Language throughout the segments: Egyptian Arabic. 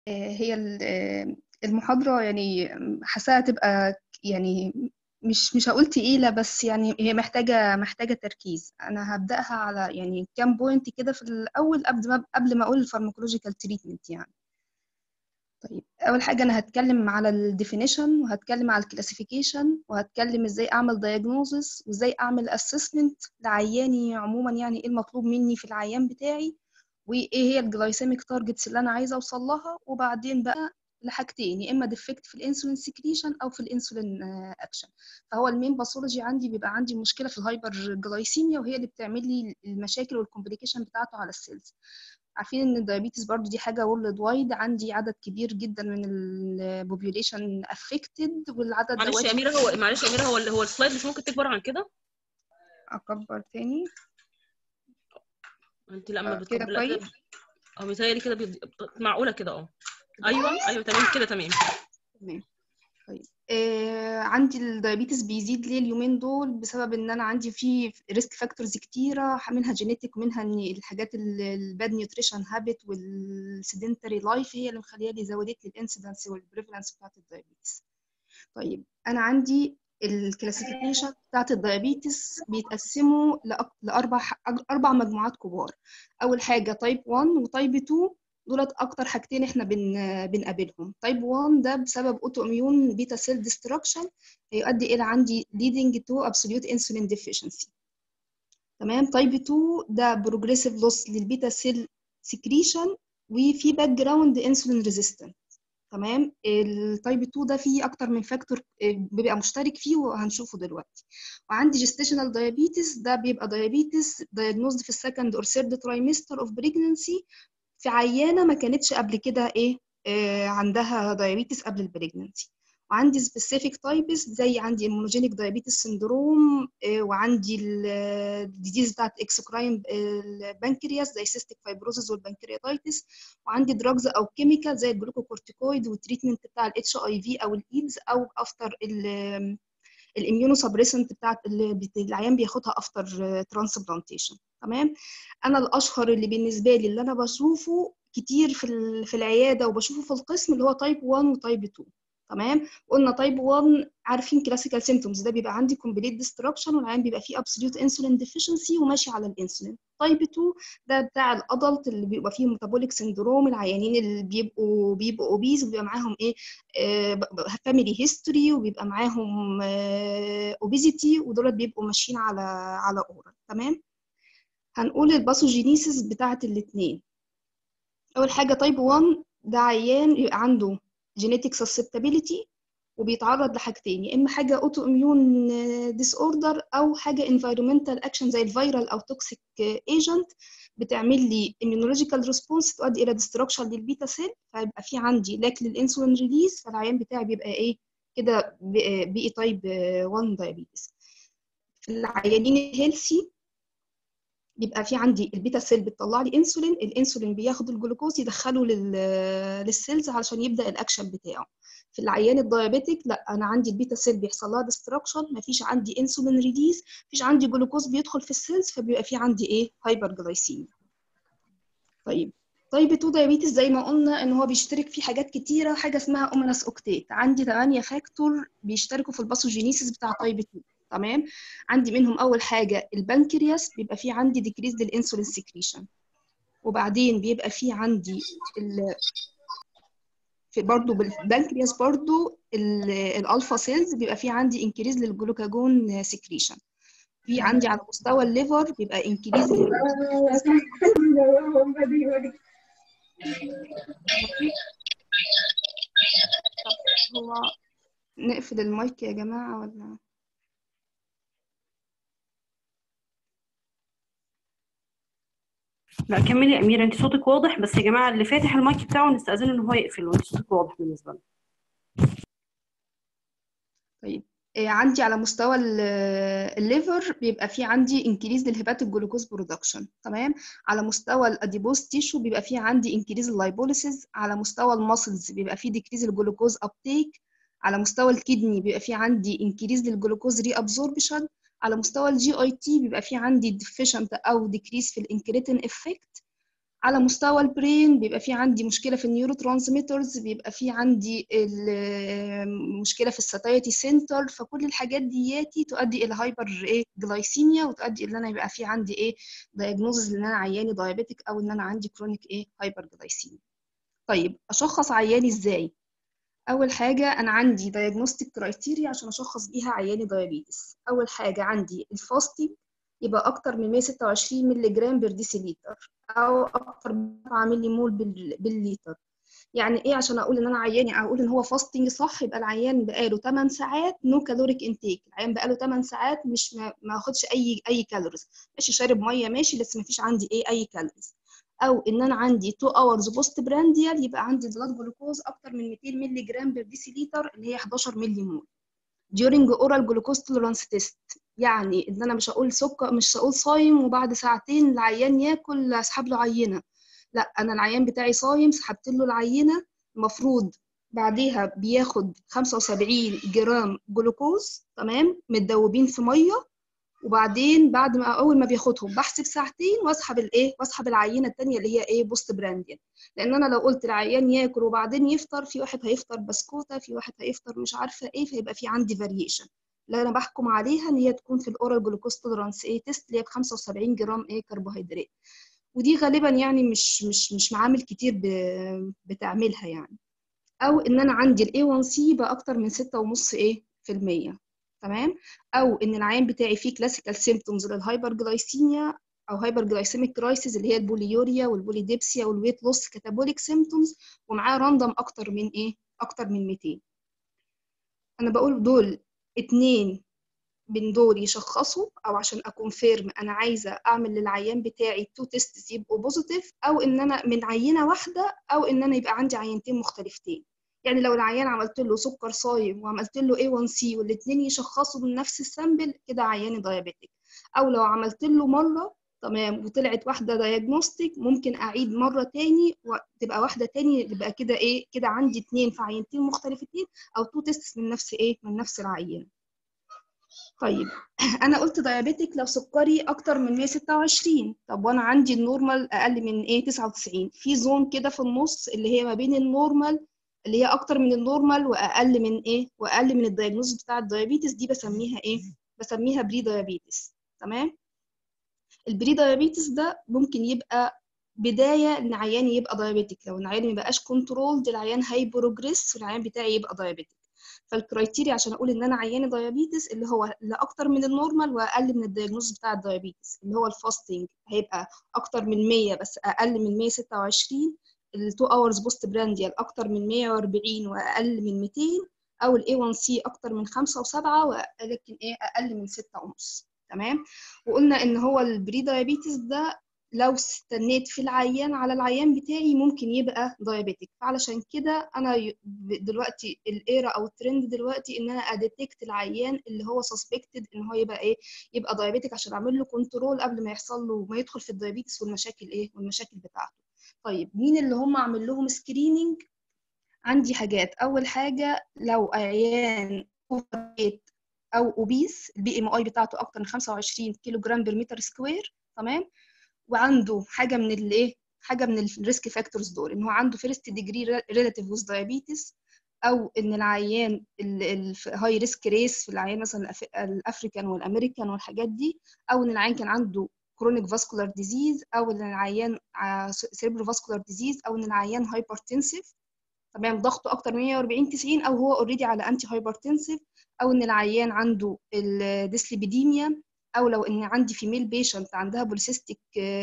هي المحاضرة يعني حاساها تبقى يعني مش مش هقول تقيلة بس يعني هي محتاجة محتاجة تركيز أنا هبدأها على يعني كام بوينت كده في الأول قبل ما قبل ما أقول الفارماكولوجيكال تريتمنت يعني طيب أول حاجة أنا هتكلم على الديفينيشن وهتكلم على الكلاسيفيكيشن وهتكلم إزاي أعمل diagnosis وإزاي أعمل assessment لعياني عموما يعني إيه المطلوب مني في العيان بتاعي وإيه هي الجلايسيميك تارجتس اللي أنا عايزة أوصل لها وبعدين بقى لحاجتين يا اما ديفكت في الانسولين سكريشن او في الانسولين اكشن فهو المين باثولوجي عندي بيبقى عندي مشكله في الهايبر جلايسيميا وهي اللي بتعمل لي المشاكل والكومبليكيشن بتاعته على السيلز عارفين ان الدايابيتس برضو دي حاجه وورلد وايد عندي عدد كبير جدا من البوبيوليشن افكتد والعدد معلش يا اميره هو معلش يا اميره هو هو السلايد مش ممكن تكبر عن كده اكبر تاني انت لما آه، كده بتكبر كويس اه بيتهيألي كده بي... معقوله كده اه ايوه ايوه تمام كده تمام تمام طيب آه عندي الدايابيتس بيزيد ليه اليومين دول بسبب ان انا عندي فيه ريسك فاكتورز كتيره منها جينيتك ومنها ان الحاجات الباد نيوتريشن هابت والسيدنتري لايف هي اللي مخليه لي زودت لي الانسيدنس والبريفلنس بتاعت الدايابيتس طيب انا عندي الكلاسيفيكيشن بتاعت الدايابيتس بيتقسموا لأك- لاربع اربع مجموعات كبار اول حاجه تايب 1 وتايب 2 دولت اكتر حاجتين احنا بن بنقابلهم تايب 1 ده بسبب اوتو اميون بيتا سيل ديستراكشن هيؤدي الى عندي leading to absolute insulin deficiency تمام تايب 2 ده بروجريسيف لوس للبيتا سيل سكريشن وفي باك جراوند انسولين ريزيستنت تمام التايب 2 ده فيه اكتر من فاكتور بيبقى مشترك فيه وهنشوفه دلوقتي وعندي جيستيشنال دايابيتس ده بيبقى دايابيتس diagnosed في السكند اور ثيرد ترايمستر اوف بريجننسي في عيانه ما كانتش قبل كده ايه آه عندها دايابيتس قبل البريجننسي وعندي سبيسيفيك تايبس زي عندي المونوجينيك دايابيتس سندروم آه وعندي الديزيز بتاعت اكسكراين البنكرياس زي سيستيك فايبروزز والبنكرياتايتس وعندي دراجز او كيميكال زي الجلوكوكورتيكويد والتريتمنت بتاع الاتش اي في او الايدز او افتر الاميونو سبريسنت بتاعت اللي بت- العيان بياخدها افتر ترانسبلانتيشن تمام انا الاشهر اللي بالنسبه لي اللي انا بشوفه كتير في ال- في العياده وبشوفه في القسم اللي هو تايب 1 وتايب 2 تمام قلنا تايب 1 عارفين كلاسيكال سيمتومز ده بيبقى عندي كومبليت ديستراكشن والعيان بيبقى فيه ابسوليوت انسولين ديفيشنسي وماشي على الانسولين تايب 2 ده بتاع الادلت اللي بيبقى فيه ميتابوليك سندروم العيانين اللي بيبقوا بيبقوا اوبيز وبيبقى معاهم ايه فاميلي هيستوري وبيبقى معاهم اوبيزيتي ودول بيبقوا ماشيين على على اورال تمام هنقول الباثوجينيسيس بتاعت الاثنين اول حاجه تايب 1 ده عيان يبقى عنده جينيتك سسبتابيليتي وبيتعرض لحاجتين يا اما حاجه اوتو اميون ديس اوردر او حاجه انفايرمنتال اكشن زي الفيرال او توكسيك ايجنت بتعمل لي immunological ريسبونس تؤدي الى ديستركشن للبيتا سيل فيبقى في عندي لاك للانسولين ريليز فالعيان بتاعي بيبقى ايه كده بي تايب 1 دايابيتس في العيانين الهيلثي بيبقى في عندي البيتا سيل بتطلع لي انسولين الانسولين بياخد الجلوكوز يدخله لل... للسيلز علشان يبدا الاكشن بتاعه في العيان الدايابيتيك لا انا عندي البيتا سيل بيحصل لها ديستراكشن مفيش عندي انسولين ريليز مفيش عندي جلوكوز بيدخل في السيلز فبيبقى في عندي ايه هايبر جلايسيميا طيب طيب 2 دايابيتس زي ما قلنا ان هو بيشترك فيه حاجات كتيره حاجه اسمها اومينس اوكتيت عندي 8 فاكتور بيشتركوا في الباثوجينيسيس بتاع تايب 2 تمام عندي منهم اول حاجه البنكرياس بيبقى فيه عندي ديكريز للانسولين سكريشن وبعدين بيبقى فيه عندي ال... في برضه بالبنكرياس برضه الالفا سيلز بيبقى فيه عندي انكريز للجلوكاجون سكريشن في عندي على مستوى الليفر بيبقى انكريز هو نقفل المايك يا جماعة ولا لا كملي يا أميرة أنت صوتك واضح بس يا جماعة اللي فاتح المايك بتاعه نستأذنه إن هو يقفل وأنت صوتك واضح بالنسبة لنا طيب إيه عندي على مستوى الليفر بيبقى في عندي انكريز للهيباتيك جلوكوز برودكشن تمام على مستوى الاديبوز تيشو بيبقى في عندي انكريز اللايبوليسيس على مستوى الماسلز بيبقى في ديكريز الجلوكوز ابتيك على مستوى الكدني بيبقى في عندي انكريز للجلوكوز ري ابزوربشن على مستوى الجي اي تي بيبقى في عندي ديفيشنت او ديكريز في الانكريتين افكت على مستوى البرين بيبقى في عندي مشكله في النيورو ترانسميترز بيبقى في عندي ال- مشكله في الساتايتي سنتر فكل الحاجات دياتي تؤدي الى هايبر ايه جلايسيميا وتؤدي ان انا يبقى في عندي ايه دايجنوزز ان انا عياني دايابيتك او ان انا عندي كرونيك ايه هايبر جلايسيميا طيب اشخص عياني ازاي اول حاجه انا عندي دايجنوستيك كرايتيريا عشان اشخص بيها عياني دايابيتس اول حاجه عندي الفاستنج يبقى اكتر من 126 مللي جرام بير ديسيليتر او اكتر من 7 مللي مول بال- بالليتر يعني ايه عشان اقول ان انا عياني اقول ان هو فاستنج صح يبقى العيان بقاله 8 ساعات نو كالوريك انتيك العيان بقاله 8 ساعات مش ما ما اخدش اي اي كالوريز ماشي شارب ميه ماشي بس ما فيش عندي ايه اي كالوريز او ان انا عندي 2 اورز بوست برانديال يبقى عندي بلاد جلوكوز اكتر من 200 مللي جرام بير ديسيليتر اللي هي 11 مللي مول during oral glucose tolerance test يعني ان انا مش هقول سكر مش هقول صايم وبعد ساعتين العيان ياكل اسحب له عينه لا انا العيان بتاعي صايم سحبت له العينه المفروض بعديها بياخد 75 جرام جلوكوز تمام متدوبين في ميه وبعدين بعد ما اول ما بياخدهم بحسب ساعتين واسحب الايه واسحب العينه الثانيه اللي هي ايه بوست برانديان لان انا لو قلت العيان ياكل وبعدين يفطر في واحد هيفطر بسكوته في واحد هيفطر مش عارفه ايه فيبقى في عندي فاريشن لا انا بحكم عليها ان هي تكون في الاورال جلوكوز تولرانس ايه تيست اللي هي ب 75 جرام ايه كربوهيدرات ودي غالبا يعني مش مش مش معامل كتير ب- بتعملها يعني او ان انا عندي الاي 1 سي بقى اكتر من 6.5 ايه في المية تمام او ان العيان بتاعي فيه كلاسيكال سيمبتومز للهايبر جلايسيميا او هايبر جلايسيميك كرايسيس اللي هي البوليوريا والبوليديبسيا والويت لوس كاتابوليك سيمبتومز ومعاه راندوم اكتر من ايه اكتر من 200 انا بقول دول اتنين من دول يشخصوا او عشان اكونفيرم انا عايزه اعمل للعيان بتاعي تو تيست يبقوا بوزيتيف او ان انا من عينه واحده او ان انا يبقى عندي عينتين مختلفتين يعني لو العيان عملت له سكر صايم وعملت له A1C والاثنين يشخصوا من نفس السامبل كده عيان دايابيتك او لو عملت له مره تمام وطلعت واحده دايجنوستيك ممكن اعيد مره تاني وتبقى واحده تاني يبقى كده ايه كده عندي اتنين في عينتين مختلفتين او تو تيست من نفس ايه من نفس العينه طيب انا قلت دايابيتك لو سكري اكتر من 126 طب وانا عندي النورمال اقل من ايه 99 في زون كده في النص اللي هي ما بين النورمال اللي هي اكتر من النورمال واقل من ايه واقل من الدايجنوز بتاع الدايابيتس دي بسميها ايه بسميها بري دايابيتس تمام البري دايابيتس ده ممكن يبقى بدايه ان عيان يبقى دايابيتك لو العيان ما بقاش كنترولد العيان هيبروجريس والعيان بتاعي يبقى دايابيتك فالكرايتيريا عشان اقول ان انا عيانه دايابيتس اللي هو لا اكتر من النورمال واقل من الدايجنوز بتاع الدايابيتس اللي هو الفاستنج هيبقى اكتر من 100 بس اقل من 126 ال2 اورز بوست برانديال اكتر من 140 واقل من 200 او الاي 1 سي اكتر من 5 و7 ولكن ايه اقل من 6 ونص تمام وقلنا ان هو البري دايابيتس ده لو استنيت في العيان على العيان بتاعي ممكن يبقى دايابيتك فعلشان كده انا ي- دلوقتي الايرا او الترند دلوقتي ان انا اديتكت العيان اللي هو سسبكتد ان هو يبقى ايه يبقى دايابيتك عشان اعمل له كنترول قبل ما يحصل له ما يدخل في الدايابيتس والمشاكل ايه والمشاكل بتاعته طيب مين اللي هم اعمل لهم سكريننج عندي حاجات اول حاجه لو عيان overweight او اوبيس البي ام اي بتاعته اكتر من 25 كيلو جرام بير متر سكوير تمام وعنده حاجه من الايه حاجه من الريسك فاكتورز دول ان هو عنده فيرست ديجري ريلاتيف ويز دايابيتس او ان العيان الهاي ريسك ريس في العيان مثلا الأف- الافريكان والامريكان والحاجات دي او ان العيان كان عنده كرونيك فاسكولار ديزيز او ان العيان سيربرو فاسكولار ديزيز او ان العيان هايبرتنسيف تمام ضغطه اكتر من 140 90 او هو اوريدي على انتي هايبرتنسيف او ان العيان عنده الديسليبيديميا او لو ان عندي فيميل بيشنت عندها بوليسيستيك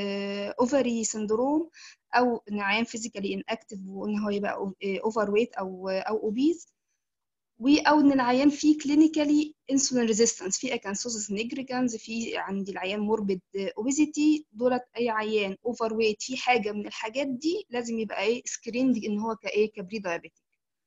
اوفري سندروم او ان عيان فيزيكالي ان اكتف وان هو يبقى اوفر ويت او او اوبيز او ان العيان فيه كلينيكالي انسولين ريزيستنس في اكانسوسس نيجريجانز في عندي العيان موربيد اوبيزيتي دولت اي عيان اوفر ويت في حاجه من الحاجات دي لازم يبقى ايه سكريند ان هو كايه كبري دايابيتيك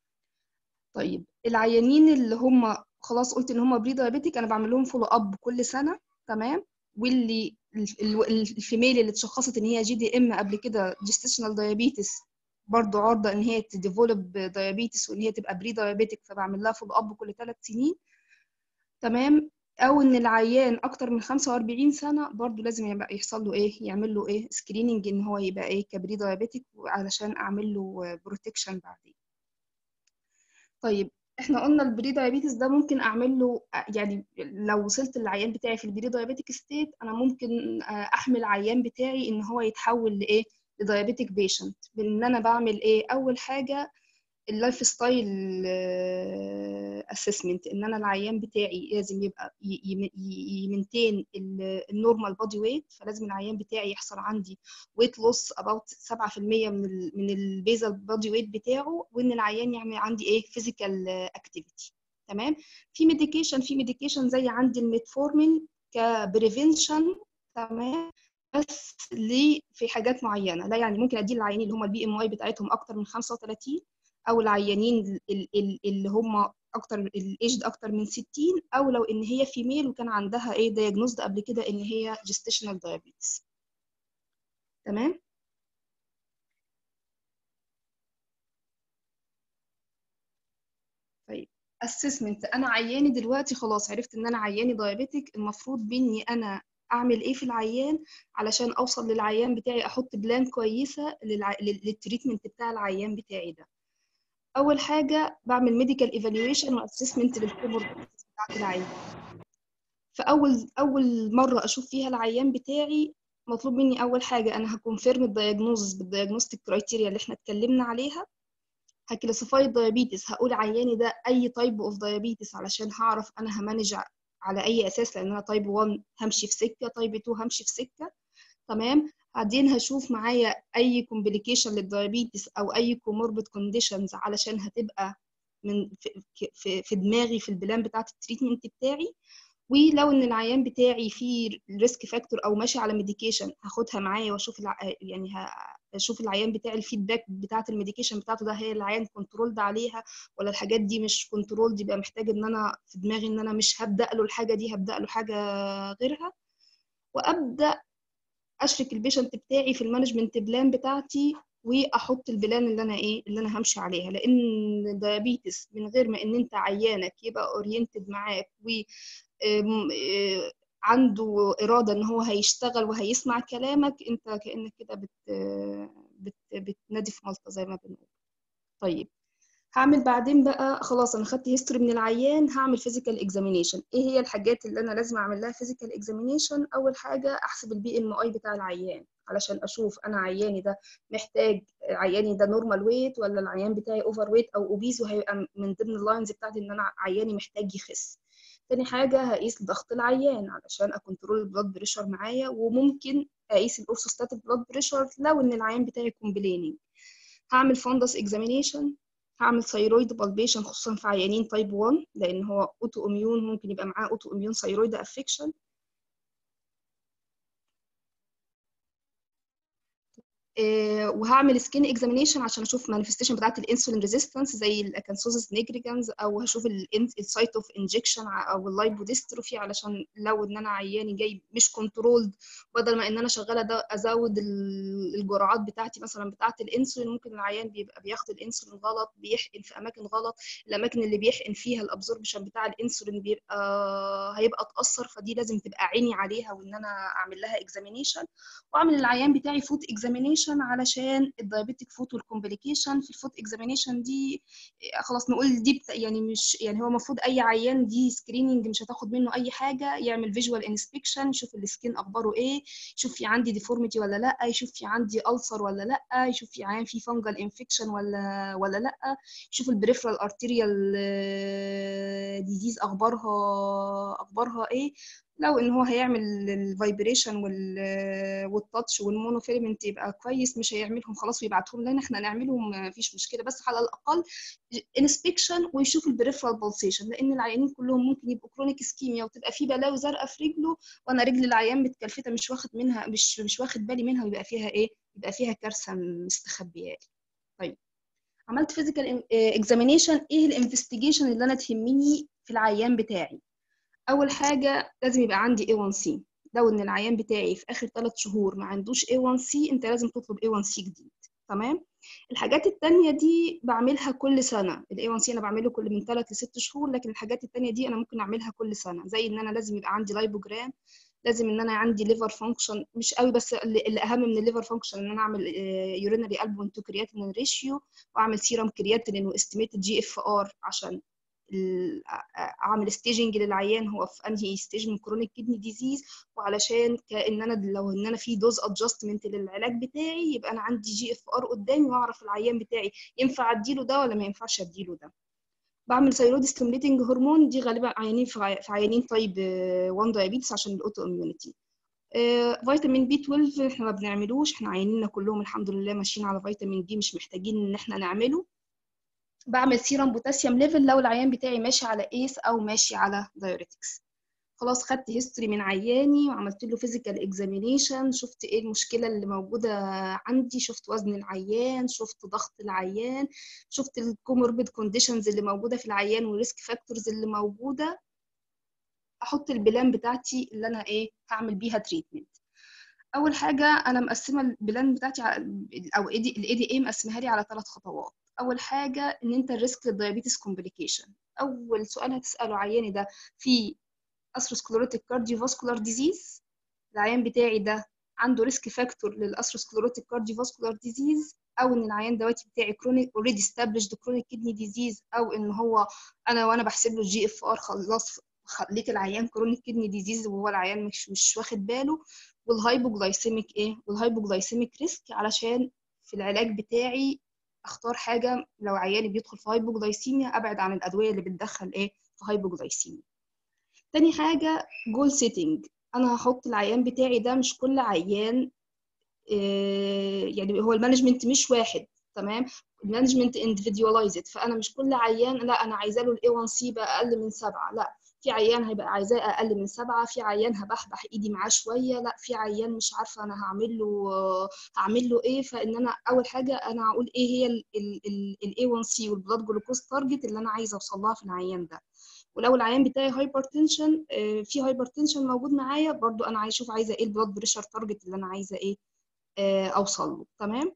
طيب العيانين اللي هم خلاص قلت ان هم بري دايابيتيك انا بعمل لهم فولو اب كل سنه تمام واللي ال- ال- الفيميل اللي اتشخصت ان هي جي دي ام قبل كده جيستيشنال دايابيتس برضو عرضة ان هي تديفلوب دايابيتس وان هي تبقى بري دايابيتك فبعمل لها فولو اب كل ثلاث سنين تمام او ان العيان اكتر من 45 سنه برضو لازم يبقى يحصل له ايه يعمل له ايه سكريننج ان هو يبقى ايه كبري دايابيتك علشان اعمل له بروتكشن بعدين طيب احنا قلنا البري دايابيتس ده ممكن اعمل له يعني لو وصلت للعيان بتاعي في البري دايابيتك ستيت انا ممكن احمل العيان بتاعي ان هو يتحول لايه لدايابيتك بيشنت بان انا بعمل ايه اول حاجه اللايف ستايل اسسمنت ان انا العيان بتاعي لازم يبقى يمنتين النورمال بودي ويت فلازم العيان بتاعي يحصل عندي ويت لوس اباوت 7% من ال من البيزل بودي ويت بتاعه وان العيان يعمل عندي ايه فيزيكال اكتيفيتي تمام في ميديكيشن في ميديكيشن زي عندي الميتفورمين كبريفنشن تمام بس ليه في حاجات معينه لا يعني ممكن ادي العيانين اللي هم البي ام اي بتاعتهم اكتر من 35 او العيانين اللي هم اكتر الايجد اكتر من 60 او لو ان هي فيميل وكان عندها ايه دايجنوزد قبل كده ان هي جستيشنال دايابيتس تمام طيب اسسمنت انا عياني دلوقتي خلاص عرفت ان انا عياني دايابيتك المفروض بيني انا اعمل ايه في العيان علشان اوصل للعيان بتاعي احط بلان كويسه للع... للتريتمنت بتاع العيان بتاعي ده اول حاجه بعمل ميديكال ايفالويشن واسسمنت للكوموربيديتيز بتاعت العيان فاول اول مره اشوف فيها العيان بتاعي مطلوب مني اول حاجه انا هكونفيرم الدايجنوزس بالدايجنوستيك كرايتيريا اللي احنا اتكلمنا عليها هكلاسيفاي الدايابيتس هقول عياني ده اي تايب اوف دايابيتس علشان هعرف انا همانج على اي اساس لان انا تايب 1 همشي في سكه تايب 2 همشي في سكه تمام بعدين هشوف معايا اي كومبليكيشن للدايابيتس او اي كوموربيد كونديشنز علشان هتبقى من في, في, في دماغي في البلان بتاعه التريتمنت بتاعي ولو ان العيان بتاعي فيه ريسك فاكتور او ماشي على ميديكيشن هاخدها معايا واشوف الع... يعني اشوف العيان بتاعي الفيدباك بتاعه الميديكيشن بتاعته ده هي العيان كنترول ده عليها ولا الحاجات دي مش كنترول دي بقى محتاج ان انا في دماغي ان انا مش هبدا له الحاجه دي هبدا له حاجه غيرها وابدا اشرك البيشنت بتاعي في المانجمنت بلان بتاعتي واحط البلان اللي انا ايه اللي انا همشي عليها لان الديابيتس من غير ما ان انت عيانك يبقى اورينتد معاك و عنده اراده ان هو هيشتغل وهيسمع كلامك انت كانك كده بت بت بتنادي في ملطه زي ما بنقول طيب هعمل بعدين بقى خلاص انا خدت هيستوري من العيان هعمل فيزيكال اكزامينيشن ايه هي الحاجات اللي انا لازم اعمل لها فيزيكال اكزامينيشن اول حاجه احسب البي ام اي بتاع العيان علشان اشوف انا عياني ده محتاج عياني ده نورمال ويت ولا العيان بتاعي اوفر ويت او اوبيز وهيبقى من ضمن اللاينز بتاعتي ان انا عياني محتاج يخس تاني حاجة هقيس ضغط العيان علشان أكنترول البلاد بريشر معايا وممكن أقيس الأورثوستاتيك بلاد بريشر لو إن العيان بتاعي كومبليننج هعمل فندس اكزامينيشن هعمل ثايرويد بالبيشن خصوصا في عيانين تايب 1 لان هو اوتو اميون ممكن يبقى معاه اوتو اميون ثايرويد افكشن وهعمل سكين اكزامينيشن عشان اشوف مانيفستيشن بتاعت الانسولين ريزيستنس زي الاكانسوزس نيجريجانز او هشوف السايت اوف انجكشن او اللايبوديستروفي علشان لو ان انا عياني جاي مش كنترولد بدل ما ان انا شغاله ده ازود الجرعات بتاعتي مثلا بتاعت الانسولين ممكن العيان بيبقى بياخد الانسولين غلط بيحقن في اماكن غلط الاماكن اللي بيحقن فيها الابزوربشن بتاع الانسولين بيبقى هيبقى اتاثر فدي لازم تبقى عيني عليها وان انا اعمل لها اكزامينيشن واعمل العيان بتاعي فوت اكزامينيشن علشان الدايابيتيك فوت والكومبليكيشن في الفوت اكزامينيشن دي خلاص نقول دي يعني مش يعني هو المفروض اي عيان دي سكريننج مش هتاخد منه اي حاجه يعمل فيجوال انسبكشن يشوف السكين اخباره ايه يشوف في عندي ديفورميتي ولا لا يشوف في عندي ألسر ولا لا يشوف في عيان في فانجل انفكشن ولا ولا لا يشوف البريفرال ارتيريال ديزيز اخبارها اخبارها ايه لو ان هو هيعمل الفايبريشن والتاتش والمونوفيلمنت يبقى كويس مش هيعملهم خلاص ويبعتهم لنا احنا نعملهم مفيش مشكله بس على الاقل انسبكشن ويشوف البريفرال بالسيشن لان العيانين كلهم ممكن يبقوا كرونيك اسكيميا وتبقى في بلاوي زرقاء في رجله وانا رجل العيان متكلفته مش واخد منها مش مش واخد بالي منها ويبقى فيها ايه يبقى فيها كارثه مستخبيه طيب عملت فيزيكال اكزامينيشن ايه الانفستيجيشن اللي انا تهمني في العيان بتاعي اول حاجه لازم يبقى عندي A1C لو ان العيان بتاعي في اخر 3 شهور ما عندوش A1C انت لازم تطلب A1C جديد تمام الحاجات التانية دي بعملها كل سنة ال A1C أنا بعمله كل من 3 ل 6 شهور لكن الحاجات التانية دي أنا ممكن أعملها كل سنة زي إن أنا لازم يبقى عندي لايبوجرام لازم إن أنا عندي ليفر فانكشن مش قوي بس اللي اللي أهم من الليفر فانكشن إن أنا أعمل يورينري ألبومين تو كرياتينين ريشيو وأعمل سيرم كرياتينين واستيميتد جي اف ار عشان ال- اعمل ستيجنج للعيان هو في انهي ستيج من كرونيك كدني ديزيز وعلشان كان انا لو ان انا في دوز ادجستمنت للعلاج بتاعي يبقى انا عندي جي اف ار قدامي واعرف العيان بتاعي ينفع اديله ده ولا ما ينفعش اديله ده بعمل ثايرويد ستيموليتنج هرمون دي غالبا عيانين في عي- في عيانين طيب 1 دايابيتس عشان الاوتو اميونيتي فيتامين بي 12 احنا ما بنعملوش احنا عيانينا كلهم الحمد لله ماشيين على فيتامين دي مش محتاجين ان احنا نعمله بعمل سيرم بوتاسيوم ليفل لو العيان بتاعي ماشي على ايس او ماشي على دايوريتكس خلاص خدت هيستوري من عياني وعملت له فيزيكال اكزامينيشن شفت ايه المشكله اللي موجوده عندي شفت وزن العيان شفت ضغط العيان شفت الكوموربيد كونديشنز اللي موجوده في العيان والريسك فاكتورز اللي موجوده احط البلان بتاعتي اللي انا ايه هعمل بيها تريتمنت اول حاجه انا مقسمه البلان بتاعتي على- او الاي دي اي مقسمها لي على ثلاث خطوات اول حاجه ان انت الريسك للدايابيتس كومبليكيشن اول سؤال هتساله عياني ده في اثروسكليروتيك كارديوفاسكولار ديزيز العيان بتاعي ده عنده ريسك فاكتور للاثروسكليروتيك كارديوفاسكولار ديزيز او ان العيان دواتي بتاعي كرونيك اوريدي استابليشد كرونيك كدني ديزيز او ان هو انا وانا بحسب له الجي اف ار خلاص خليت العيان كرونيك كدني ديزيز وهو العيان مش مش واخد باله والهايبوجلايسيميك ايه والهايبوجلايسيميك ريسك علشان في العلاج بتاعي اختار حاجه لو عياني بيدخل في هايبوجلايسيميا ابعد عن الادويه اللي بتدخل ايه في هايبوجلايسيميا تاني حاجه جول سيتنج انا هحط العيان بتاعي ده مش كل عيان إيه يعني هو المانجمنت مش واحد تمام المانجمنت individualized فانا مش كل عيان لا انا عايزه له الاي 1 سي بقى اقل من سبعه لا في عيان هيبقى عايزاه اقل من سبعه في عيان هبحبح ايدي معاه شويه لا في عيان مش عارفه انا هعمل له هعمل له ايه فان انا اول حاجه انا هقول ايه هي الاي 1 سي والبلاد جلوكوز تارجت اللي انا عايزه اوصل لها في العيان ده ولو العيان بتاعي هايبرتنشن في هايبرتنشن موجود معايا برضو انا عايزه اشوف عايزه ايه البلاد بريشر تارجت اللي انا عايزه ايه آه، اوصل له تمام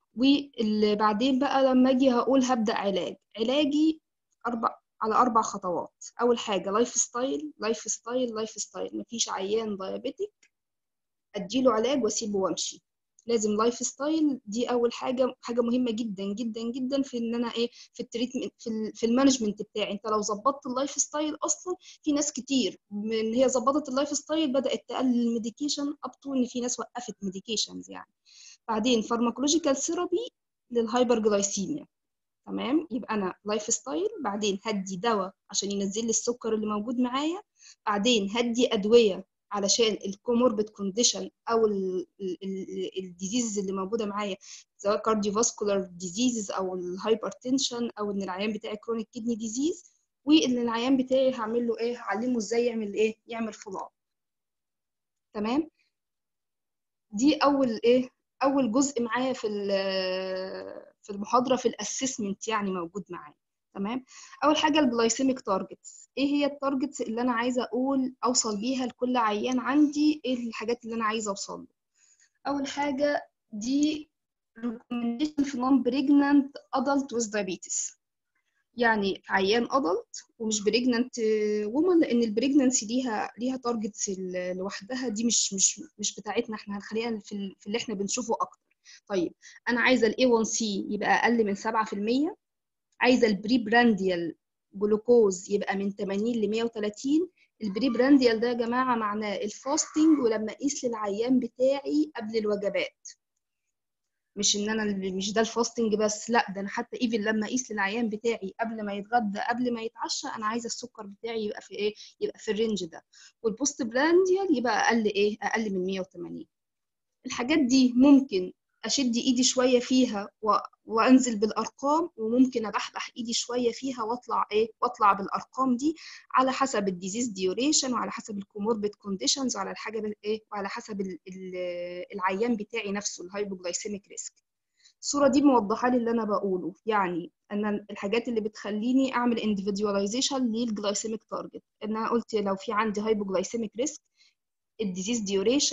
وبعدين بقى لما اجي هقول هبدا علاج علاجي اربع على اربع خطوات اول حاجه لايف ستايل لايف ستايل لايف ستايل مفيش عيان دايابيتك اديله علاج واسيبه وامشي لازم لايف ستايل دي اول حاجه حاجه مهمه جدا جدا جدا في ان انا ايه في التريتمنت في, ال- في المانجمنت بتاعي انت لو ظبطت اللايف ستايل اصلا في ناس كتير من هي ظبطت اللايف ستايل بدات تقلل الميديكيشن اب تو ان في ناس وقفت ميديكيشنز يعني بعدين فارماكولوجيكال ثيرابي للهايبرجلايسيميا تمام يبقى انا لايف ستايل بعدين هدي دواء عشان ينزل لي السكر اللي موجود معايا بعدين هدي ادويه علشان الكوموربيد كونديشن او الديزيز اللي موجوده معايا سواء كارديوفاسكولار ديزيز او الهايبرتنشن او ان العيان بتاعي كرونيك كدني ديزيز وان العيان بتاعي هعمل له ايه هعلمه ازاي يعمل ايه يعمل فولو تمام دي اول ايه اول جزء معايا في ال- في المحاضره في الاسسمنت يعني موجود معايا تمام اول حاجه الجلايسيميك تارجتس ايه هي التارجتس اللي انا عايزه اقول اوصل بيها لكل عيان عندي ايه الحاجات اللي انا عايزه اوصل له اول حاجه دي recommendation في non pregnant adult with diabetes يعني عيان adult ومش pregnant woman لان البريجنانسي ليها ليها تارجتس لوحدها دي مش مش مش بتاعتنا احنا هنخليها في ال- في اللي احنا بنشوفه اكتر طيب انا عايزه الاي 1 سي يبقى اقل من 7% عايزه البري برانديال جلوكوز يبقى من 80 ل 130 البري برانديال ده يا جماعه معناه الفاستنج ولما اقيس للعيان بتاعي قبل الوجبات مش ان انا اللي- مش ده الفاستنج بس لا ده انا حتى ايفن لما اقيس للعيان بتاعي قبل ما يتغدى قبل ما يتعشى انا عايزه السكر بتاعي يبقى في ايه يبقى في الرينج ده والبوست برانديال يبقى اقل ايه اقل من 180 الحاجات دي ممكن اشد ايدي شويه فيها و... وانزل بالارقام وممكن ابحبح ايدي شويه فيها واطلع ايه واطلع بالارقام دي على حسب الديزيز ديوريشن وعلى حسب الكوموربيد كونديشنز وعلى الحاجه بال- ايه وعلى حسب ال... ال... العيان بتاعي نفسه الهايبوجلايسيميك ريسك الصوره دي موضحه لي اللي انا بقوله يعني ان الحاجات اللي بتخليني اعمل individualization للجلايسيميك تارجت ان انا قلت لو في عندي هايبوجلايسيميك ريسك الديزيز ديوريشن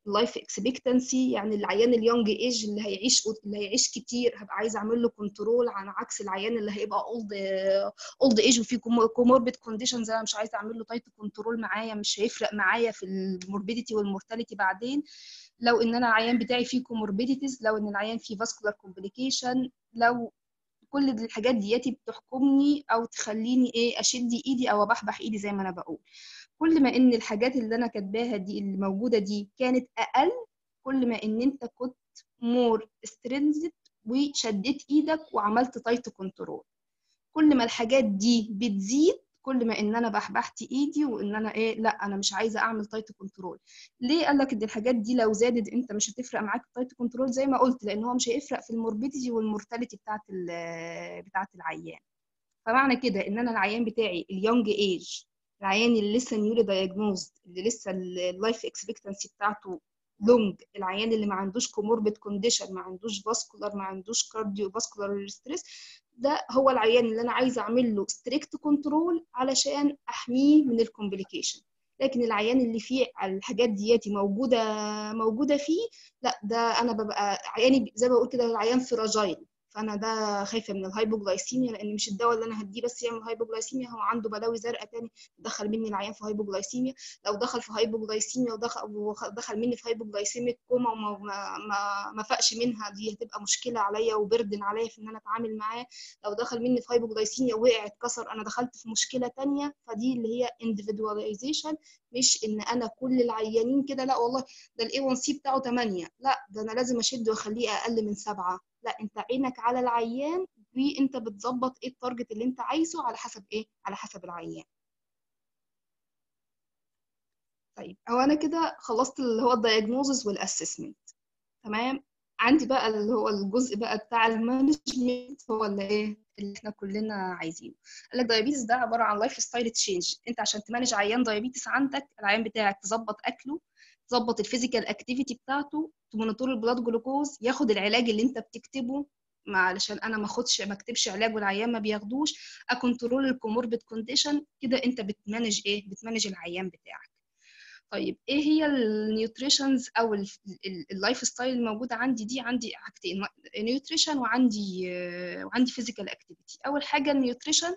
اللايف اكسبكتنسي يعني العيان اليونج ايج اللي هيعيش اللي هيعيش كتير هبقى عايزه اعمل له كنترول عن عكس العيان اللي هيبقى اولد اولد ايج وفيه كوموربيد كونديشنز انا مش عايزه اعمل له تايت كنترول معايا مش هيفرق معايا في الموربيديتي والمورتاليتي بعدين لو ان انا العيان بتاعي فيه كوموربيديتيز لو ان العيان فيه فاسكولار كومبليكيشن لو كل الحاجات دياتي بتحكمني او تخليني ايه اشد ايدي او ابحبح ايدي زي ما انا بقول كل ما ان الحاجات اللي انا كاتباها دي اللي موجوده دي كانت اقل كل ما ان انت كنت مور سترينزد وشديت ايدك وعملت تايت كنترول كل ما الحاجات دي بتزيد كل ما ان انا بحبحت ايدي وان انا ايه لا انا مش عايزه اعمل تايت كنترول ليه قال لك ان الحاجات دي لو زادت انت مش هتفرق معاك التايت كنترول زي ما قلت لان هو مش هيفرق في الموربيديتي والمورتاليتي بتاعت بتاعت العيان فمعنى كده ان انا العيان بتاعي اليونج ايج العيان اللي لسه نيولي دايجنوزد اللي لسه اللايف اكسبكتنسي بتاعته لونج العيان اللي ما عندوش كوموربيد كونديشن ما عندوش فاسكولار ما عندوش كارديو فاسكولار ستريس ده هو العيان اللي انا عايزه اعمل له ستريكت كنترول علشان احميه من الكومبليكيشن لكن العيان اللي فيه الحاجات دياتي موجوده موجوده فيه لا ده انا ببقى عياني زي ما بقول كده العيان فراجايل فانا ده خايفه من الهايبوجلايسيميا لان مش الدواء اللي انا هديه بس يعمل هايبوجلايسيميا هو عنده بلاوي زرقاء تاني تدخل مني العيان في هايبوجلايسيميا لو دخل في هايبوجلايسيميا ودخل دخل مني في هايبوجلايسيميك كوما وما ما, ما فاقش منها دي هتبقى مشكله عليا وبردن عليا في ان انا اتعامل معاه لو دخل مني في هايبوجلايسيميا وقع اتكسر انا دخلت في مشكله تانية فدي اللي هي individualization مش ان انا كل العيانين كده لا والله ده الاي 1 سي بتاعه 8 لا ده انا لازم اشد واخليه اقل من 7 لا انت عينك على العيان وانت بتظبط ايه التارجت اللي انت عايزه على حسب ايه على حسب العيان طيب هو انا كده خلصت اللي هو الدايجنوزس والاسسمنت تمام عندي بقى اللي هو الجزء بقى بتاع المانجمنت هو اللي ايه اللي احنا كلنا عايزينه قال لك دايابيتس ده عباره عن لايف ستايل تشينج انت عشان تمانج عيان دايابيتس عندك العيان بتاعك تظبط اكله تظبط الفيزيكال اكتيفيتي بتاعته تمونيتور البلاد جلوكوز ياخد العلاج اللي انت بتكتبه علشان انا ما اخدش ما اكتبش علاج والعيان ما بياخدوش اكنترول الكوموربيد كونديشن كده انت بتمانج ايه بتمانج العيان بتاعك طيب ايه هي النيوتريشنز او اللايف ستايل الموجوده عندي دي عندي حاجتين نيوتريشن وعندي وعندي فيزيكال اكتيفيتي اول حاجه النيوتريشن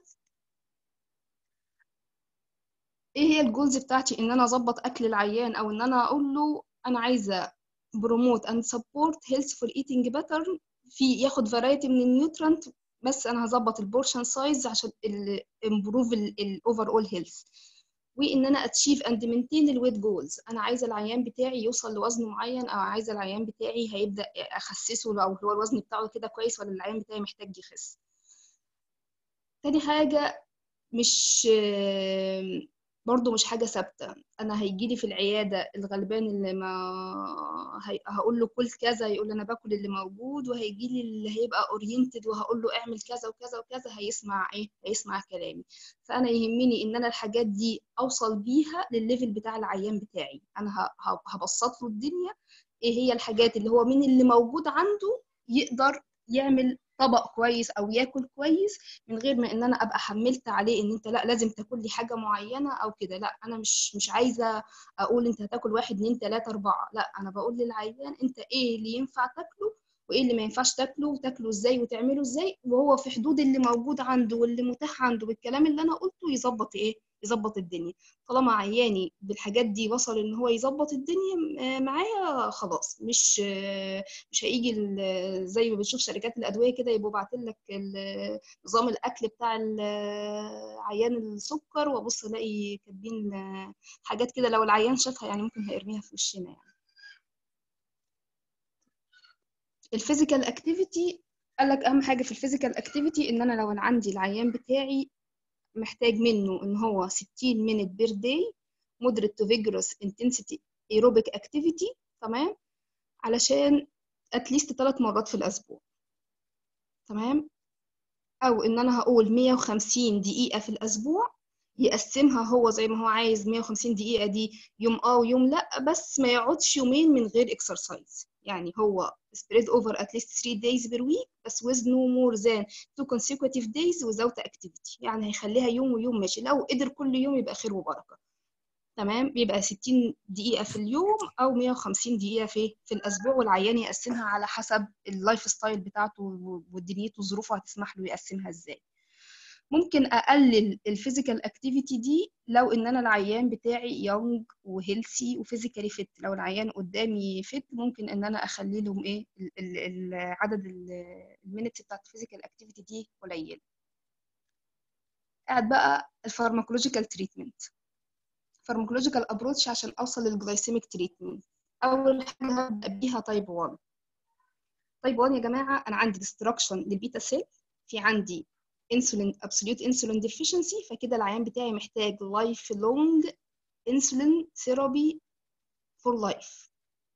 ايه هي الجولز بتاعتي ان انا اظبط اكل العيان او ان انا اقول له انا عايزه بروموت اند سبورت هيلثفول ايتنج باترن في ياخد فرايتي من النيوترنت بس انا هظبط البورشن سايز عشان امبروف الاوفر اول هيلث وان انا اتشيف اند مينتين الويت جولز انا عايزه العيان بتاعي يوصل لوزن معين او عايزه العيان بتاعي هيبدا اخسسه او هو الوزن بتاعه كده كويس ولا العيان بتاعي محتاج يخس تاني حاجه مش برضه مش حاجة ثابتة أنا هيجيلي في العيادة الغلبان اللي ما هي... هقول له كل كذا يقول أنا باكل اللي موجود وهيجيلي اللي هيبقى أورينتد وهقول له اعمل كذا وكذا وكذا هيسمع إيه هيسمع كلامي فأنا يهمني إن أنا الحاجات دي أوصل بيها للليفل بتاع العيان بتاعي أنا هبسط له الدنيا إيه هي الحاجات اللي هو من اللي موجود عنده يقدر يعمل طبق كويس او ياكل كويس من غير ما ان انا ابقى حملت عليه ان انت لا لازم تاكل لي حاجه معينه او كده لا انا مش مش عايزه اقول انت هتاكل واحد اتنين تلاته اربعه لا انا بقول للعيان انت ايه اللي ينفع تاكله وايه اللي ما ينفعش تاكله وتاكله ازاي وتعمله ازاي وهو في حدود اللي موجود عنده واللي متاح عنده بالكلام اللي انا قلته يظبط ايه يظبط الدنيا طالما عياني بالحاجات دي وصل ان هو يظبط الدنيا معايا خلاص مش مش هيجي زي ما بنشوف شركات الادويه كده يبقوا باعتين لك نظام الاكل بتاع عيان السكر وابص الاقي كاتبين حاجات كده لو العيان شافها يعني ممكن هيرميها في وشنا يعني الفيزيكال اكتيفيتي قال لك اهم حاجه في الفيزيكال اكتيفيتي ان انا لو انا عندي العيان بتاعي محتاج منه ان هو 60 minute بير داي moderate to vigorous intensity aerobic activity تمام علشان اتليست ثلاث مرات في الاسبوع تمام او ان انا هقول 150 دقيقه في الاسبوع يقسمها هو زي ما هو عايز 150 دقيقه دي يوم اه ويوم لا بس ما يقعدش يومين من غير اكسرسايز يعني هو spread over at least 3 days per week بس with no more than two consecutive days without activity يعني هيخليها يوم ويوم ماشي لو قدر كل يوم يبقى خير وبركة تمام بيبقى 60 دقيقة في اليوم أو 150 دقيقة في في الأسبوع والعيان يقسمها على حسب اللايف ستايل بتاعته ودنيته وظروفه هتسمح له يقسمها إزاي ممكن أقلل الفيزيكال اكتيفيتي دي لو إن أنا العيان بتاعي يونج وهيلثي وفيزيكالي فيت لو العيان قدامي فيت ممكن إن أنا أخلي لهم إيه ال- ال- ال- عدد المينتس بتاعت الفيزيكال اكتيفيتي دي قليل قاعد بقى الفارماكولوجيكال تريتمنت فارماكولوجيكال ابروتش عشان اوصل للجلايسيميك تريتمنت اول حاجه هبدا بيها تايب 1 تايب 1 يا جماعه انا عندي ديستركشن للبيتا سيل في عندي انسولين ابسوليوت انسولين ديفيشنسي فكده العيان بتاعي محتاج لايف لونج انسولين ثيرابي فور لايف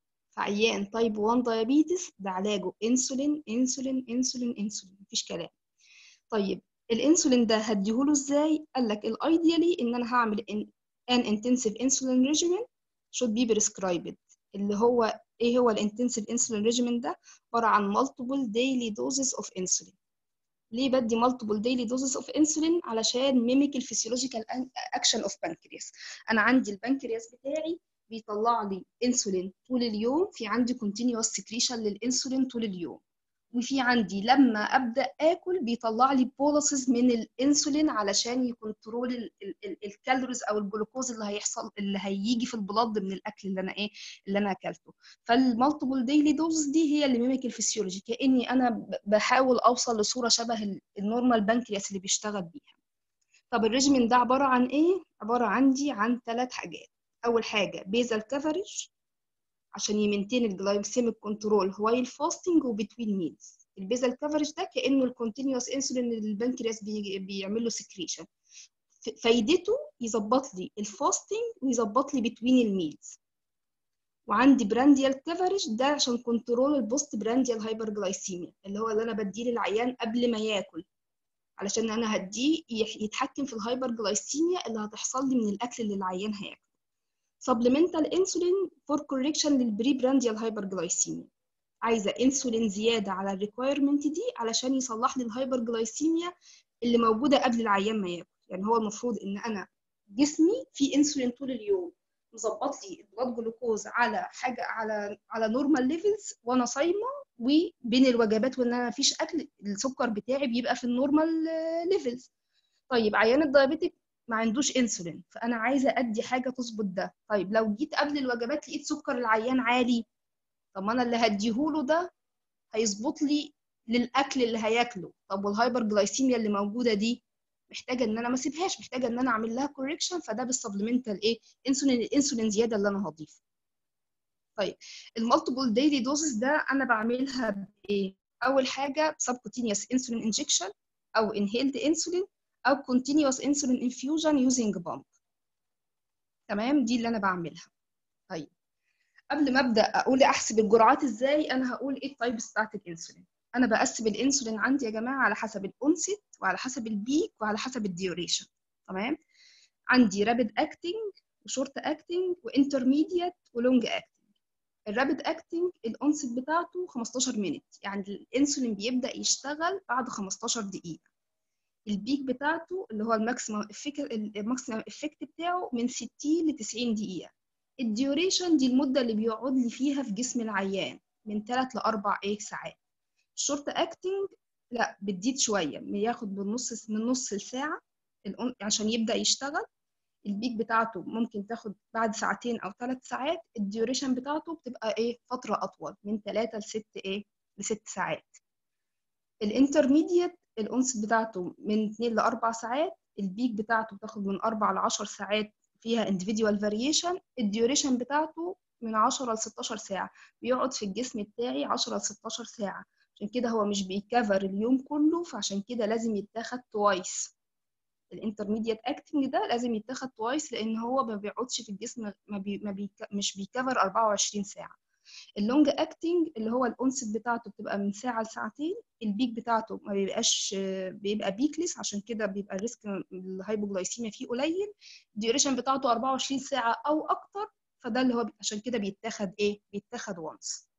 فعيان تايب 1 دايابيتس ده علاجه انسولين انسولين انسولين انسولين مفيش كلام طيب الانسولين ده هديهوله ازاي قال لك الايديالي ان انا هعمل an intensive insulin regimen should be prescribed اللي هو ايه هو الانتنسيف انسولين ريجيمين ده عباره عن multiple daily doses of insulin ليه بدي multiple daily doses of insulin علشان ميميك الفسيولوجيكال اكشن اوف بانكرياس انا عندي البنكرياس بتاعي بيطلع لي انسولين طول اليوم في عندي continuous secretion للانسولين طول اليوم وفي عندي لما ابدا اكل بيطلع لي بولسز من الانسولين علشان يكنترول ال- ال- ال- الكالوريز او الجلوكوز اللي هيحصل اللي هيجي في البلاد من الاكل اللي انا ايه اللي انا اكلته فالمالتيبل ديلي دوز دي هي اللي ميميك الفسيولوجي كاني انا ب- بحاول اوصل لصوره شبه ال- النورمال بانكرياس اللي بيشتغل بيها طب الريجيمين ده عباره عن ايه عباره عندي عن ثلاث حاجات اول حاجه بيزل كفرج عشان يمنتين الجلايكسيميك كنترول وايل فاستنج وبتوين ميلز البيزل كفرج ده كانه الكونتينوس انسولين اللي البنكرياس بي- بيعمل له سكريشن فايدته يظبط لي الفاستنج ويظبط لي بتوين الميلز وعندي برانديال كفرج ده عشان كنترول البوست برانديال هايبرجلايسيميا اللي هو اللي انا بديه للعيان قبل ما ياكل علشان انا هديه يح- يتحكم في الهايبرجلايسيميا اللي هتحصل لي من الاكل اللي العيان هياكله supplemental insulin for correction للبري برانديال هايبرجلايسيميا عايزه انسولين زياده على الريكويرمنت دي علشان يصلح لي الهايبرجلايسيميا اللي موجوده قبل العيان ما ياكل يعني هو المفروض ان انا جسمي فيه انسولين طول اليوم مظبط لي البلاد جلوكوز على حاجه على على نورمال ليفلز وانا صايمه وبين الوجبات وان انا مفيش اكل السكر بتاعي بيبقى في النورمال ليفلز طيب عيان الدايابيتك ما عندوش انسولين فانا عايزه ادي حاجه تظبط ده طيب لو جيت قبل الوجبات لقيت سكر العيان عالي طب ما انا اللي هديهوله ده هيظبط لي للاكل اللي هياكله طب والهايبر جلايسيميا اللي موجوده دي محتاجه ان انا ما اسيبهاش محتاجه ان انا اعمل لها كوريكشن فده بالسبلمنتال ايه انسولين الانسولين زياده اللي انا هضيفه طيب المالتيبل ديلي دوزز ده انا بعملها بايه اول حاجه سبكوتينيوس انسولين انجكشن او انهيلد انسولين او continuous insulin infusion using pump تمام دي اللي انا بعملها طيب قبل ما ابدا اقول احسب الجرعات ازاي انا هقول ايه التايبس بتاعت الانسولين انا بقسم الانسولين عندي يا جماعه على حسب الاونست وعلى حسب البيك وعلى حسب الديوريشن تمام عندي رابيد اكتنج وشورت اكتنج وانترميديت ولونج اكتنج الرابيد اكتنج الاونست بتاعته 15 مينت يعني الانسولين بيبدا يشتغل بعد 15 دقيقه البيك بتاعته اللي هو الماكسيمم الماكسيمم افكت بتاعه من 60 ل 90 دقيقه الديوريشن دي المده اللي بيقعد لي فيها في جسم العيان من 3 ل 4 ايه ساعات الشورت اكتنج لا بتزيد شويه بياخد بالنص من نص لساعه عشان يبدا يشتغل البيك بتاعته ممكن تاخد بعد ساعتين او ثلاث ساعات الديوريشن بتاعته بتبقى ايه فتره اطول من 3 ل 6 ايه ل 6 ساعات الانترميديت الأنس بتاعته من 2 ل 4 ساعات البيك بتاعته بتاخد من 4 ل 10 ساعات فيها individual variation الديوريشن بتاعته من 10 ل 16 ساعة بيقعد في الجسم بتاعي 10 ل 16 ساعة عشان كده هو مش بيكفر اليوم كله فعشان كده لازم يتاخد توايس الانترميديت اكتنج ده لازم يتاخد توايس لان هو ما بيقعدش في الجسم ما بي ما بي مش بيكفر 24 ساعة اللونج اكتنج اللي هو الانست بتاعته بتبقى من ساعه لساعتين البيك بتاعته ما بيبقاش بيبقى بيكلس عشان كده بيبقى الريسك الهايبوجلايسيميا فيه قليل الديوريشن بتاعته 24 ساعه او اكتر فده اللي هو عشان كده بيتاخد ايه بيتاخد وانس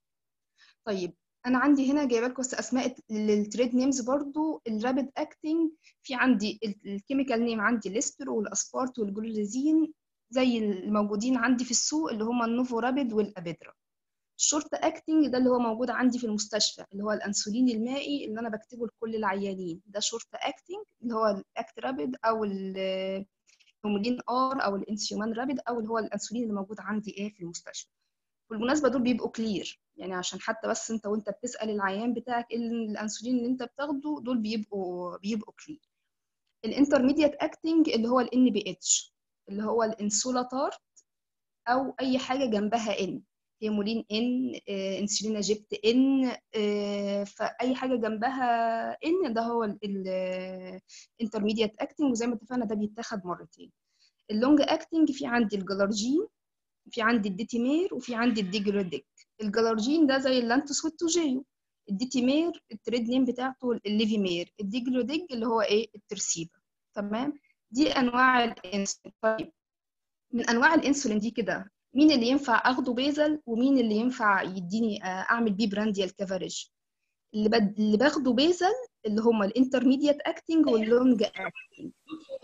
طيب انا عندي هنا جايبه لكم اسماء للتريد نيمز برضو الرابيد اكتنج في عندي الكيميكال نيم عندي الاستر والاسبارت والجلوزين زي الموجودين عندي في السوق اللي هما النوفو رابيد والابيدرا الشورت اكتنج ده اللي هو موجود عندي في المستشفى اللي هو الانسولين المائي اللي انا بكتبه لكل العيانين ده شورت اكتنج اللي هو الاكت رابيد او الهومولين ار او الانسيومان رابيد او اللي هو الانسولين اللي موجود عندي ايه في المستشفى بالمناسبه دول بيبقوا كلير يعني عشان حتى بس انت وانت بتسال العيان بتاعك ايه الانسولين اللي انت بتاخده دول بيبقوا بيبقوا كلير الانترميديت اكتنج اللي هو الان بي اتش اللي هو الانسولاتارت او اي حاجه جنبها ان هيمولين ان آه، انسولين جبت ان آه، فاي حاجه جنبها ان ده هو الانترميديت اكتنج وزي ما اتفقنا ده بيتاخد مرتين اللونج اكتنج في عندي الجلارجين في عندي الديتيمير وفي عندي الديجروديك الجلارجين ده زي اللانتوس والتوجيو الديتيمير التريد نيم بتاعته الليفيمير الديجلوديج اللي هو ايه الترسيبه تمام دي انواع الانسولين طيب من انواع الانسولين دي كده مين اللي ينفع اخده بيزل ومين اللي ينفع يديني آه، اعمل بيه برانديال كفرج اللي بد... اللي باخده بيزل اللي هما الانترميديت اكتنج واللونج اكتنج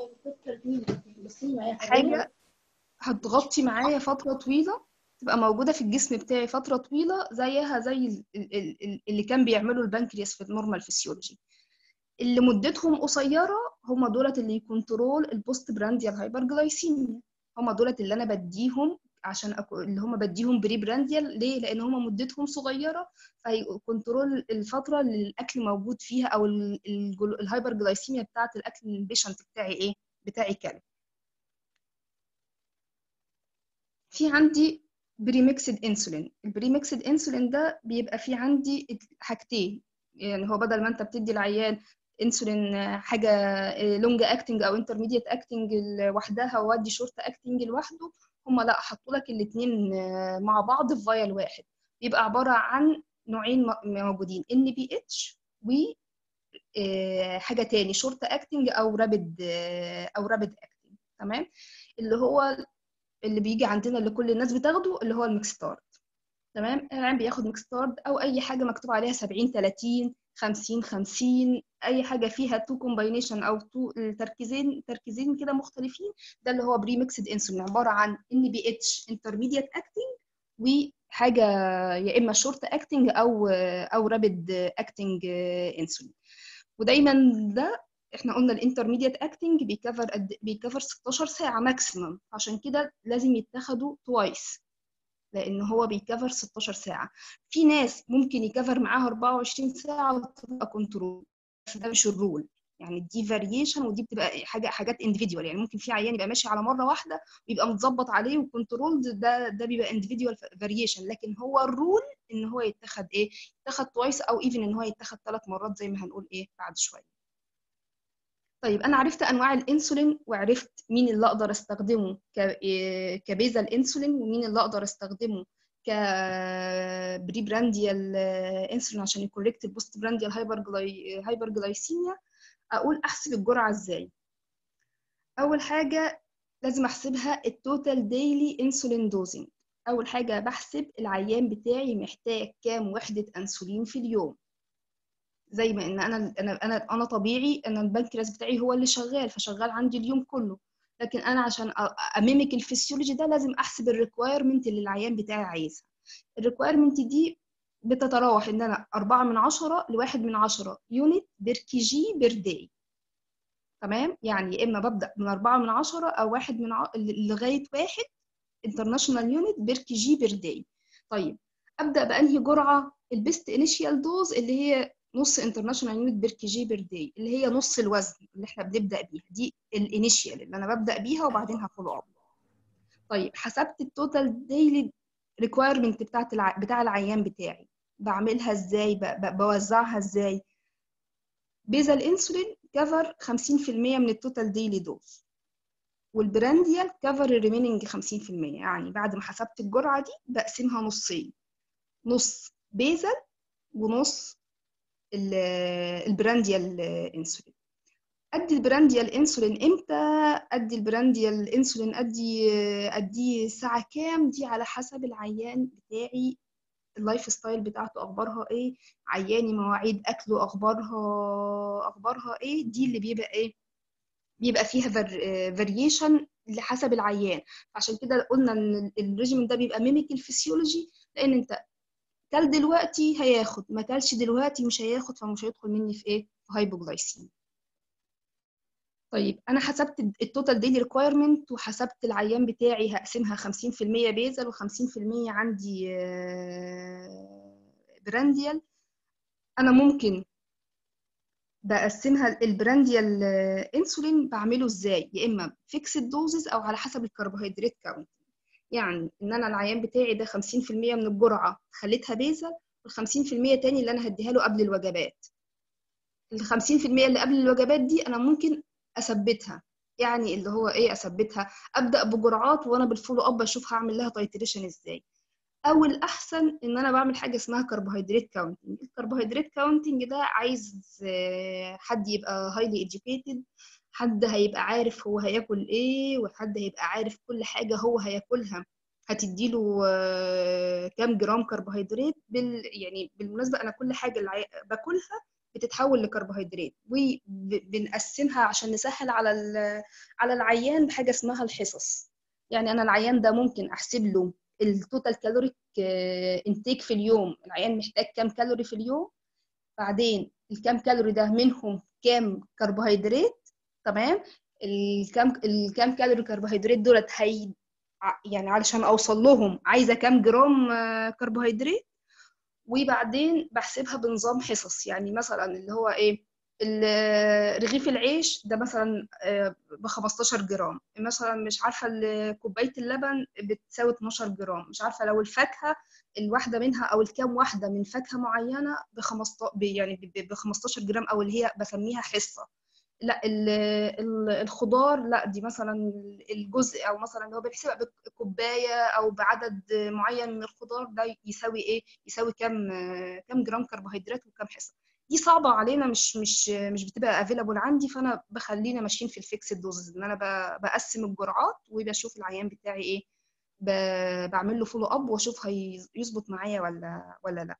حاجه هتغطي معايا فتره طويله تبقى موجوده في الجسم بتاعي فتره طويله زيها زي ال- ال- ال- اللي كان بيعمله البنكرياس في النورمال فيسيولوجي اللي مدتهم قصيره هم دولت اللي يكنترول البوست برانديال هايبرجلايسيميا هم دولت اللي انا بديهم عشان أكو... اللي هم بديهم بري برانديال ليه لان هم مدتهم صغيره فكنترول الفتره اللي الاكل موجود فيها او ال- الجلو- الهايبرجلايسيميا بتاعه الاكل اللي البيشنت بتاعي ايه بتاعي كلب في عندي بريميكسد انسولين البريميكسد انسولين ده بيبقى فيه عندي حاجتين يعني هو بدل ما انت بتدي العيان انسولين آه، حاجه لونج اكتنج او انترميديت اكتنج لوحدها وادي شورت اكتنج لوحده هم لا حطوا لك الاثنين مع بعض في فايل واحد بيبقى عباره عن نوعين م- موجودين ان بي اتش و آه، حاجه تاني شورت اكتنج او رابد او رابد اكتنج تمام اللي هو اللي بيجي عندنا اللي كل الناس بتاخده اللي هو الميكستارد تمام العيان بياخد ميكستارد او اي حاجه مكتوب عليها 70 30 50 50 اي حاجه فيها تو كومباينيشن او تو تركيزين تركيزين كده مختلفين ده اللي هو بري ميكسد انسولين عباره عن ان بي اتش انترميديت اكتنج وحاجه يا اما شورت اكتنج او او رابد اكتنج انسولين ودايما ده احنا قلنا الانترميديت اكتنج بيكفر قد بيكفر 16 ساعه ماكسيمم عشان كده لازم يتاخدوا توايس لان هو بيكفر 16 ساعه في ناس ممكن يكفر معاها 24 ساعه وتبقى كنترول بس ده مش الرول يعني دي فاريشن ودي بتبقى حاجه حاجات انديفيدوال يعني ممكن في عيان يبقى ماشي على مره واحده ويبقى متظبط عليه وكنترول ده ده بيبقى انديفيدوال فاريشن لكن هو الرول ان هو يتاخد ايه يتاخد توايس او ايفن ان هو يتاخد ثلاث مرات زي ما هنقول ايه بعد شويه طيب انا عرفت انواع الانسولين وعرفت مين اللي اقدر استخدمه ك كبيزا الانسولين ومين اللي اقدر استخدمه ك بري برانديال انسولين عشان يكوريكت البوست برانديال هايبر هايبر جلايسيميا اقول احسب الجرعه ازاي اول حاجه لازم احسبها التوتال ديلي انسولين دوزنج اول حاجه بحسب العيان بتاعي محتاج كام وحده انسولين في اليوم زي ما ان انا انا انا انا طبيعي ان البنكرياس بتاعي هو اللي شغال فشغال عندي اليوم كله لكن انا عشان اميمك الفسيولوجي ده لازم احسب الريكوايرمنت اللي العيان بتاعي عايزها الريكوايرمنت دي بتتراوح ان انا 4 من 10 لواحد من 10 يونت بير كي جي بير داي تمام يعني يا اما ببدا من 4 من 10 او واحد من ع... لغايه واحد انترناشونال يونت بير كي جي بير داي طيب ابدا بانهي جرعه البيست انيشيال دوز اللي هي نص انترناشونال يونت بير كي جي بير داي اللي هي نص الوزن اللي احنا بنبدا بيها دي الانيشيال اللي انا ببدا بيها وبعدين هفولو اب طيب حسبت التوتال ديلي ريكويرمنت بتاعت الع... بتاع العيان بتاعي بعملها ازاي ب... ب... بوزعها ازاي بيزا الانسولين كفر 50% من التوتال ديلي دوز والبرانديال كفر الريميننج 50% يعني بعد ما حسبت الجرعه دي بقسمها نصين نص بيزل ونص البرانديال انسولين ادي البرانديال انسولين امتى ادي البرانديال انسولين ادي اديه الساعه كام دي على حسب العيان بتاعي اللايف ستايل بتاعته اخبارها ايه عياني مواعيد اكله اخبارها اخبارها ايه دي اللي بيبقى ايه بيبقى فيها فاريشن لحسب العيان عشان كده قلنا ان الريجيمين ده بيبقى ميميك الفسيولوجي لان انت كل دلوقتي هياخد ما كلش دلوقتي مش هياخد فمش هيدخل مني في ايه في هايبوجلايسيميا طيب انا حسبت التوتال ديلي ريكويرمنت وحسبت العيان بتاعي هقسمها 50% بيزل و50% عندي برانديال انا ممكن بقسمها البرانديال انسولين بعمله ازاي يا اما فيكسد دوزز او على حسب الكربوهيدرات كاونت يعني ان انا العيان بتاعي ده 50% من الجرعه خليتها بيزل وال50% تاني اللي انا هديها له قبل الوجبات ال 50% اللي قبل الوجبات دي انا ممكن اثبتها يعني اللي هو ايه اثبتها ابدا بجرعات وانا بالفولو اب اشوف هعمل لها تايتريشن ازاي او الاحسن ان انا بعمل حاجه اسمها كربوهيدرات كاونتنج الكربوهيدرات كاونتنج ده عايز حد يبقى هايلي educated حد هيبقى عارف هو هياكل ايه وحد هيبقى عارف كل حاجه هو هياكلها هتديله كام جرام كربوهيدرات بال يعني بالمناسبه انا كل حاجه اللي باكلها بتتحول لكربوهيدرات وبنقسمها عشان نسهل على على العيان بحاجه اسمها الحصص يعني انا العيان ده ممكن احسب له التوتال كالوريك انتيك في اليوم العيان محتاج كام كالوري في اليوم بعدين الكام كالوري ده منهم كام كربوهيدرات تمام الكام الكام كالوري كربوهيدرات دولت هي يعني علشان اوصل لهم عايزه كام جرام كربوهيدرات وبعدين بحسبها بنظام حصص يعني مثلا اللي هو ايه رغيف العيش ده مثلا ب 15 جرام مثلا مش عارفه كوبايه اللبن بتساوي 12 جرام مش عارفه لو الفاكهه الواحده منها او الكام واحده من فاكهه معينه ب 15 يعني ب 15 جرام او اللي هي بسميها حصه لا الخضار لا دي مثلا الجزء او مثلا هو بيحسبها بكوبايه او بعدد معين من الخضار ده يساوي ايه يساوي كام كام جرام كربوهيدرات وكام حصه دي صعبه علينا مش مش مش بتبقى افيلابل عندي فانا بخلينا ماشيين في الفيكسد دوزز ان انا بقسم الجرعات وبشوف العيان بتاعي ايه بعمل له فولو اب واشوف هيظبط معايا ولا ولا لا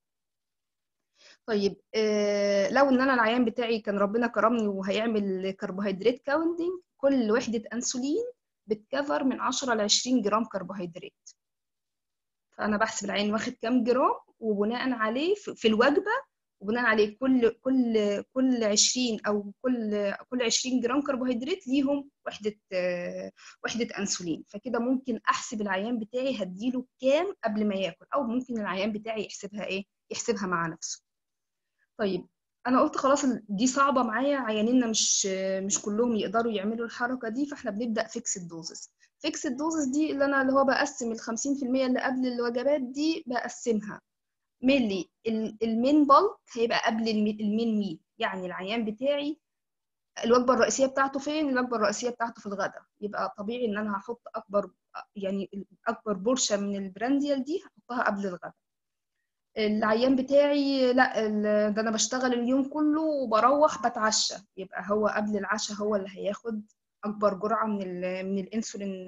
طيب آه لو ان انا العيان بتاعي كان ربنا كرمني وهيعمل كربوهيدرات كاونتنج كل وحده انسولين بتكفر من 10 ل 20 جرام كربوهيدرات فانا بحسب العيان واخد كام جرام وبناء عليه في الوجبه وبناء عليه كل كل كل 20 او كل كل 20 جرام كربوهيدرات ليهم وحده آه وحده انسولين فكده ممكن احسب العيان بتاعي هديله كام قبل ما ياكل او ممكن العيان بتاعي يحسبها ايه يحسبها مع نفسه طيب انا قلت خلاص دي صعبه معايا عيانينا مش مش كلهم يقدروا يعملوا الحركه دي فاحنا بنبدا فيكس الدوزز فيكس الدوزز دي اللي انا اللي هو بقسم ال 50% اللي قبل الوجبات دي بقسمها مينلي المين بالك هيبقى قبل المين ميل يعني العيان بتاعي الوجبه الرئيسيه بتاعته فين الوجبه الرئيسيه بتاعته في الغداء يبقى طبيعي ان انا هحط اكبر يعني اكبر بورشه من البرانديال دي هحطها قبل الغداء العيان بتاعي لا ده انا بشتغل اليوم كله وبروح بتعشى يبقى هو قبل العشاء هو اللي هياخد اكبر جرعه من ال من الانسولين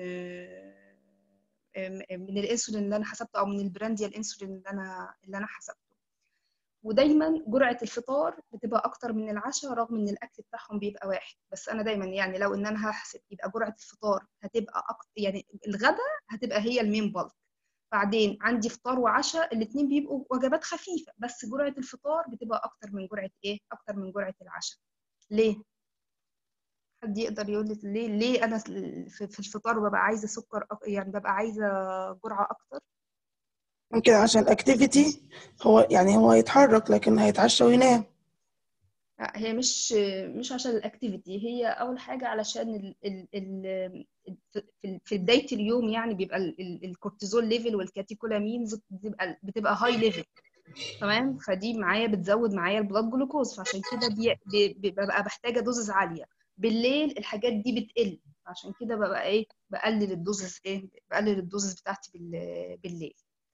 من الانسولين اللي انا حسبته او من البرانديال الانسولين اللي انا اللي انا حسبته ودايما جرعه الفطار بتبقى اكتر من العشاء رغم ان الاكل بتاعهم بيبقى واحد بس انا دايما يعني لو ان انا هحسب يبقى جرعه الفطار هتبقى أكتر يعني الغداء هتبقى هي المين بالك بعدين عندي فطار وعشاء الاثنين بيبقوا وجبات خفيفه بس جرعه الفطار بتبقى اكتر من جرعه ايه اكتر من جرعه العشاء ليه حد يقدر يقول لي ليه ليه انا في الفطار ببقى عايزه سكر أك... يعني ببقى عايزه جرعه اكتر ممكن عشان الاكتيفيتي هو يعني هو هيتحرك لكن هيتعشى وينام هي مش مش عشان الاكتيفيتي هي اول حاجه علشان ال ال ال في بدايه اليوم يعني بيبقى الكورتيزول ليفل والكاتيكولامينز بتبقى بتبقى هاي ليفل تمام فدي معايا بتزود معايا البلاد جلوكوز فعشان كده دي ببقى محتاجه دوزز عاليه بالليل الحاجات دي بتقل عشان كده ببقى ايه بقلل الدوزز ايه بقلل الدوزز بتاعتي بالليل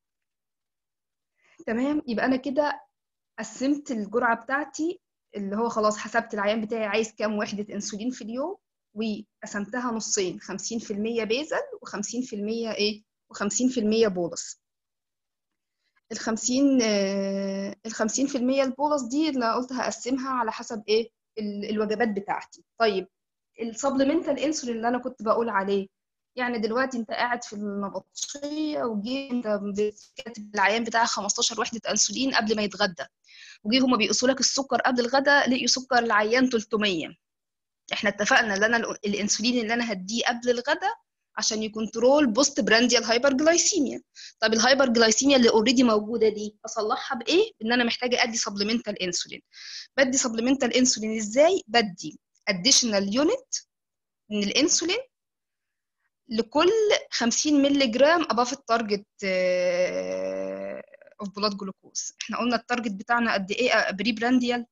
تمام يبقى انا كده قسمت الجرعه بتاعتي اللي هو خلاص حسبت العيان بتاعي عايز كام وحدة أنسولين في اليوم وقسمتها نصين 50% بيزل و50% إيه و50% بولس ال 50 ال 50% البولس دي اللي أنا قلت هقسمها على حسب إيه الوجبات بتاعتي طيب السبلمنتال انسولين اللي أنا كنت بقول عليه يعني دلوقتي انت قاعد في النبطشيه وجي انت كاتب العيان بتاعك 15 وحده انسولين قبل ما يتغدى وجي هما بيقيسوا لك السكر قبل الغداء لقيوا سكر العيان 300 احنا اتفقنا ان انا ال- الانسولين اللي انا هديه قبل الغداء عشان يكنترول بوست برانديال هايبرجلايسيميا طب الهايبرجلايسيميا اللي اوريدي موجوده دي اصلحها بايه ان انا محتاجه ادي سبلمنتال انسولين بدي سبلمنتال انسولين ازاي بدي اديشنال يونت من الانسولين لكل 50 مللي جرام above التارجت اوف بلاد جلوكوز احنا قلنا التارجت بتاعنا قد ايه بري برانديال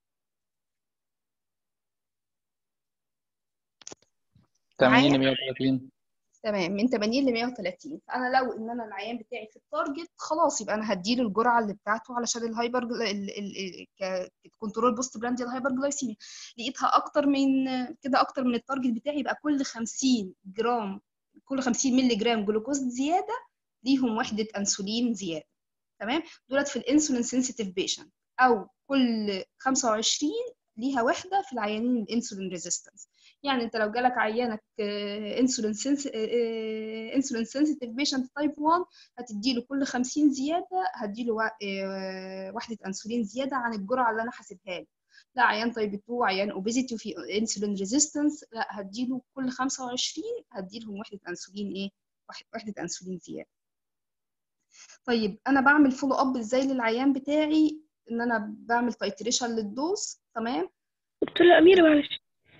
80 ل 130 تمام من 80 ل 130 فانا لو ان انا العيان بتاعي في التارجت خلاص يبقى انا هديله الجرعه اللي بتاعته علشان الهايبر كنترول بوست برانديال هايبر جلايسيميا لقيتها اكتر من كده اكتر من التارجت بتاعي يبقى كل 50 جرام كل 50 مللي جرام جلوكوز زياده ليهم وحده انسولين زياده تمام دولت في الانسولين سنسيتيف بيشنت او كل 25 ليها وحده في العيانين الانسولين ريزيستنس يعني انت لو جالك عيانك انسولين سنس انسولين سنسيتيف بيشنت تايب 1 هتديله كل 50 زياده هديله وا- آه، وحده انسولين زياده عن الجرعه اللي انا حاسبها له لا عيان تايب 2 عيان اوبيزيتي وفي انسولين ريزيستنس لا هديله كل 25 هديلهم وحده انسولين ايه وح- وحده انسولين زياده طيب انا بعمل فولو اب ازاي للعيان بتاعي ان انا بعمل تايتريشن للدوز تمام دكتورة أميرة معلش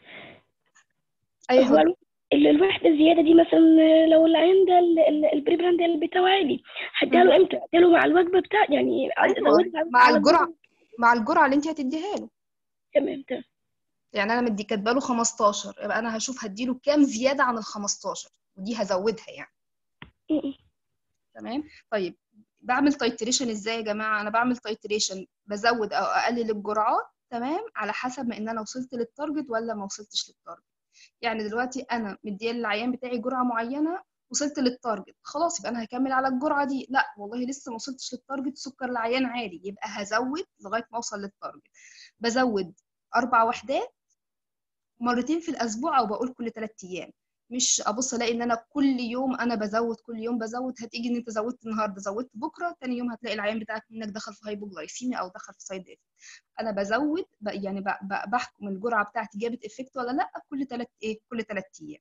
اي هو الو- ال- الوحدة الزيادة دي مثلا لو العيان ده ال- ال- البري براند بتاعه عالي هديها له امتى؟ هديها له مع الوجبة بتاع يعني أيوة، أزودها مع على الجرعه مع الجرعه اللي انت هتديها له تمام تمام يعني انا مدي كاتبه له 15 يبقى انا هشوف هديله كام زياده عن ال 15 ودي هزودها يعني م- م. تمام طيب بعمل تايتريشن ازاي يا جماعه انا بعمل تايتريشن بزود او اقلل الجرعات تمام على حسب ما ان انا وصلت للتارجت ولا ما وصلتش للتارجت يعني دلوقتي انا مديه للعيان بتاعي جرعه معينه وصلت للتارجت خلاص يبقى انا هكمل على الجرعه دي لا والله لسه ما وصلتش للتارجت سكر العيان عالي يبقى هزود لغايه ما اوصل للتارجت بزود اربع وحدات مرتين في الاسبوع او بقول كل ثلاث ايام مش ابص الاقي ان انا كل يوم انا بزود كل يوم بزود هتيجي ان انت زودت النهارده زودت بكره تاني يوم هتلاقي العيان بتاعك منك دخل في هايبوجلايسيميا او دخل في سايد افكت انا بزود ب- يعني ب- ب- بحكم الجرعه بتاعتي جابت افكت ولا لا كل ثلاث ايه كل ثلاث ايام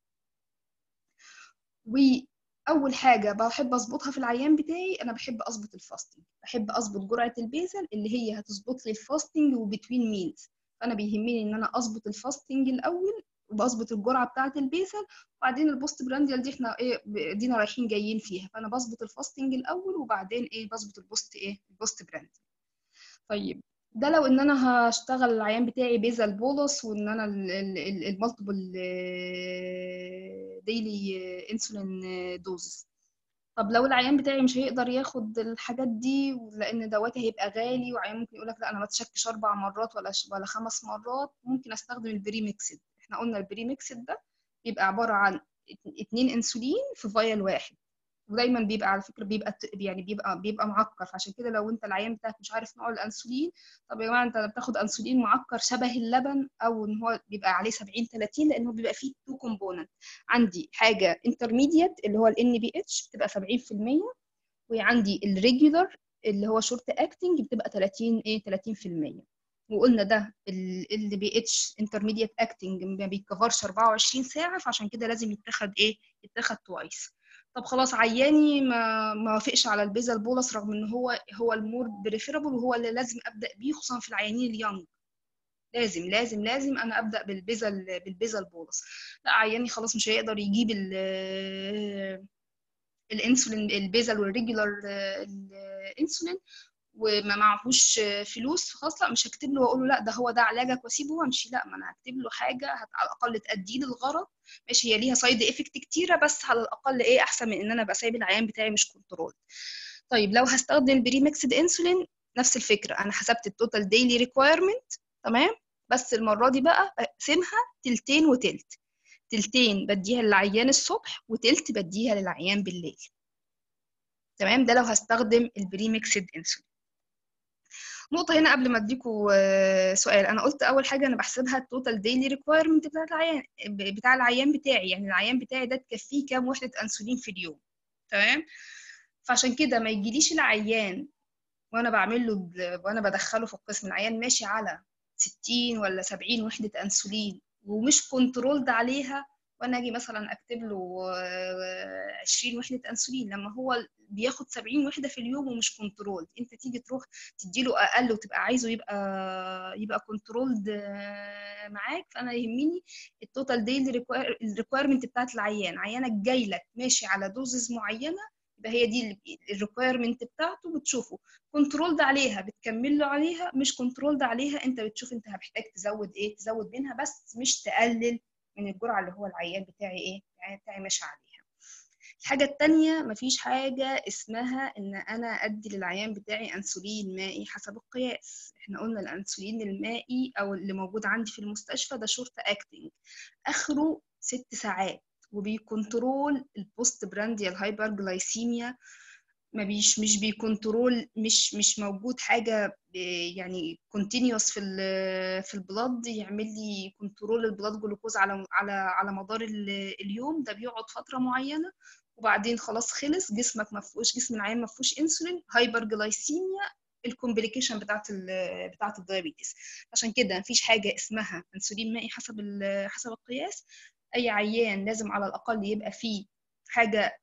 واول حاجه بحب اظبطها في العيان بتاعي انا بحب اظبط الفاستنج بحب اظبط جرعه البيزل اللي هي هتظبط لي الفاستنج وبتوين ميلز فانا بيهمني ان انا اظبط الفاستنج الاول وبظبط الجرعه بتاعه البيزل وبعدين البوست برانديال دي احنا ايه ب- دينا رايحين جايين فيها فانا بظبط الفاستنج الاول وبعدين ايه بظبط البوست ايه البوست برانديال طيب ده لو ان انا هشتغل العيان بتاعي بيزل بولس وان انا المالتيبل ديلي انسولين دوزز طب لو العيان بتاعي مش هيقدر ياخد الحاجات دي لان دواتي هيبقى غالي وعيان ممكن يقول لك لا انا ما اتشكش اربع مرات ولا ش- ولا خمس مرات ممكن استخدم البري ميكسد احنا قلنا البري ميكسد ده بيبقى عباره عن ات- اتنين انسولين في فايل واحد ودايما بيبقى على فكره بيبقى ت- يعني بيبقى بيبقى معكر فعشان كده لو انت العيان بتاعك مش عارف نوع الانسولين طب يا جماعه انت بتاخد انسولين معكر شبه اللبن او ان هو بيبقى عليه 70 30 لانه بيبقى فيه تو كومبوننت عندي حاجه انترميديت اللي هو الان بي اتش بتبقى 70% وعندي الريجولار اللي هو شورت اكتنج بتبقى 30 ايه 30% وقلنا ده اللي بي اتش انترميديت اكتنج ما بيكفرش 24 ساعه فعشان كده لازم يتاخد ايه يتاخد توايس طب خلاص عياني ما ما وافقش على البيزل بولس رغم ان هو هو المور بريفيرابل وهو اللي لازم ابدا بيه خصوصا في العيانين اليونج لازم لازم لازم انا ابدا بالبيزل بالبيزل بولس لا عياني خلاص مش هيقدر يجيب ال الانسولين البيزل والريجولار الانسولين وما معهوش فلوس خلاص لا مش هكتب له واقول له لا ده هو ده علاجك واسيبه وامشي لا ما انا هكتب له حاجه هت على الاقل تادي لي الغرض ماشي هي ليها سايد افكت كتيره بس على الاقل ايه احسن من ان انا ابقى سايب العيان بتاعي مش كنترول طيب لو هستخدم البري ميكسد انسولين نفس الفكره انا حسبت التوتال ديلي ريكويرمنت تمام بس المره دي بقى اقسمها تلتين وتلت تلتين بديها للعيان الصبح وتلت بديها للعيان بالليل تمام ده لو هستخدم البري ميكسد انسولين نقطة هنا قبل ما اديكوا آه، سؤال انا قلت اول حاجة انا بحسبها التوتال ديلي ريكويرمنت بتاع العيان ب- بتاع العيان بتاعي يعني العيان بتاعي ده تكفيه كام وحدة انسولين في اليوم تمام فعشان كده ما يجيليش العيان وانا بعمل له ال- وانا بدخله في القسم العيان ماشي على 60 ولا 70 وحدة انسولين ومش كنترولد عليها وانا اجي مثلا اكتب له آه، 20 وحدة انسولين لما هو بياخد 70 وحدة في اليوم ومش كنترولد انت تيجي تروح تديله اقل وتبقى عايزه يبقى يبقى كنترولد معاك فانا يهمني التوتال ديلي الريكويرمنت بتاعت العيان عيانك جاي لك ماشي على دوزز معينة يبقى هي دي الريكويرمنت بتاعته بتشوفه كنترولد عليها بتكمل له عليها مش كنترولد عليها انت بتشوف انت محتاج تزود ايه تزود منها بس مش تقلل من الجرعه اللي هو العيان بتاعي ايه العيان بتاعي ماشي عليها الحاجه التانية مفيش حاجه اسمها ان انا ادي للعيان بتاعي انسولين مائي حسب القياس احنا قلنا الانسولين المائي او اللي موجود عندي في المستشفى ده شورت اكتنج اخره ست ساعات وبيكنترول البوست برانديال هايبر جلايسيميا ما بيش مش بيكنترول مش مش موجود حاجه ب- يعني كونتينيوس في ال في البلد يعمل لي كنترول البلاد جلوكوز على على على مدار ال- اليوم ده بيقعد فتره معينه وبعدين خلاص خلص جسمك ما فيهوش جسم العيان ما فيهوش انسولين هايبر جلايسيميا الكومبليكيشن بتاعت ال بتاعت الدايابيتس عشان كده مفيش حاجه اسمها انسولين مائي حسب ال- حسب القياس اي عيان لازم على الاقل يبقى فيه حاجه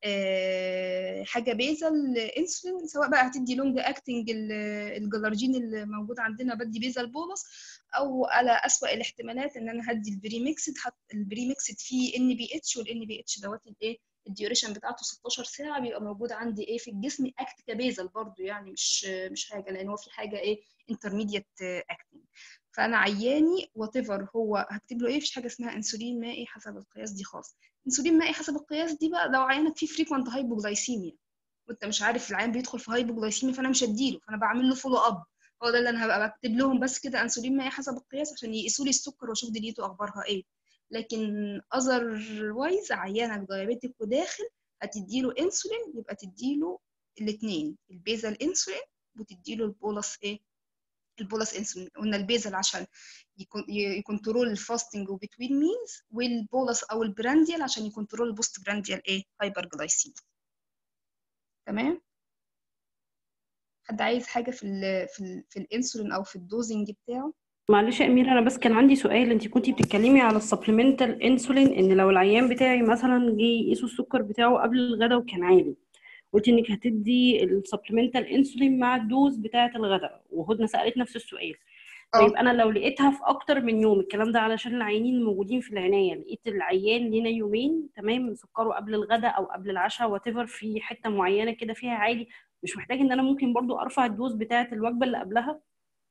آه، حاجه بيزل انسولين سواء بقى هتدي لونج اكتنج الجلارجين اللي موجود عندنا بدي بيزل بولس او على اسوأ الاحتمالات ان انا هدي البري ميكسد البري ميكسد فيه ان بي اتش والان بي اتش دوت الايه الديوريشن بتاعته 16 ساعه بيبقى موجود عندي ايه في الجسم اكت كبيزل برضو يعني مش مش حاجه لان هو في حاجه ايه انترميديت اكتنج فانا عياني وات ايفر هو هكتب له ايه مفيش حاجه اسمها انسولين مائي حسب القياس دي خالص انسولين مائي حسب القياس دي بقى لو عيانك فيه فريكوانت هايبوجلايسيميا وانت مش عارف العيان بيدخل في هايبوجلايسيميا فانا مش هديله فانا بعمل له فولو اب هو ده اللي انا هبقى بكتب لهم بس كده انسولين مائي حسب القياس عشان يقيسوا لي السكر واشوف دنيته اخبارها ايه لكن اذر وايز عيانك دايابيتك وداخل هتديله انسولين يبقى تديله الاثنين البيزل انسولين وتديله البولس ايه البولس انسولين قلنا البيزل عشان يكون يكنترول الفاستنج وبتوين ميلز والبولس او البرانديال عشان يكنترول البوست برانديال ايه هايبر جلايسيميا تمام حد عايز حاجه في ال في ال في الانسولين او في الدوزنج بتاعه معلش يا أميرة أنا بس كان عندي سؤال أنت كنتي بتتكلمي على السبلمنتال انسولين إن لو العيان بتاعي مثلا جه يقيسوا السكر بتاعه قبل الغداء وكان عالي قلتي إنك هتدي السبلمنتال انسولين مع الدوز بتاعة الغداء وهدنة سألت نفس السؤال طيب اه أنا لو لقيتها في أكتر من يوم الكلام ده علشان العيانين الموجودين في العناية لقيت العيان لينا يومين تمام سكره قبل الغداء أو قبل العشاء وات في حتة معينة كده فيها عالي مش محتاج إن أنا ممكن برضو أرفع الدوز بتاعة الوجبة اللي قبلها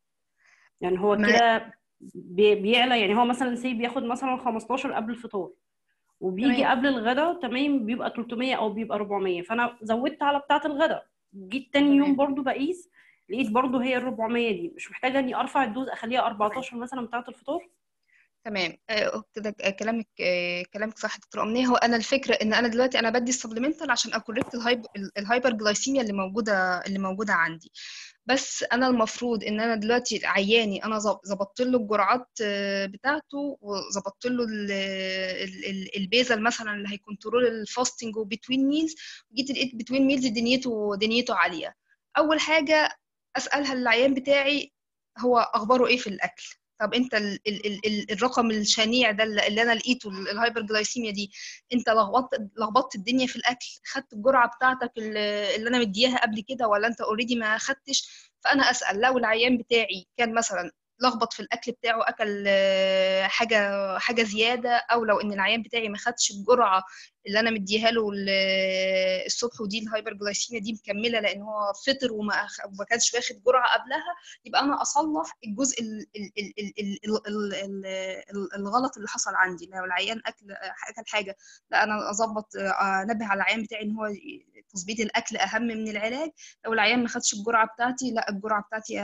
يعني هو ما كده بي- بيعلى يعني هو مثلا سي بياخد مثلا 15 قبل الفطار وبيجي تمام قبل الغداء تمام بيبقى 300 او بيبقى 400 فانا زودت على بتاعه الغداء جيت تاني يوم تمام برضو بقيس لقيت برضو هي ال 400 دي مش محتاجه اني ارفع الدوز اخليها 14 مثلا بتاعه الفطار تمام آه، كده آه، كلامك آه، كلامك صح دكتور امنيه هو انا الفكره ان انا دلوقتي انا بدي السبلمنتال عشان اكوركت الهايب الهايبر جلايسيميا اللي موجوده اللي موجوده عندي بس انا المفروض ان انا دلوقتي عياني انا ظب- ظبطت له الجرعات آه، بتاعته وظبطت له ال- ال- ال- البيزل مثلا اللي هيكنترول الفاستنج وبتوين ميلز جيت لقيت بتوين ميلز دنيته دنيته عاليه اول حاجه اسالها العيان بتاعي هو اخباره ايه في الاكل طب انت ال ال ال ال الرقم الشنيع ده اللي اللي انا لقيته ال- الهايبر جلايسيميا دي انت لخبطت لخبطت الدنيا في الاكل خدت الجرعه بتاعتك اللي اللي انا مدياها قبل كده ولا انت اوريدي ما خدتش فانا اسال لو العيان بتاعي كان مثلا لخبط في الاكل بتاعه اكل آه، حاجه حاجه زياده او لو ان العيان بتاعي ما خدش الجرعه اللي انا مديها له ال- الصبح ودي الهايبر جلايسيميا دي مكمله لان هو فطر وما أخ- وما كانش واخد جرعه قبلها يبقى انا اصلح الجزء ال ال ال ال ال ال ال ال ال الغلط اللي حصل عندي لو العيان اكل اكل حاجه لا انا اظبط آه، انبه على العيان بتاعي ان هو ي- تظبيط الاكل اهم من العلاج لو العيان ما خدش الجرعه بتاعتي لا الجرعه بتاعتي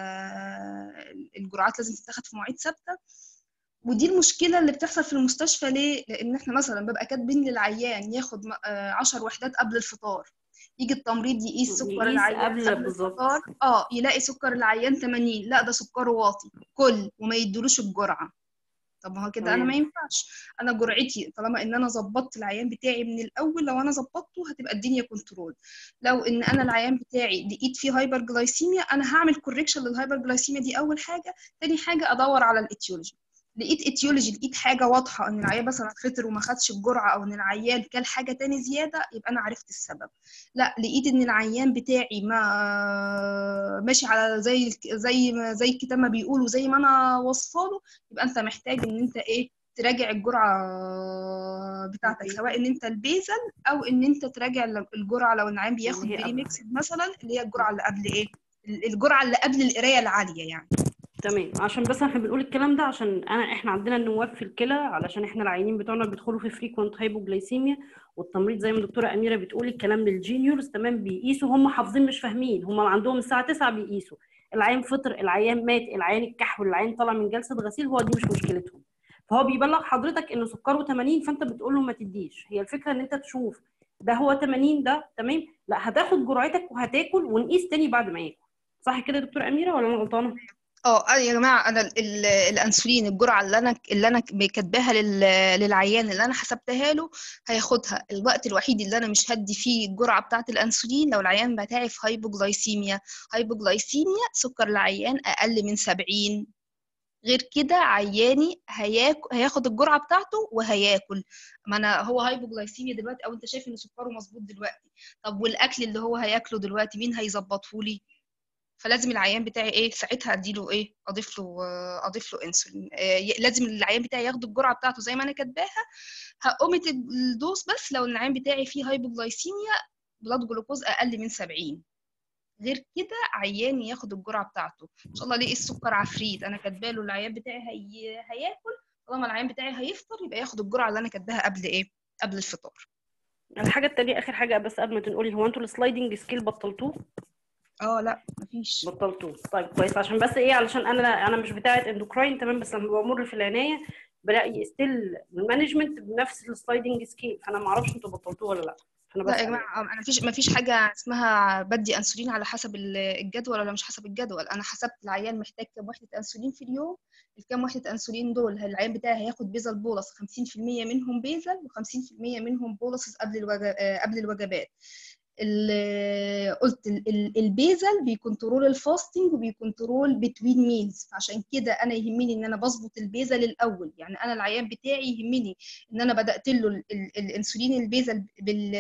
آه، الجرعات لازم تتاخد في مواعيد ثابته ودي المشكلة اللي بتحصل في المستشفى ليه؟ لأن احنا مثلا ببقى كاتبين للعيان ياخد 10 وحدات قبل الفطار يجي التمريض يقيس سكر يقيس العيان قبل قبل بالظبط. الفطار اه يلاقي سكر العيان 80 لا ده سكره واطي كل وما يدلوش الجرعه طب ما هو كده انا ما تمام. ينفعش انا جرعتي طالما ان انا ظبطت العيان بتاعي من الاول لو انا ظبطته هتبقى الدنيا كنترول لو ان انا العيان بتاعي لقيت فيه هايبر جلايسيميا انا هعمل كوريكشن للهايبر جلايسيميا دي اول حاجه تاني حاجه ادور على الاتيولوجي لقيت اتيولوجي لقيت حاجه واضحه ان العيان مثلا فطر وما خدش الجرعه او ان العيان كل حاجه تاني زياده يبقى انا عرفت السبب لا لقيت ان العيان بتاعي ما ماشي على زي زي ما زي الكتاب ما بيقول وزي ما انا وصفاله يبقى انت محتاج ان انت ايه تراجع الجرعه بتاعتك سواء ان انت البيزل او ان انت تراجع الجرعه لو العيان بياخد اللي هي بري قبل. ميكسد مثلا اللي هي الجرعه اللي قبل ايه الجرعه اللي قبل القرايه العاليه يعني تمام عشان بس احنا بنقول الكلام ده عشان انا احنا عندنا النواب في الكلى علشان احنا العيانين بتوعنا بيدخلوا في فريكوينت هايبوجلايسيميا والتمريض زي ما الدكتوره اميره بتقول الكلام للجينيورز تمام بيقيسوا هم حافظين مش فاهمين هم عندهم الساعه 9 بيقيسوا العيان فطر العيان مات العيان الكحول العيان طالع من جلسه غسيل هو دي مش مشكلتهم فهو بيبلغ حضرتك ان سكره 80 فانت بتقول له ما تديش هي الفكره ان انت تشوف ده هو 80 ده تمام لا هتاخد جرعتك وهتاكل ونقيس تاني بعد ما ياكل صح كده يا دكتوره اميره ولا انا غلطانه اه أنا يا جماعه انا ال- ال- الانسولين الجرعه اللي انا اللي انا كاتباها لل- للعيان اللي انا حسبتها له هياخدها الوقت الوحيد اللي انا مش هدي فيه الجرعه بتاعه الانسولين لو العيان بتاعي في هايبوجلايسيميا هايبوجلايسيميا سكر العيان اقل من 70 غير كده عياني هياكل هياخد الجرعه بتاعته وهياكل ما انا هو هايبوجلايسيميا دلوقتي او انت شايف ان سكره مظبوط دلوقتي طب والاكل اللي هو هياكله دلوقتي مين هيظبطه لي فلازم العيان بتاعي ايه ساعتها اديله ايه اضيف له آه، اضيف له انسولين آه، ي- لازم العيان بتاعي ياخد الجرعه بتاعته زي ما انا كاتباها هقومت الدوز بس لو العيان بتاعي فيه هايبوجلايسيميا بلاد جلوكوز اقل من 70 غير كده عيان ياخد الجرعه بتاعته ان شاء الله ليه السكر عفريت انا كاتبه له العيان بتاعي هي... هياكل طالما العيان بتاعي هيفطر يبقى ياخد الجرعه اللي انا كاتباها قبل ايه قبل الفطار الحاجه التانيه اخر حاجه بس قبل ما تنقولي هو انتوا السلايدنج سكيل بطلتوه اه لا مفيش بطلتوه طيب كويس عشان بس ايه علشان انا انا مش بتاعه اندوكراين تمام بس لما بمر في العنايه بلاقي ستيل المانجمنت بنفس السلايدنج سكيل فانا ما اعرفش انتوا بطلتوه ولا لا فانا لا يا بسأل جماعة أنا مفيش مفيش حاجة اسمها بدي أنسولين على حسب ال- الجدول ولا مش حسب الجدول أنا حسبت العيان محتاج كام وحدة أنسولين في اليوم الكام وحدة أنسولين دول العيان بتاعي هياخد بيزل بولس 50% منهم بيزل و50% منهم بولس قبل الوجب... آه، قبل الوجبات ال- قلت ال- ال- البيزل بيكنترول الفاستنج وبيكنترول بتوين ميلز فعشان كده انا يهمني ان انا بظبط البيزل الاول يعني انا العيان بتاعي يهمني ان انا بدات له ال- ال- الانسولين البيزل بال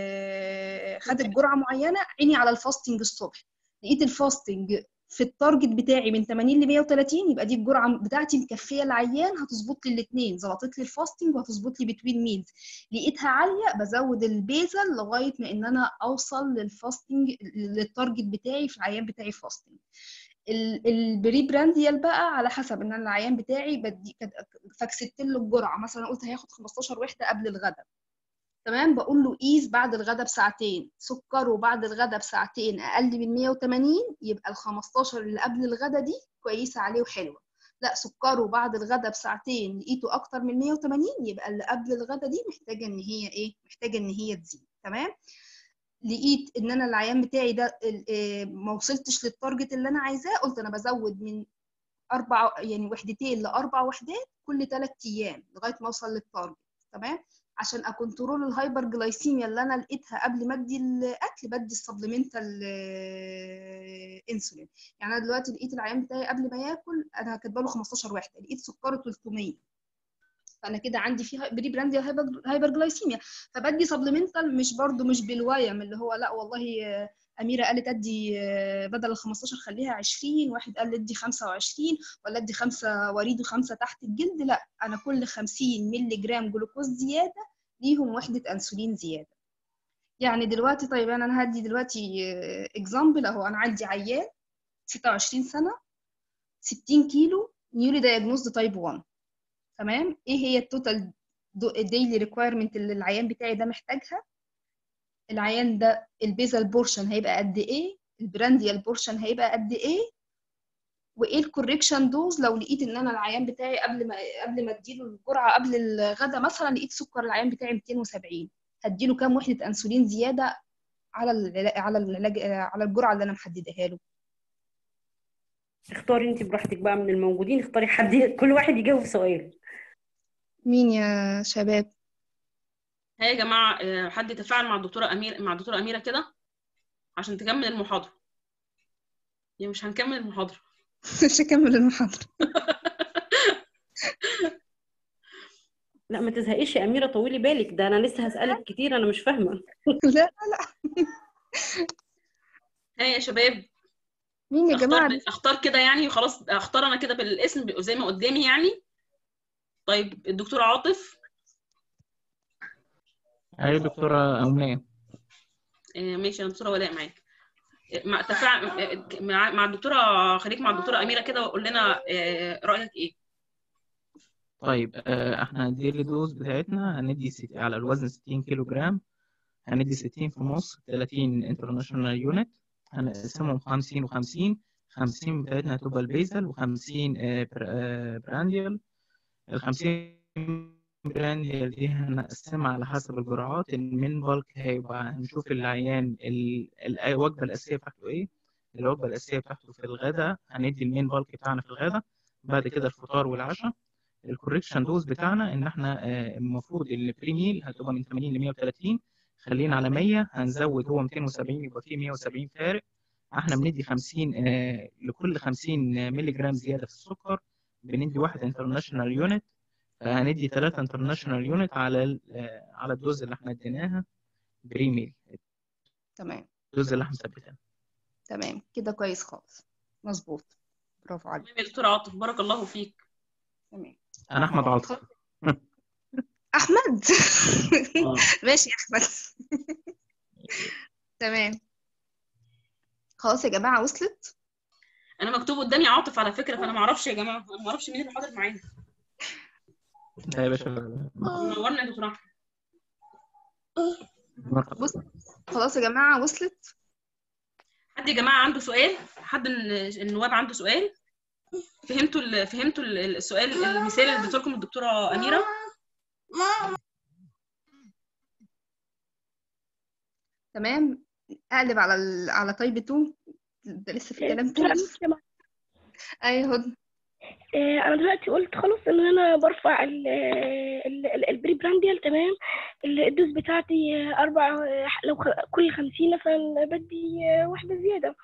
خد الجرعه معينه عيني على الفاستنج الصبح لقيت الفاستنج في التارجت بتاعي من 80 ل 130 يبقى دي الجرعه بتاعتي مكفيه العيان هتظبط لي الاثنين ظبطت لي الفاستنج وهتظبط لي بتوين ميلز لقيتها عاليه بزود البيزل لغايه ما ان انا اوصل للفاستنج للتارجت بتاعي في العيان بتاعي فاستنج ال- البري برانديال بقى على حسب ان انا العيان بتاعي بدي كد- فكست له الجرعه مثلا قلت هياخد 15 وحده قبل الغداء تمام بقول له قيس بعد الغداء بساعتين سكره بعد الغداء بساعتين اقل من 180 يبقى ال 15 اللي قبل الغداء دي كويسه عليه وحلوه لا سكره بعد الغداء بساعتين لقيته اكتر من 180 يبقى اللي قبل الغداء دي محتاجه ان هي ايه محتاجه ان هي تزيد تمام لقيت ان انا العيان بتاعي ده ال- آه، ما وصلتش للتارجت اللي انا عايزاه قلت انا بزود من اربع يعني وحدتين لاربع وحدات كل ثلاث ايام لغايه ما اوصل للتارجت تمام عشان اكنترول الهايبر جلايسيميا اللي انا لقيتها قبل ما ادي الاكل بدي السبلمنتال انسولين يعني انا دلوقتي لقيت العيان بتاعي قبل ما ياكل انا كاتبه له 15 وحده لقيت سكره 300 فانا كده عندي فيه بري براندي هايبر جلايسيميا فبدي سبلمنتال مش برضو مش بالويم اللي هو لا والله آه، اميره قالت ادي آه، بدل ال 15 خليها 20 واحد قال لي ادي 25 ولا ادي خمسه وريد وخمسه تحت الجلد لا انا كل 50 مللي جرام جلوكوز زياده ليهم وحده انسولين زياده يعني دلوقتي طيب انا أنا هدي دلوقتي اكزامبل اهو انا عندي عيان 26 سنه 60 كيلو نيوري دايجنوزد تايب 1 تمام ايه هي التوتال ديلي ريكويرمنت اللي العيان بتاعي ده محتاجها العيان ده البيزال بورشن هيبقى قد ايه البرانديال بورشن هيبقى قد ايه وايه الكوريكشن دوز لو لقيت ان انا العيان بتاعي قبل ما قبل ما اديله الجرعه قبل الغدا مثلا لقيت سكر العيان بتاعي 270 هديله كام وحده انسولين زياده على العلاج على العلاج على الجرعه اللي انا محددها له اختاري انت براحتك بقى من الموجودين اختاري حد كل واحد يجاوب سؤال مين يا شباب ها يا جماعه آه، حد يتفاعل مع الدكتوره امير مع الدكتوره اميره كده عشان تكمل المحاضره يعني مش هنكمل المحاضره مش هكمل المحاضره لا ما تزهقيش يا أميرة طولي بالك ده أنا لسه هسألك كتير أنا مش فاهمة لا لا لا ها يا شباب مين يا جماعه اختار اختار كده يعني خلاص اختار انا كده بالاسم بيبقوا زي ما قدامي يعني طيب الدكتور عاطف أيوة دكتورة أمنية آه، ماشي انا دكتوره ولاء معاك آه، مع تفاعل آه، مع مع الدكتوره خليك مع الدكتوره اميره كده وقول لنا آه، رايك ايه طيب آه، احنا هندي الدوز بتاعتنا هندي ست... على الوزن 60 كيلو جرام هندي 60 في مصر 30 انترناشونال يونت هنقسمهم 50 و50 50 بتاعتنا هتبقى البيزل و50 برانديال ال 50 برانديال دي هنقسمها على حسب الجرعات المين بالك هيبقى هنشوف العيان ال- ال- الوجبة الأساسية بتاعته إيه الوجبة الأساسية بتاعته في الغداء هندي المين بالك بتاعنا في الغداء بعد كده الفطار والعشاء الكوريكشن دوز بتاعنا ان احنا آه، المفروض البري ميل هتبقى من 80 ل 130 خلينا على 100 هنزود هو 270 يبقى فيه 170 فارق احنا بندي 50 آه، لكل 50 مللي جرام زياده في السكر بندي واحد انترناشونال يونت فهندي 3 انترناشونال يونت على ال- آه، على الدوز اللي احنا اديناها بري ميل تمام الدوز اللي احنا مثبتينها تمام كده كويس خالص مظبوط برافو عليك تمام يا دكتور عاطف بارك الله فيك تمام انا احمد عاطف احمد آه. ماشي يا احمد تمام خلاص يا جماعه وصلت انا مكتوب قدامي عاطف على فكره فانا ما اعرفش يا جماعه انا ما اعرفش مين اللي حاضر معانا لا يا باشا نورنا يا دكتور احمد مرحبا بص خلاص يا جماعه وصلت حد يا جماعه عنده سؤال حد من النواب عنده سؤال فهمتوا ال... فهمتوا ال- السؤال المثال اللي اديته لكم الدكتوره اميره تمام اقلب على ال... على طيب 2 ده لسه في كلام تاني ايوه هدى آه، انا دلوقتي قلت خلاص ان انا برفع ال- ال- ال- البري برانديال تمام ال- الدوز بتاعتي آه، اربع آه، لو خ- كل خمسين مثلا بدي آه، واحدة زيادة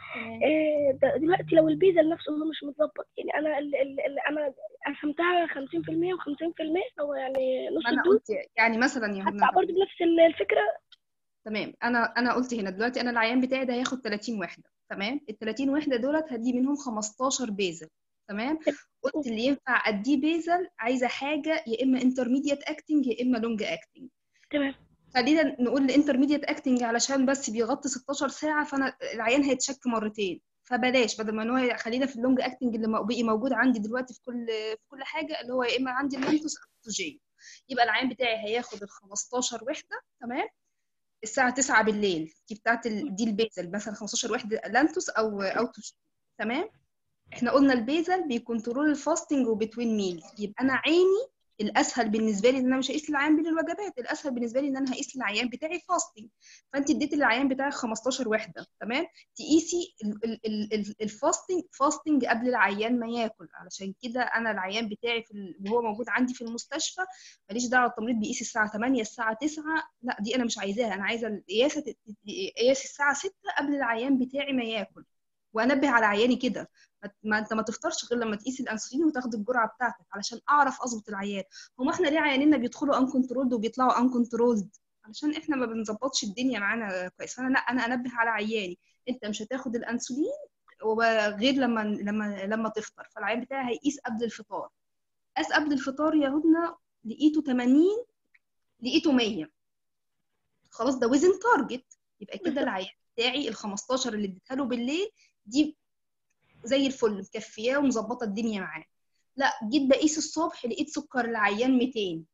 آه، ده- دلوقتي لو البيزل نفسه هو مش متظبط يعني انا ال ال ال انا قسمتها 50% و50% هو يعني نص ما انا الدوز قلت يعني مثلا يا هطلع هدى برضه بنفس ال- الفكرة تمام انا انا قلت هنا دلوقتي انا العيان بتاعي ده هياخد 30 وحده تمام ال 30 وحده دولت هدي منهم 15 بيزل تمام قلت اللي ينفع اديه بيزل عايزه حاجه يا اما انترميديت اكتنج يا اما لونج اكتنج تمام خلينا نقول الانترميديت اكتنج علشان بس بيغطي 16 ساعه فانا العيان هيتشك مرتين فبلاش بدل ما ان هو خلينا في اللونج اكتنج اللي مو- بقي موجود عندي دلوقتي في كل في كل حاجه اللي هو يا اما عندي اللانتوس او التوجين يبقى العيان بتاعي هياخد ال 15 وحده تمام الساعه 9 بالليل دي بتاعت ال... دي البيزل مثلا 15 وحده لانتوس او او توجين تمام احنا قلنا البيزل بيكنترول الفاستنج وبتوين ميل يبقى انا عيني الاسهل بالنسبه لي ان انا مش هقيس للعيان بين الوجبات الاسهل بالنسبه لي ان انا هقيس للعيان بتاعي فاستنج فانت اديتي للعيان بتاعك 15 وحده تمام تقيسي ال- ال- ال- ال- الفاستنج فاستنج قبل العيان ما ياكل علشان كده انا العيان بتاعي في ال... وهو موجود عندي في المستشفى ماليش دعوه التمريض بيقيس الساعه 8 الساعه 9 لا دي انا مش عايزاها انا عايزه القياسه تت- قياس الساعه 6 قبل العيان بتاعي ما ياكل وانبه على عياني كده ما- ما انت ما تفطرش غير لما تقيس الانسولين وتاخد الجرعه بتاعتك علشان اعرف اظبط العيان هو احنا ليه عيانينا بيدخلوا ان كنترولد وبيطلعوا ان كنترولد علشان احنا ما بنظبطش الدنيا معانا كويس فانا لا انا انبه على عياني انت مش هتاخد الانسولين وغير لما لما لما تفطر فالعيان بتاعي هيقيس قبل الفطار قاس قبل الفطار يا هدنه لقيته 80 لقيته 100 خلاص ده وزن تارجت يبقى كده العيان بتاعي ال 15 اللي اديتها له بالليل دي زي الفل مكفياه ومظبطه الدنيا معاه لا جيت بقيس الصبح لقيت سكر العيان 200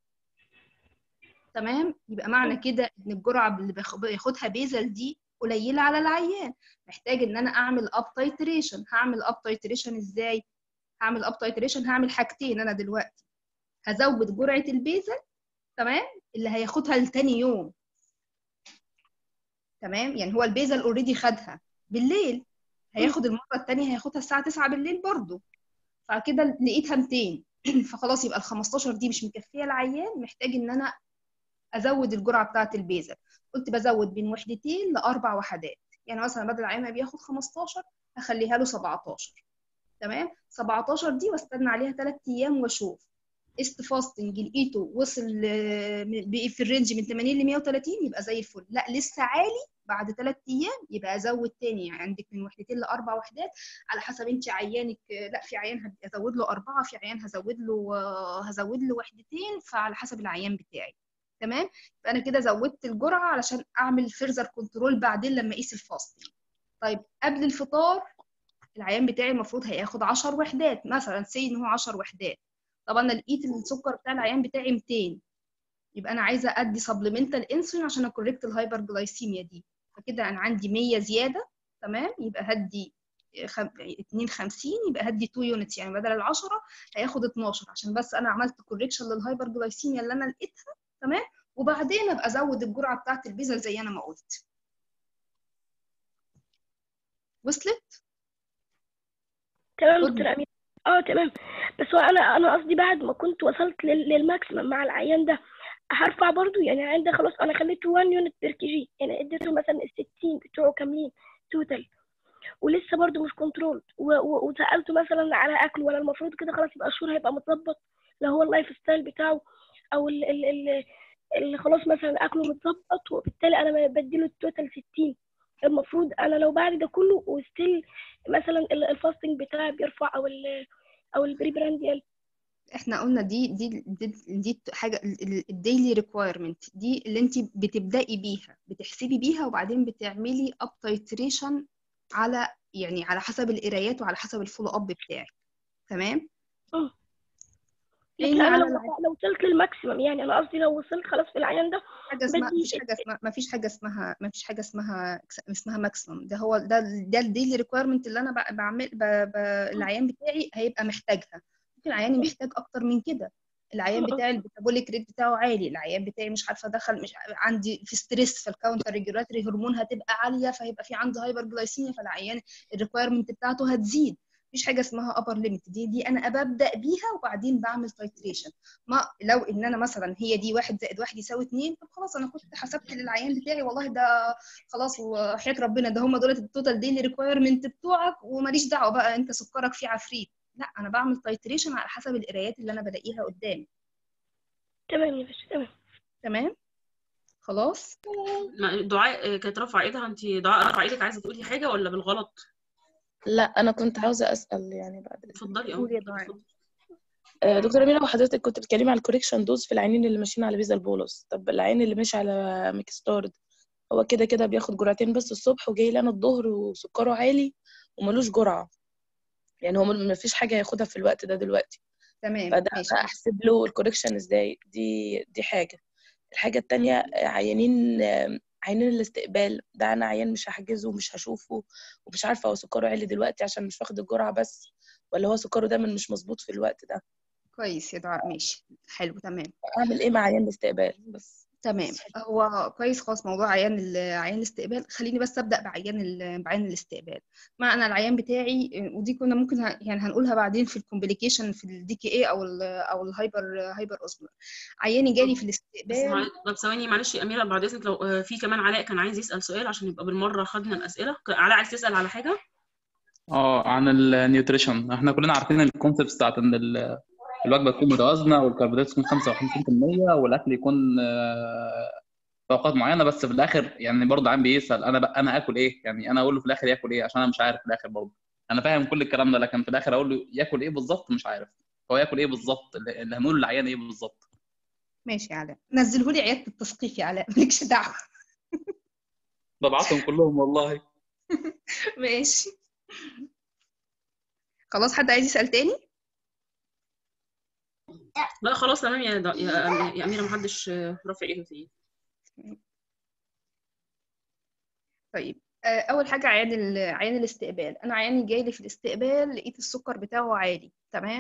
تمام يبقى معنى كده ان الجرعه اللي باخ- بياخدها بيزل دي قليله على العيان محتاج ان انا اعمل اب تايتريشن هعمل اب تايتريشن ازاي هعمل اب تايتريشن هعمل حاجتين انا دلوقتي هزود جرعه البيزل تمام اللي هياخدها لتاني يوم تمام يعني هو البيزل اوريدي خدها بالليل هياخد المره الثانيه هياخدها الساعه 9 بالليل برضه فكده لقيتها 200 فخلاص يبقى ال 15 دي مش مكفيه العيان محتاج ان انا ازود الجرعه بتاعه البيزل قلت بزود بين وحدتين لاربع وحدات يعني مثلا بدل العيان ما بياخد 15 هخليها له 17 تمام 17 دي واستنى عليها 3 ايام واشوف است فاستنج لقيته وصل آه، من- بقي في الرينج من 80 ل 130 يبقى زي الفل لا لسه عالي بعد 3 ايام يبقى ازود تاني يعني عندك من وحدتين لاربع وحدات على حسب انت عيانك آه، لا في عيان هزود له اربعه في عيان هزود له آه، هزود له وحدتين فعلى حسب العيان بتاعي تمام يبقى انا كده زودت الجرعه علشان اعمل فيرزر كنترول بعدين لما اقيس الفاستنج طيب قبل الفطار العيان بتاعي المفروض هياخد 10 وحدات مثلا سي ان هو 10 وحدات طب انا لقيت السكر بتاع العيان بتاعي 200 يبقى انا عايزه ادي سبلمنتال انسولين عشان اكوركت الهايبر جلايسيميا دي فكده انا عندي 100 زياده تمام يبقى هدي خم... 52 يبقى هدي 2 يونتس يعني بدل ال 10 هياخد 12 عشان بس انا عملت كوركشن للهايبر جلايسيميا اللي انا لقيتها تمام وبعدين ابقى ازود الجرعه بتاعه البيزل زي انا ما قلت وصلت تمام خد. دكتور امين اه تمام بس هو انا انا قصدي بعد ما كنت وصلت لل- للماكسيمم مع العيان ده هرفع برضو يعني العيان ده خلاص انا خليته 1 يونت بير كي جي يعني اديته مثلا ال 60 بتوعه كاملين توتال ولسه برضو مش كنترول وسالته مثلا على اكله ولا المفروض كده خلاص يبقى الشهور هيبقى متظبط لو هو اللايف ستايل بتاعه او ال ال ال اللي خلاص مثلا اكله متظبط وبالتالي انا بديله التوتال 60 المفروض انا لو بعد ده كله وستيل مثلا ال- الفاستنج بتاعي بيرفع او ال او البري برانديال احنا قلنا دي دي دي, دي حاجه الديلي ريكويرمنت دي اللي انت بتبداي بيها بتحسبي بيها وبعدين بتعملي اب تايتريشن على يعني على حسب القرايات وعلى حسب الفولو اب بتاعك تمام اه لان لكن انا على لو العين لو وصلت للماكسيمم يعني انا قصدي لو وصلت خلاص في العيان ده حاجه اسمها بدي مفيش حاجه اسمها مفيش حاجه اسمها مفيش حاجه اسمها اسمها ماكسيمم ده هو ده ده الديلي ريكويرمنت اللي انا ب- بعمل ب... ب... العيان بتاعي هيبقى محتاجها ممكن عياني محتاج اكتر من كده العيان اه. بتاعي الميتابوليك ريت بتاعه عالي العيان بتاعي مش عارفه دخل مش عندي في ستريس فالكاونتر ريجولاتوري هرمون هتبقى عاليه فهيبقى في عندي هايبر جلايسيميا فالعيان الريكويرمنت بتاعته هتزيد مفيش حاجه اسمها ابر ليميت دي دي انا ببدا بيها وبعدين بعمل تايتريشن ما لو ان انا مثلا هي دي واحد زائد واحد يساوي اتنين طب خلاص انا كنت حسبت للعيان بتاعي والله ده خلاص وحياة ربنا ده هم دول التوتال ديلي ريكويرمنت بتوعك وماليش دعوه بقى انت سكرك فيه عفريت لا انا بعمل تايتريشن على حسب القرايات اللي انا بلاقيها قدامي تمام يا باشا تمام تمام خلاص ما- دعاء آه، كانت رافعه ايدها انت دعاء رافعه ايدك عايزه تقولي حاجه ولا بالغلط لا انا كنت عاوزه اسال يعني بعد إذنك. اتفضلي قولي يا اه دعاء. اتفضلي. آه، دكتوره مينا وحضرتك كنت بتتكلمي على الكوريكشن دوز في العينين اللي ماشيين على بيزا البولس طب العين اللي ماشي على ميكستارد هو كده كده بياخد جرعتين بس الصبح وجاي لنا الظهر وسكره عالي وملوش جرعه يعني هو ما فيش حاجه هياخدها في الوقت ده دلوقتي تمام فده ماشي أنا احسب له الكوريكشن ازاي دي دي حاجه الحاجه التانية عيانين عيانين الاستقبال ده انا عيان مش هحجزه ومش هشوفه ومش عارفه هو سكره عالي دلوقتي عشان مش واخد الجرعه بس ولا هو سكره دايما مش مظبوط في الوقت ده كويس يا دعاء ماشي حلو تمام اعمل ايه مع عيان الاستقبال بس تمام هو كويس خالص موضوع عيان ال- عيان الاستقبال خليني بس ابدا بعيان ال- بعيان الاستقبال ما انا العيان بتاعي ودي كنا ممكن ه- يعني هنقولها بعدين في الكومبليكيشن في الدي كي اي او ال او الهايبر هايبر اوزمر عياني جالي في بس الاستقبال معلش طب ثواني معلش يا اميره بعد اذنك لو آه، في كمان علاء كان عايز يسال سؤال عشان يبقى بالمره خدنا الاسئله ك- علاء عايز تسال على حاجه اه عن النيوتريشن احنا كلنا عارفين الكونسبت بتاعت ان ال- الوجبه تكون متوازنه والكربوهيدرات تكون 55% والاكل يكون آه، في اوقات معينه بس في الاخر يعني برضه عم بيسال انا بقى انا اكل ايه يعني انا اقول له في الاخر ياكل ايه عشان انا مش عارف في الاخر برضه انا فاهم كل الكلام ده لكن في الاخر اقول له ياكل ايه بالظبط مش عارف هو ياكل ايه بالظبط اللي اللي هنقول للعيان ايه بالظبط ماشي يا علاء نزله لي عياده التثقيف يا علاء مالكش دعوه ببعتهم كلهم والله ماشي خلاص حد عايز يسال تاني لا خلاص تمام يا دا- يا أم- يا اميره محدش آه، رافع ايده تاني طيب آه، اول حاجه عيان ال- عيان الاستقبال انا عياني جاي لي في الاستقبال لقيت السكر بتاعه عالي تمام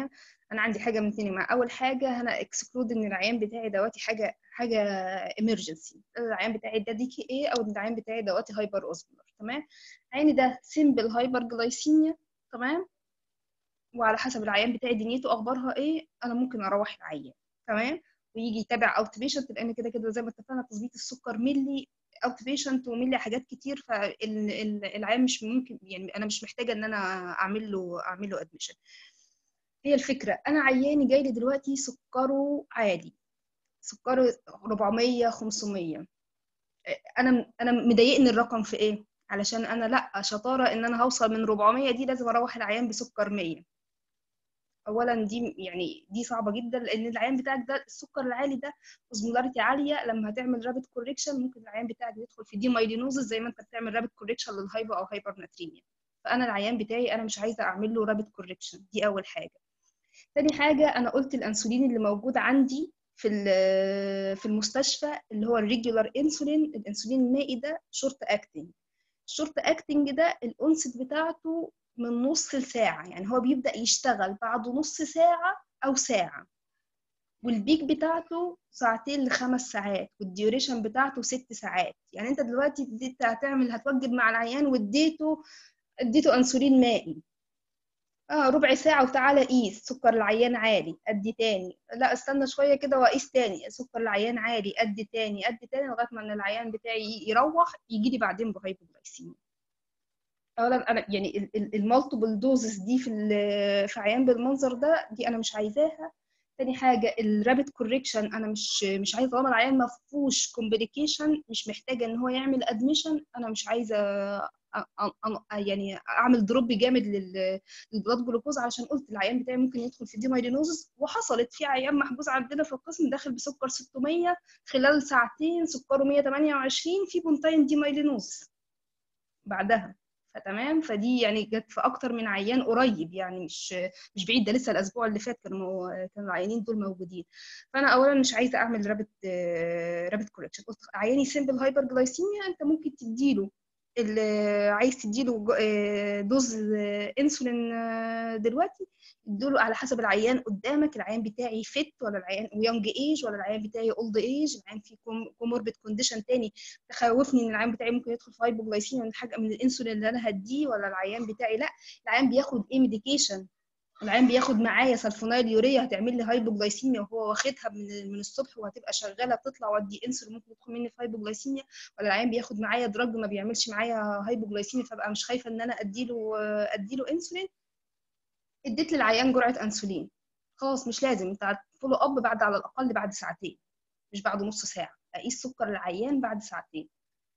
انا عندي حاجه من اتنين مع اول حاجه انا اكسكلود ان العيان بتاعي دواتي حاجه حاجه ايمرجنسي العيان بتاعي ده دي كي ايه او العيان بتاعي دواتي هايبر اوزمولر تمام عيني ده سيمبل هايبر جلايسيميا تمام وعلى حسب العيان بتاعي دنيته اخبارها ايه انا ممكن اروح العيان تمام ويجي يتابع اوت بيشنت لان كده كده زي ما اتفقنا تظبيط السكر ملي اوت بيشنت وملي حاجات كتير فالعيان مش ممكن يعني انا مش محتاجه ان انا اعمل له اعمل له ادميشن هي الفكره انا عياني جاي لي دلوقتي سكره عالي سكره 400 500 انا انا مضايقني الرقم في ايه علشان انا لا شطاره ان انا هوصل من 400 دي لازم اروح العيان بسكر 100 اولا دي يعني دي صعبه جدا لان العيان بتاعك ده السكر العالي ده اوزمولاريتي عاليه لما هتعمل رابid كوريكشن ممكن العيان بتاعك يدخل في دي مايلينوزس زي ما انت بتعمل رابid كوريكشن للهايبو او هايبر ناتريميا فانا العيان بتاعي انا مش عايزه اعمل له رابid كوريكشن دي اول حاجه تاني حاجه انا قلت الانسولين اللي موجود عندي في في المستشفى اللي هو الريجولار انسولين الانسولين المائي ده شورت اكتنج الشورت اكتنج ده الانست بتاعته من نص لساعة يعني هو بيبدأ يشتغل بعد نص ساعة أو ساعة والبيك بتاعته ساعتين لخمس ساعات والديوريشن بتاعته ست ساعات يعني انت دلوقتي اديت هتعمل هتوجب مع العيان واديته اديته انسولين مائي اه ربع ساعة وتعالى قيس سكر العيان عالي ادي تاني لا استنى شوية كده واقيس تاني سكر العيان عالي ادي تاني ادي تاني لغاية ما ان العيان بتاعي يروح يجي لي بعدين بهايبوغلايسيميا اولا انا يعني المالتيبل دوزز دي في في عيان بالمنظر ده دي انا مش عايزاها تاني حاجه الرابid كوريكشن انا مش مش عايزه طالما العيان ما فيهوش كومبليكيشن مش محتاجه ان هو يعمل ادميشن انا مش عايزه يعني اعمل دروب جامد للبلاد جلوكوز علشان قلت العيان بتاعي ممكن يدخل في دي مايلينوزس وحصلت في عيان محجوز عندنا في القسم داخل بسكر 600 خلال ساعتين سكره 128 في بونتاين دي مايلينوزس بعدها فتمام فدي يعني جت في اكتر من عيان قريب يعني مش مش بعيد ده لسه الاسبوع اللي فات كانوا كانوا العيانين دول موجودين فانا اولا مش عايزه اعمل رابط رابط كوركشن قلت عياني سيمبل هايبر جلايسيميا انت ممكن تديله اللي عايز تديله دوز انسولين دلوقتي اديله على حسب العيان قدامك العيان بتاعي فيت ولا العيان ويونج ايج ولا العيان بتاعي اولد ايج العيان فيه كوموربيد كونديشن تاني تخوفني ان العيان بتاعي ممكن يدخل في هايبوغلايسيميا من حاجه من الانسولين اللي انا هديه ولا العيان بتاعي لا العيان بياخد ايه ميديكيشن العيان بياخد معايا سلفونايل يوريا هتعمل لي هايبوغلايسيميا وهو واخدها من من الصبح وهتبقى شغاله بتطلع وادي انسولين ممكن يدخل مني في هايبوغلايسيميا ولا العيان بياخد معايا دراج ما بيعملش معايا هايبوغلايسيميا فابقى مش خايفه ان انا اديله اديله انسولين اديت للعيان جرعه انسولين خلاص مش لازم انت فولو اب بعد على الاقل بعد ساعتين مش بعد نص ساعه اقيس سكر العيان بعد ساعتين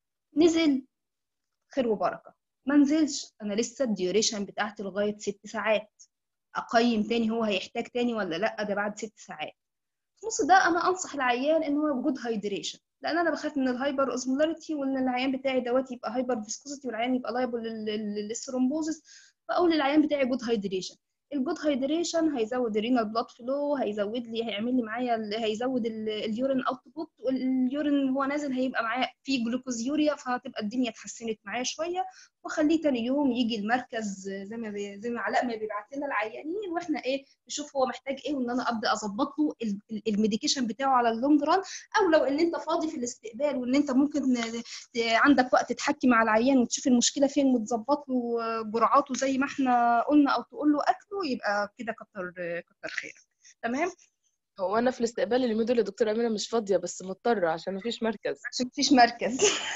نزل خير وبركه ما نزلش انا لسه الديوريشن بتاعتي لغايه ست ساعات اقيم تاني هو هيحتاج تاني ولا لا ده بعد ست ساعات في النص ده انا انصح العيان ان هو جود هايدريشن لان انا بخاف من الهايبر اوزمولاريتي وان العيان بتاعي دوت يبقى هايبر فيسكوسيتي والعيان يبقى لايبل للثرومبوزس فاقول للعيان بتاعي جود هايدريشن الجود هايدريشن هيزود الرينال بلاد فلو هيزود لي هيعمل لي معايا هيزود اليورين اوتبوت واليورين هو نازل هيبقى معايا فيه جلوكوز يوريا فهتبقى الدنيا اتحسنت معايا شويه واخليه تاني يوم يجي المركز زي ما بي زي ما علاء ما بيبعت لنا العيانين واحنا ايه نشوف هو محتاج ايه وان انا ابدا اظبط له الميديكيشن بتاعه على اللونج ران او لو ان انت فاضي في الاستقبال وان انت ممكن عندك وقت تحكي مع العيان وتشوف المشكله فين وتظبط له جرعاته زي ما احنا قلنا او تقول له اكله يبقى كده كتر كتر خيرك تمام هو انا في الاستقبال اليومين دول يا دكتوره امينه مش فاضيه بس مضطره عشان مفيش مركز عشان مفيش مركز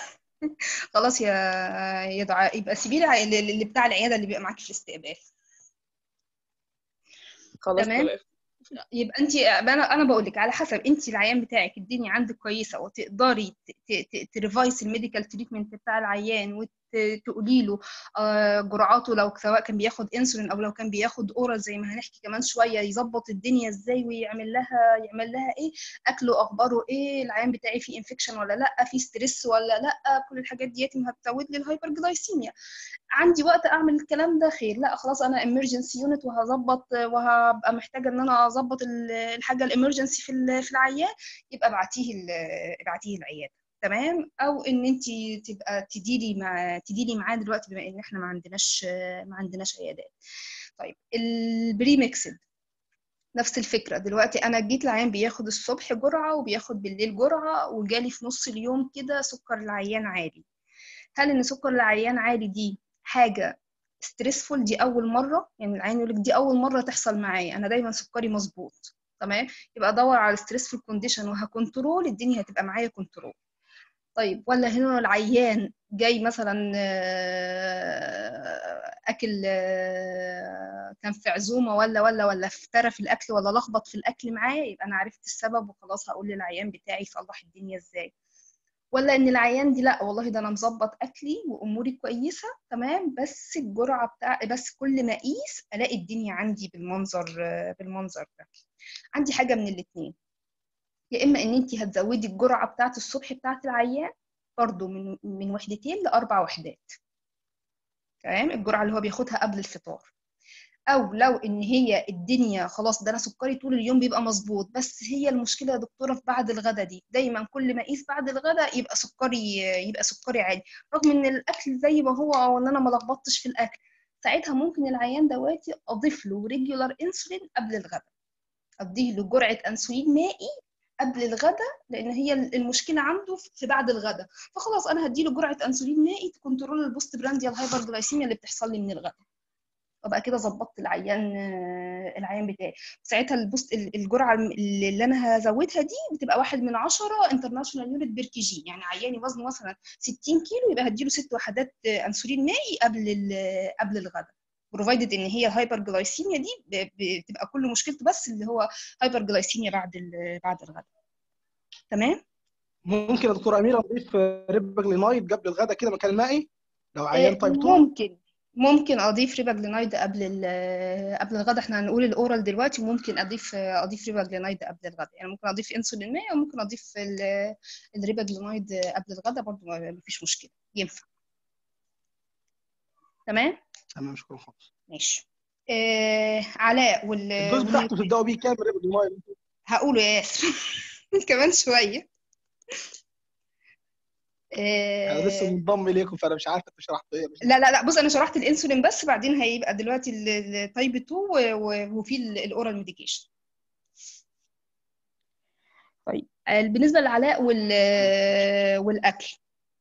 خلاص يا يا دعاء يبقى سيبي لي اللي بتاع العياده اللي بيبقى معاكي في الاستقبال خلاص تمام يبقى انت انا انا بقول لك على حسب انت العيان بتاعك الدنيا عندك كويسه وتقدري تريفايس الميديكال تريتمنت بتاع العيان وتقولي له جرعاته لو سواء كان بياخد انسولين او لو كان بياخد اورال زي ما هنحكي كمان شويه يظبط الدنيا ازاي ويعمل لها يعمل لها ايه اكله اخباره ايه العيان بتاعي فيه انفكشن ولا لا في ستريس ولا لا كل الحاجات ديت هتزود لي الهايبر جلايسيميا عندي وقت اعمل الكلام ده خير لا خلاص انا امرجنسي يونت وهظبط وهبقى محتاجه ان انا اظبط الحاجه الامرجنسي في في العيان يبقى ابعتيه ابعتيه العياده تمام او ان انت تبقى تديري مع تديري معاه دلوقتي بما ان احنا ما عندناش ما عندناش عيادات طيب البري ميكسد نفس الفكرة دلوقتي أنا جيت العيان بياخد الصبح جرعة وبياخد بالليل جرعة وجالي في نص اليوم كده سكر العيان عالي هل إن سكر العيان عالي دي حاجة ستريسفول دي أول مرة يعني العيان يقول لك دي أول مرة تحصل معايا أنا دايما سكري مظبوط تمام يبقى أدور على ستريسفول كونديشن وهكنترول الدنيا هتبقى معايا كنترول طيب ولا هنا العيان جاي مثلا آه، اكل آه، كان في عزومه ولا ولا ولا افترى في الاكل ولا لخبط في الاكل معايا يبقى انا عرفت السبب وخلاص هقول للعيان بتاعي يصلح الدنيا ازاي ولا ان العيان دي لا والله ده انا مظبط اكلي واموري كويسه تمام بس الجرعه بتاع بس كل ما اقيس الاقي الدنيا عندي بالمنظر آه، بالمنظر ده عندي حاجه من الاتنين يا اما ان انت هتزودي الجرعه بتاعه الصبح بتاعه العيان برضو من من وحدتين لاربع وحدات تمام الجرعه اللي هو بياخدها قبل الفطار او لو ان هي الدنيا خلاص ده انا سكري طول اليوم بيبقى مظبوط بس هي المشكله يا دكتوره في بعد الغدا دي دايما كل ما اقيس بعد الغدا يبقى سكري يبقى سكري عالي رغم ان الاكل زي ما هو او ان انا ما لخبطتش في الاكل ساعتها ممكن العيان دواتي اضيف له ريجولار انسولين قبل الغدا اديه له جرعه انسولين مائي قبل الغدا لان هي المشكله عنده في بعد الغدا فخلاص انا هديله جرعه انسولين مائي تكنترول البوست برانديال هايبرجلايسيميا اللي بتحصل لي من الغدا وبقى كده ظبطت العيان آه، العيان بتاعي ساعتها البوست الجرعه اللي اللي انا هزودها دي بتبقى واحد من عشرة انترناشونال يونت بير كي جي يعني عياني وزنه مثلا 60 كيلو يبقى هديله ست وحدات آه، انسولين مائي قبل ال- قبل الغدا بروفايدد ان هي الهايبر جلايسيميا دي ب- بتبقى كل مشكلته بس اللي هو هايبر جلايسيميا بعد ال- بعد الغدا تمام ممكن يا دكتور اميره نضيف ريباجلينايد قبل الغداء كده مكان المائي لو عيان آه، تايب 2 ممكن ممكن اضيف ريباجلينايد قبل ال- قبل الغدا احنا هنقول الاورال دلوقتي وممكن اضيف اضيف ريباجلينايد قبل الغدا يعني ممكن اضيف انسولين مائي وممكن اضيف ال- الريباجلينايد قبل الغدا برضو ما ما فيش مشكله ينفع تمام تمام شكرا خالص ماشي آه علاء وال الدوز بتاعته تبداوا بيه كام ريباجلينايد هقوله يا ياسر كمان شويه انا لسه آه منضم اليكم فانا مش عارف انت شرحت ايه لا لا لا بص انا شرحت الانسولين بس بعدين هيبقى دلوقتي التايب 2 و- و- وفي ال- الاورال ميديكيشن طيب آه، بالنسبه للعلاء وال والاكل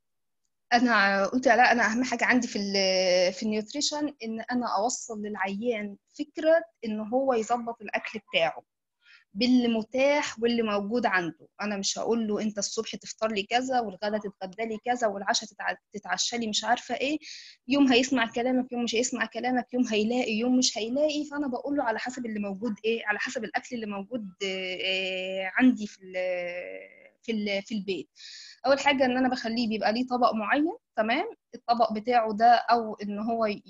انا قلت لا انا اهم حاجه عندي في ال- في النيوتريشن ان انا اوصل للعيان فكره ان هو يظبط الاكل بتاعه باللي متاح واللي موجود عنده انا مش هقول له انت الصبح تفطر لي كذا والغدا تتغدى لي كذا والعشاء تتع- تتعشى لي مش عارفه ايه يوم هيسمع كلامك يوم مش هيسمع كلامك يوم هيلاقي يوم مش هيلاقي فانا بقول له على حسب اللي موجود ايه على حسب الاكل اللي موجود آه، آه، عندي في ال- في ال- في البيت اول حاجه ان انا بخليه بيبقى ليه طبق معين تمام الطبق بتاعه ده او ان هو ي-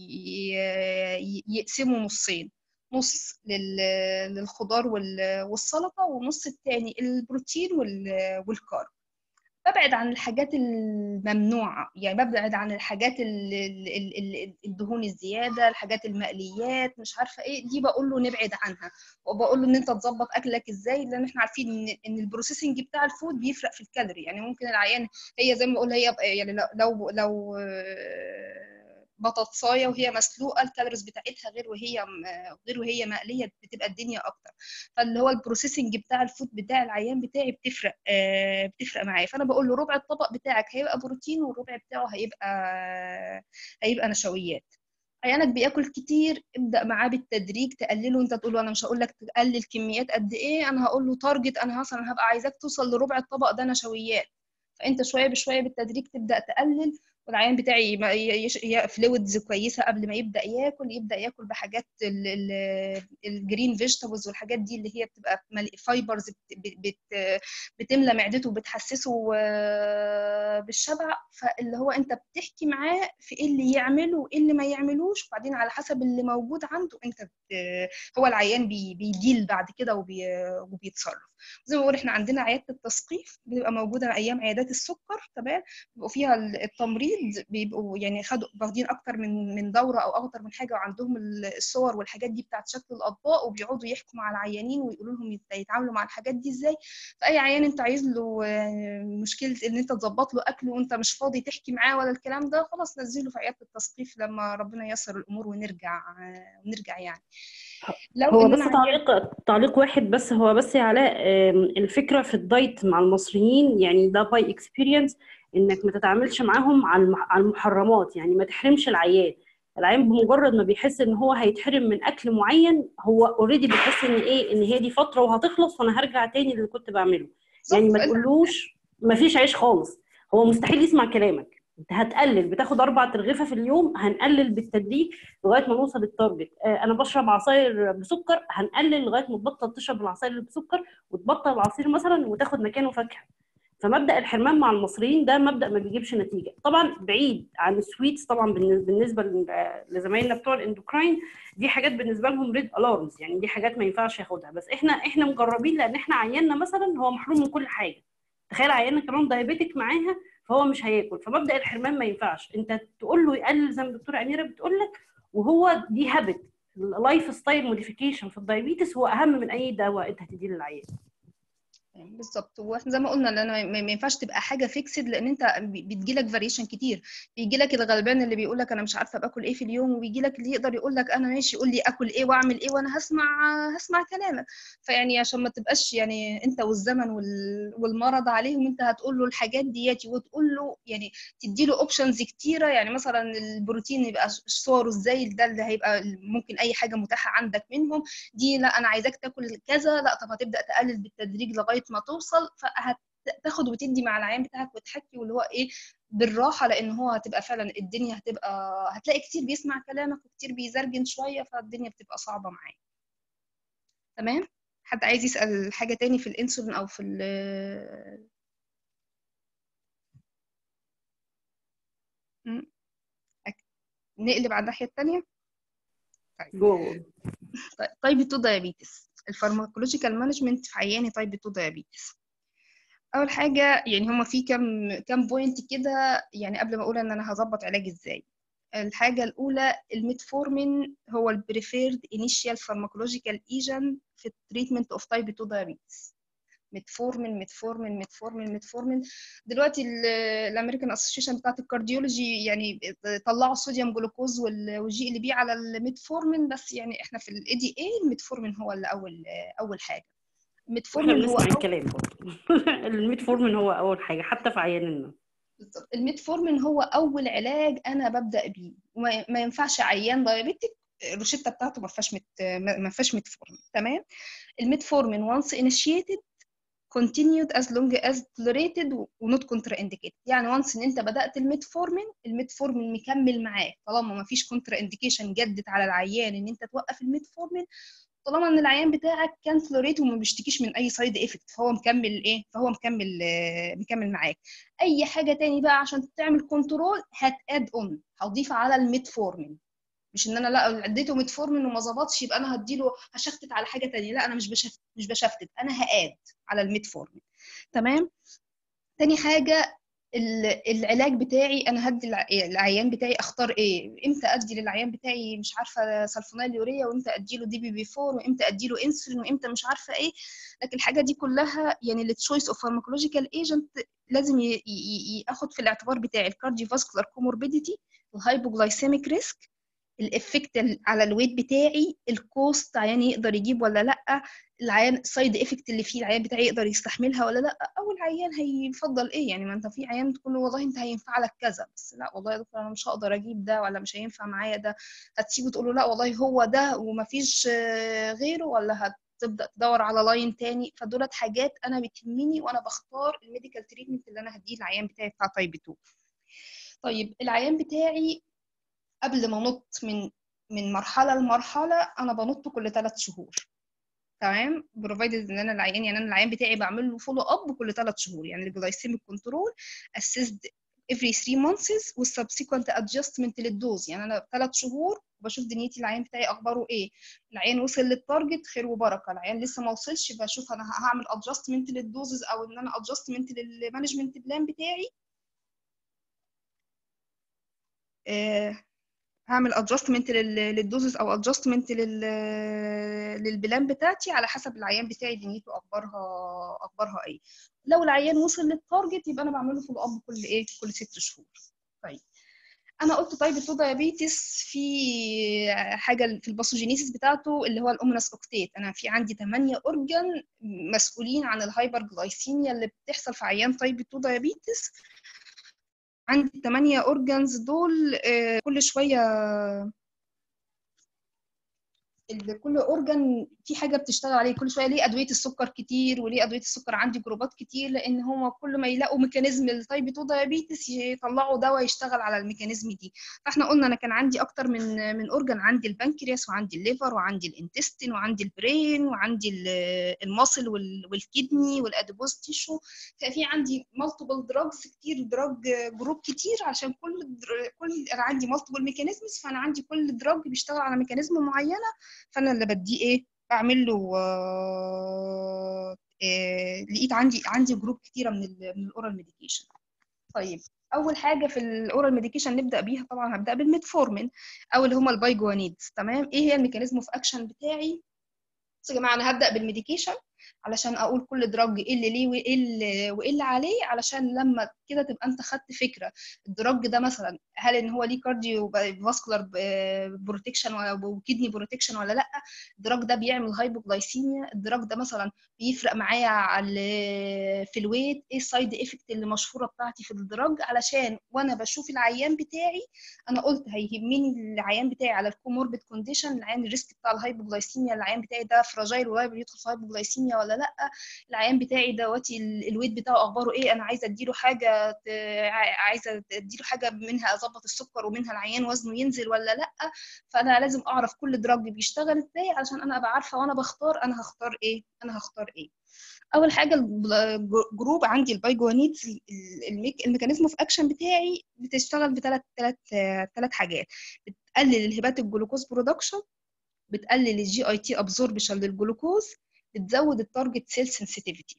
ي- يقسمه نصين نص لل- للخضار وال- والسلطه والنص التاني البروتين وال- والكارب ببعد عن الحاجات الممنوعة يعني ببعد عن الحاجات ال- ال- ال- ال- الدهون الزيادة الحاجات المقليات مش عارفة ايه دي بقول له نبعد عنها وبقول له ان انت تظبط اكلك ازاي لان احنا عارفين ان ان البروسيسنج بتاع الفود بيفرق في الكالوري يعني ممكن العيان هي زي ما بقول هي يعني لو لو, لو آه، بطاطسايه وهي مسلوقه الكالوريز بتاعتها غير وهي غير وهي مقليه بتبقى الدنيا اكتر فاللي هو البروسيسنج بتاع الفود بتاع العيان بتاعي بتفرق آه، بتفرق معايا فانا بقول له ربع الطبق بتاعك هيبقى بروتين والربع بتاعه هيبقى هيبقى نشويات عيانك بياكل كتير ابدا معاه بالتدريج تقلله انت تقول له انا مش هقول لك تقلل كميات قد ايه انا هقول له تارجت انا مثلا هبقى عايزاك توصل لربع الطبق ده نشويات فانت شويه بشويه بالتدريج تبدا تقلل والعيان بتاعي فلويدز كويسه قبل ما يبدا ياكل يبدا ياكل بحاجات الجرين فيجيتابلز والحاجات دي اللي هي بتبقى فايبرز بتملى معدته وبتحسسه آه، بالشبع فاللي هو انت بتحكي معاه في ايه اللي يعمله وايه اللي ما يعملوش وبعدين على حسب اللي موجود عنده انت بت- هو العيان بي- بيديل بعد كده وبي- وبيتصرف زي ما بقول احنا عندنا عياده التثقيف بتبقى موجوده ايام عيادات السكر تمام بيبقوا فيها التمريض بيبقوا يعني خدوا واخدين اكتر من من دوره او اكتر من حاجه وعندهم الصور والحاجات دي بتاعت شكل الاطباق وبيقعدوا يحكوا مع العيانين ويقولوا لهم يت- يتعاملوا مع الحاجات دي ازاي فاي عيان انت عايز له مشكله ان انت تظبط له اكله وانت مش فاضي تحكي معاه ولا الكلام ده خلاص نزله في عياده التثقيف لما ربنا ييسر الامور ونرجع ونرجع يعني لو هو ان بس انا تعليق تعليق واحد بس هو بس يا علاء آم، الفكرة في الدايت مع المصريين يعني ده باي اكسبيرينس انك ما تتعاملش معاهم على المح- على المحرمات يعني ما تحرمش العيان العيان بمجرد ما بيحس ان هو هيتحرم من اكل معين هو اوريدي بيحس ان ايه ان هي دي فترة وهتخلص وانا هرجع تاني اللي كنت بعمله يعني بالظبط ما تقولوش ما فيش عيش خالص هو مستحيل يسمع كلامك انت هتقلل بتاخد اربع ترغيفه في اليوم هنقلل بالتدريج لغايه ما نوصل للتارجت آه، انا بشرب عصاير بسكر هنقلل لغايه ما تبطل تشرب العصاير اللي بسكر وتبطل العصير مثلا وتاخد مكانه فاكهه فمبدا الحرمان مع المصريين ده مبدا ما بيجيبش نتيجه طبعا بعيد عن السويتس طبعا بالن- بالنسبه ل- لزمايلنا بتوع الاندوكراين دي حاجات بالنسبه لهم ريد الارمز يعني دي حاجات ما ينفعش ياخدها بس احنا احنا مجربين لان احنا عيالنا مثلا هو محروم من كل حاجه تخيل عيالنا كمان دايابيتك معاها فهو مش هياكل فمبدا الحرمان ما ينفعش انت تقول له يقلل زي ما الدكتوره اميره بتقول لك وهو دي هابت اللايف ستايل موديفيكيشن في الدايابيتس هو اهم من اي دواء انت هتديه للعيان بالظبط واحنا زي ما قلنا ان انا ما ما ينفعش تبقى حاجه فيكسد لان انت بتجي لك فاريشن كتير بيجي لك الغلبان اللي بيقول لك انا مش عارفه باكل ايه في اليوم وبيجي لك اللي يقدر يقول لك انا ماشي قول لي اكل ايه واعمل ايه وانا هسمع هسمع كلامك فيعني عشان ما تبقاش يعني انت والزمن وال- والمرض عليهم انت هتقول له الحاجات دياتي وتقول له يعني تدي له اوبشنز كتيره يعني مثلا البروتين يبقى صوره ازاي ده اللي هيبقى ممكن اي حاجه متاحه عندك منهم دي لا انا عايزاك تاكل كذا لا طب هتبدا تقلل بالتدريج لغايه ما توصل فهتاخد وتدي مع العيان بتاعك وتحكي واللي هو ايه بالراحه لان هو هتبقى فعلا الدنيا هتبقى هتلاقي كتير بيسمع كلامك وكتير بيزرجن شويه فالدنيا بتبقى صعبه معاه تمام حد عايز يسال حاجه تاني في الانسولين او في ال م? أك- نقلب على الناحيه التانيه جوه تايب 2 دايابيتس الفارماكولوجيكال مانجمنت في عيان تايب 2 دايابيتس اول حاجه يعني هما في كام كام بوينت كده يعني قبل ما اقول ان انا هظبط علاج ازاي الحاجه الاولى الميتفورمين هو البريفيرد انيشال فارماكولوجيكال ايجنت في التريتمنت اوف تايب 2 دايابيتس ميتفورمين ميتفورمين ميتفورمين ميتفورمين دلوقتي الامريكان اسوشيشن بتاعت الكارديولوجي يعني طلعوا الصوديوم جلوكوز وال- والجي ال بي على الميتفورمين بس يعني احنا في الاي دي اي الميتفورمين هو اللي اول اول حاجه واحنا الميتفورمين هو بنسمع أول الكلام برضه الميتفورمين هو اول حاجه حتى في عياننا بالظبط الميتفورمين هو اول علاج انا ببدا بيه وما ما ينفعش عيان دايابيتك الروشته بتاعته ما فيهاش مت... ما ما فيهاش ميتفورمين تمام الميتفورمين once initiated continued as long as tolerated و not contraindicated يعني once ان انت بدات الميتفورمين الميتفورمين مكمل معاك طالما ما فيش كونترا انديكيشن جدت على العيان ان انت توقف الميتفورمين طالما ان العيان بتاعك كان توليريت وما بيشتكيش من اي سايد افكت فهو مكمل ايه فهو مكمل آه، مكمل معاك اي حاجه تاني بقى عشان تعمل كنترول هتاد اون هضيف على الميتفورمين مش ان انا لا اديته ميتفورمين وما ظبطش يبقى انا هديله هشفتت على حاجه تانية لا انا مش بشفت مش بشفتت انا هاد على الميتفورمين تمام تاني حاجه ال- العلاج بتاعي انا هدي الع- العيان بتاعي اختار ايه امتى ادي للعيان بتاعي مش عارفه سلفونيل يوريا وامتى ادي له دي بي بي 4 وامتى ادي له انسولين وامتى مش عارفه ايه لكن الحاجه دي كلها يعني التشويس اوف فارماكولوجيكال ايجنت لازم ي- ي- ي- ياخد في الاعتبار بتاعي الكارديو فاسكولار كوموربيديتي الهايبوغلايسيميك ريسك الافكت ال- على الويت بتاعي الكوست عيان يقدر يجيب ولا لا العيان السايد افكت اللي فيه العيان بتاعي يقدر يستحملها ولا لا او العيان هيفضل ايه يعني ما انت في عيان تقول له والله انت هينفع لك كذا بس لا والله يا دكتور انا مش هقدر اجيب ده ولا مش هينفع معايا ده هتسيبه تقول له لا والله هو ده ومفيش آه، غيره ولا هتبدا تدور على لاين تاني فدولت حاجات انا بتهمني وانا بختار الميديكال تريتمنت اللي انا هديه العيان بتاعي بتاع تايب 2 طيب العيان بتاعي قبل ما انط من من مرحله لمرحله انا بنط كل ثلاث شهور تمام بروفايدد ان انا العيان يعني انا العيان بتاعي بعمل له فولو اب كل ثلاث شهور يعني الجلايسيميك كنترول اسيست every 3 months والسبسيكونت ادجستمنت للدوز يعني انا ثلاث شهور بشوف دنيتي العيان بتاعي اخباره ايه العيان وصل للتارجت خير وبركه العيان لسه ما وصلش بشوف انا هعمل ادجستمنت للدوزز او ان انا ادجستمنت للمانجمنت بلان بتاعي آه هعمل ادجستمنت للدوزز او ادجستمنت للبلان بتاعتي على حسب العيان بتاعي دنيته اخبارها اخبارها ايه لو العيان وصل للتارجت يبقى انا بعمله فولو اب كل ايه كل ست شهور طيب انا قلت طيب التو دايابيتس في حاجه في الباثوجينيسيس بتاعته اللي هو الاومنس اوكتيت انا في عندي 8 اورجان مسؤولين عن الهايبر جلايسيميا اللي بتحصل في عيان تايب 2 دايابيتس عندي الثمانية اورجانز دول آه، كل شويه ال- كل اورجان في حاجه بتشتغل عليه كل شويه ليه ادويه السكر كتير وليه ادويه السكر عندي جروبات كتير لان هو كل ما يلاقوا ميكانيزم التايب 2 دايابيتس يطلعوا دواء يشتغل على الميكانيزم دي فاحنا قلنا انا كان عندي اكتر من من اورجان عندي البنكرياس وعندي الليفر وعندي الانتستين وعندي البرين وعندي ال- الماسل وال- والكدني والاديبوز تيشو ففي عندي مالتيبل دراجز كتير دراج جروب كتير عشان كل در- كل انا عندي مالتيبل ميكانيزمز فانا عندي كل دراج بيشتغل على ميكانيزم معينه فانا اللي بديه ايه بعمل له آه، آه، لقيت عندي عندي جروب كتيره من ال من الاورال ميديكيشن طيب اول حاجه في الاورال ميديكيشن نبدا بيها طبعا هبدا بالميتفورمين او اللي هما البايجوانيدز تمام ايه هي الميكانيزم اوف اكشن بتاعي بصوا يا جماعه انا هبدا بالميديكيشن علشان اقول كل دراج ايه اللي ليه وايه اللي وايه اللي عليه علشان لما كده تبقى انت خدت فكره الدراج ده مثلا هل ان هو ليه كارديو فاسكولار بروتكشن وكدني بروتكشن ولا لا الدراج ده بيعمل هايبوجلايسيميا الدراج ده مثلا بيفرق معايا على في الويت ايه السايد افكت اللي مشهوره بتاعتي في الدراج علشان وانا بشوف العيان بتاعي انا قلت هيهمني العيان بتاعي على الكوموربيد كونديشن العيان الريسك بتاع الهايبوجلايسيميا العيان بتاعي ده فراجايل ولايبل يدخل في هايبوجلايسيميا ولا لا العيان بتاعي دوتي ال- الويت بتاعه اخباره ايه انا عايزه اديله حاجه ت- ع- عايزه اديله حاجه منها اظبط السكر ومنها العيان وزنه ينزل ولا لا فانا لازم اعرف كل دراج بيشتغل ازاي عشان انا ابقى عارفه وانا بختار انا هختار ايه انا هختار ايه اول حاجه الجروب عندي البايجوانيدز ال- الميك الميكانيزم اوف اكشن بتاعي بتشتغل بثلاث ثلاث ثلاث حاجات بتقلل الهبات الجلوكوز برودكشن بتقلل الجي اي تي ابزوربشن للجلوكوز بتزود التارجت سيل سنسيتيفيتي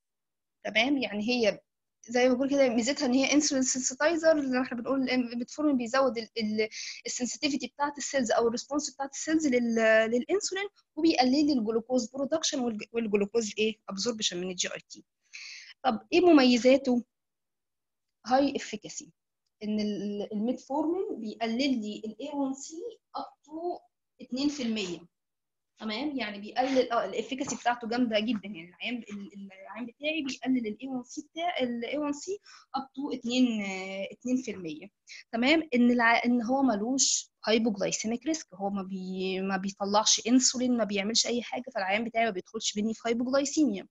تمام يعني هي زي ما بقول كده ميزتها ان هي انسولين سنسيتايزر زي ما احنا بنقول الميتفورمين بيزود السنسيتيفيتي بتاعت السيلز او الريسبونس بتاعت السيلز للانسولين وبيقلل لي الجلوكوز برودكشن والجلوكوز ايه ابزوربشن من الجي اي تي طب ايه مميزاته هاي افيكاسي ان ال- الميتفورمين بيقلل لي الاي 1 سي اب تو 2% تمام يعني بيقلل اه الافيكاسي بتاعته جامده جدا يعني العيان ال- العيان بتاعي بيقلل الاي 1 سي بتاع الاي 1 سي اب تو 2 2% تمام ان الع... ان هو ملوش هايبوجلايسيميك ريسك هو ما بي... ما بيطلعش انسولين ما بيعملش اي حاجه فالعيان بتاعي ما بيدخلش بيني في هايبوجلايسيميا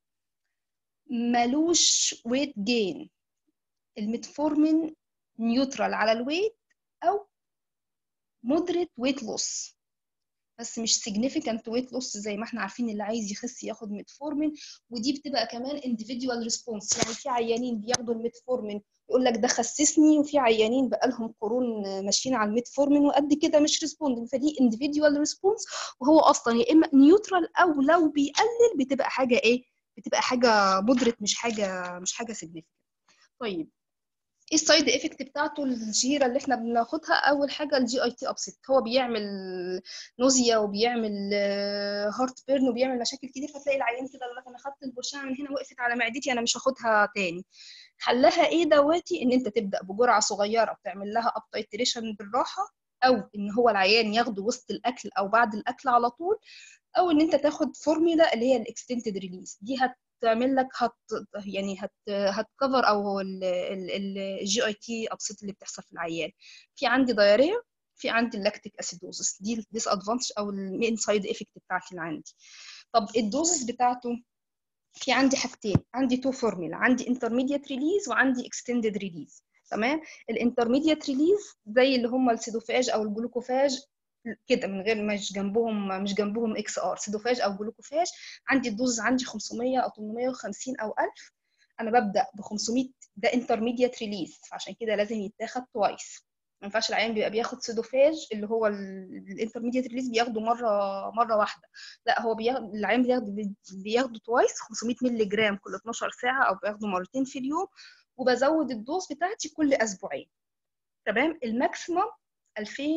ملوش ويت جين الميتفورمين نيوترال على الويت او مودريت ويت لوس بس مش significant weight loss زي ما احنا عارفين اللي عايز يخس ياخد ميتفورمين ودي بتبقى كمان individual response يعني في عيانين بياخدوا الميتفورمين يقول لك ده خسسني وفي عيانين بقالهم قرون ماشيين على الميتفورمين وقد كده مش ريسبوندنج فدي individual response وهو اصلا يا اما نيوترال او لو بيقلل بتبقى حاجه ايه بتبقى حاجه مودريت مش حاجه مش حاجه significant طيب ايه السايد افكت بتاعته الشهيره اللي احنا بناخدها اول حاجه الجي اي تي ابسيت هو بيعمل نوزيا وبيعمل هارت بيرن وبيعمل مشاكل كتير فتلاقي العيان كده يقول لك انا خدت البرشامه من هنا وقفت على معدتي انا مش هاخدها تاني حلها ايه دواتي ان انت تبدا بجرعه صغيره وتعمل لها اب تايتريشن بالراحه او ان هو العيان ياخده وسط الاكل او بعد الاكل على طول او ان انت تاخد فورميلا اللي هي الاكستنتد ريليز دي هتعمل لك هت يعني هت هتكفر او الجي اي تي ابسيت اللي بتحصل في العيان في عندي دايريا في عندي اللاكتيك اسيدوزس دي الديس ادفانتج او المين سايد افكت بتاعتي اللي عندي طب الدوزس بتاعته في عندي حاجتين عندي تو فورميلا عندي انترميديت ريليز وعندي اكستندد ريليز تمام الانترميديت ريليز زي اللي هم السيدوفاج او الجلوكوفاج كده من غير مش جنبهم مش جنبهم اكس ار سيدوفاج او جلوكوفاج عندي الدوز عندي 500 او 850 او 1000 انا ببدا ب 500 ده انترميديت ريليز فعشان كده لازم يتاخد توايس ما ينفعش العيان بيبقى بياخد سيدوفاج اللي هو الانترميديت ريليز بياخده مره مره واحده لا هو بياخد العيان بياخده بياخده توايس 500 مللي جرام كل 12 ساعه او بياخده مرتين في اليوم وبزود الدوز بتاعتي كل اسبوعين تمام الماكسيمم 2000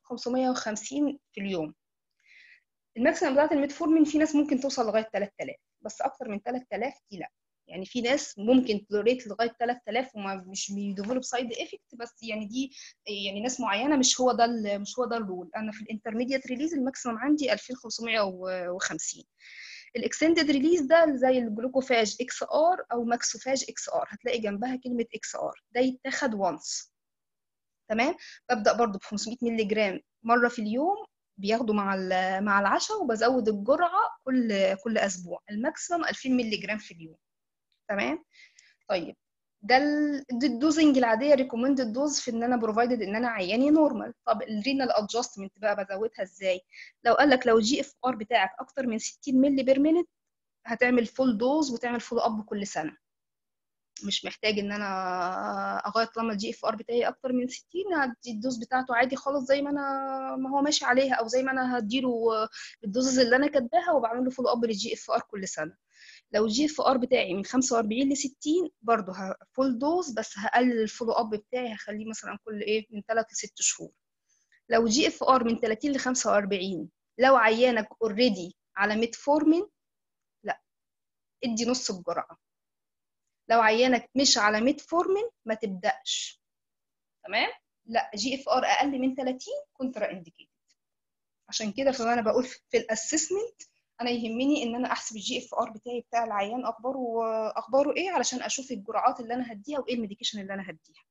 550 في اليوم الماكسيمم بتاعت الميتفورمين في ناس ممكن توصل لغايه 3000 بس اكتر من 3000 دي لا يعني في ناس ممكن توليريت لغايه 3000 وما مش بيديفلوب سايد افكت بس يعني دي يعني ناس معينه مش هو ده ال- مش هو ده الرول انا في الانترميديت ريليز الماكسيمم عندي 2550 الاكستندد ريليز ده زي الجلوكوفاج اكس ار او ماكسوفاج اكس ار هتلاقي جنبها كلمه اكس ار ده يتاخد وانس تمام ببدا برضو ب 500 مللي جرام مره في اليوم بياخدوا مع ال- مع العشاء وبزود الجرعه كل كل اسبوع الماكسيمم 2000 مللي جرام في اليوم تمام طيب ده ال- دي الدوزنج العاديه ريكومندد دوز في ان انا بروفايدد ان انا عياني نورمال طب الرينال ادجستمنت بقى بزودها ازاي لو قال لك لو الجي اف ار بتاعك اكتر من 60 مللي بير مينت هتعمل فول دوز وتعمل فول اب كل سنه مش محتاج ان انا اغير طالما الجي اف ار بتاعي اكتر من 60 هدي الدوز بتاعته عادي خالص زي ما انا ما هو ماشي عليها او زي ما انا هديله الدوزز اللي انا كاتباها وبعمل له فول اب للجي اف ار كل سنه لو الجي اف ار بتاعي من 45 ل 60 برضه فول دوز بس هقلل الفولو اب بتاعي هخليه مثلا كل ايه من 3 ل 6 شهور لو جي اف ار من 30 ل 45 لو عيانك اوريدي على ميتفورمين لا ادي نص الجرعه لو عيانك مش على ميتفورمين ما تبداش تمام لا جي اف ار اقل من 30 كونترا انديكيتد عشان كده فانا بقول في الاسسمنت انا يهمني ان انا احسب الجي اف ار بتاعي بتاع العيان اخباره اخباره ايه علشان اشوف الجرعات اللي انا هديها وايه الميديكيشن اللي انا هديها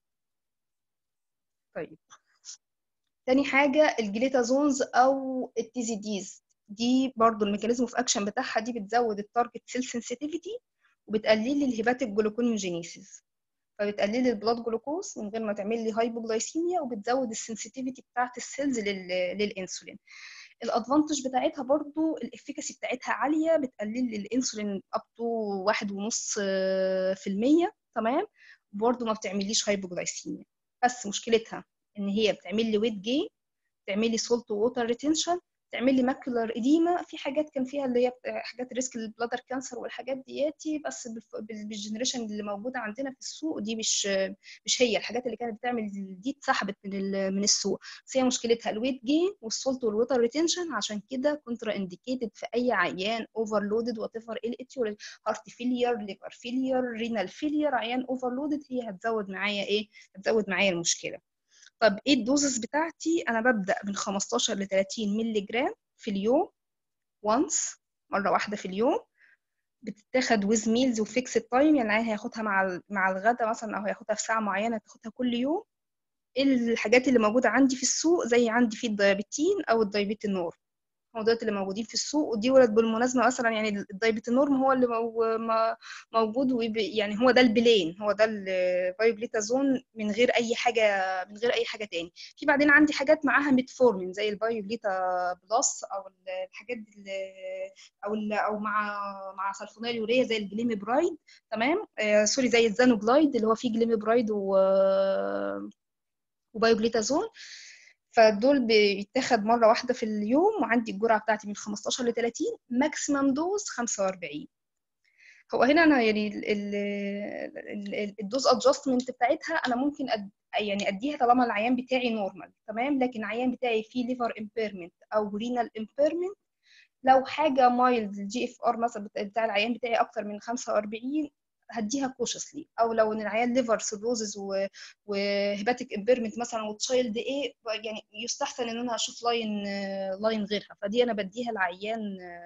طيب تاني حاجه الجليتازونز او التي ديز دي برضو الميكانيزم اوف اكشن بتاعها دي بتزود التارجت سيل سنسيتيفيتي وبتقلل لي الهيباتيك جلوكونيوجينيسيس فبتقلل لي البلاد جلوكوز من غير ما تعمل لي هايبوجلايسيميا وبتزود السنسيتيفيتي بتاعت السيلز لل... للانسولين الادفانتج بتاعتها برضو الافيكاسي بتاعتها عاليه بتقلل لي الانسولين اب تو واحد ونص في المية تمام برضو ما بتعمليش هايبوجلايسيميا بس مشكلتها ان هي بتعمل لي ويت جين بتعمل لي سولت ووتر ريتنشن تعمل لي ماكولار اديما في حاجات كان فيها اللي هي حاجات ريسك للبلادر كانسر والحاجات دياتي بس بالجنريشن اللي موجوده عندنا في السوق دي مش مش هي الحاجات اللي كانت بتعمل دي اتسحبت من من السوق بس هي مشكلتها الويت جين والسولت والووتر ريتنشن عشان كده كونترا انديكيتد في اي عيان اوفرلودد وات ايفر ال اتش هارت فيلير ليفر فيلير رينال فيلير عيان اوفرلودد هي هتزود معايا ايه هتزود معايا المشكله طب ايه الدوزز بتاعتي انا ببدا من 15 ل 30 مللي جرام في اليوم وانس مره واحده في اليوم بتتاخد ويز ميلز وفيكسد تايم يعني العيان هياخدها مع مع الغداء مثلا او هياخدها في ساعه معينه تاخدها كل يوم الحاجات اللي موجوده عندي في السوق زي عندي في الدايبتين او الدايبيتينور هو دول اللي موجودين في السوق ودي ولد بالمناسبه مثلا يعني الدايبيتينورم هو اللي موجود يعني هو ده البلين هو ده البايوبليتازون من غير اي حاجه من غير اي حاجه تاني في بعدين عندي حاجات معاها ميتفورمين زي البايوبليتا بلس او الحاجات دي او ال او مع مع سلفونيل يوريا زي الجليمي برايد تمام آه سوري زي الزانوجلايد اللي هو فيه جليمي برايد و وبايوبليتازون فدول بيتاخد مرة واحدة في اليوم وعندي الجرعة بتاعتي من 15 ل 30 ماكسيمم دوز 45 هو هنا انا يعني الدوز ادجستمنت بتاعتها انا ممكن أد يعني اديها طالما العيان بتاعي نورمال تمام لكن العيان بتاعي فيه ليفر امبيرمنت او رينال امبيرمنت لو حاجه مايلد الجي اف ار مثلا بتاع العيان بتاعي اكتر من 45 هديها كوشسلي او لو ان العيان ليفر سيروزز وهيباتيك امبيرمنت مثلا وتشايلد ايه يعني يستحسن ان انا اشوف لاين لاين غيرها فدي انا بديها العيان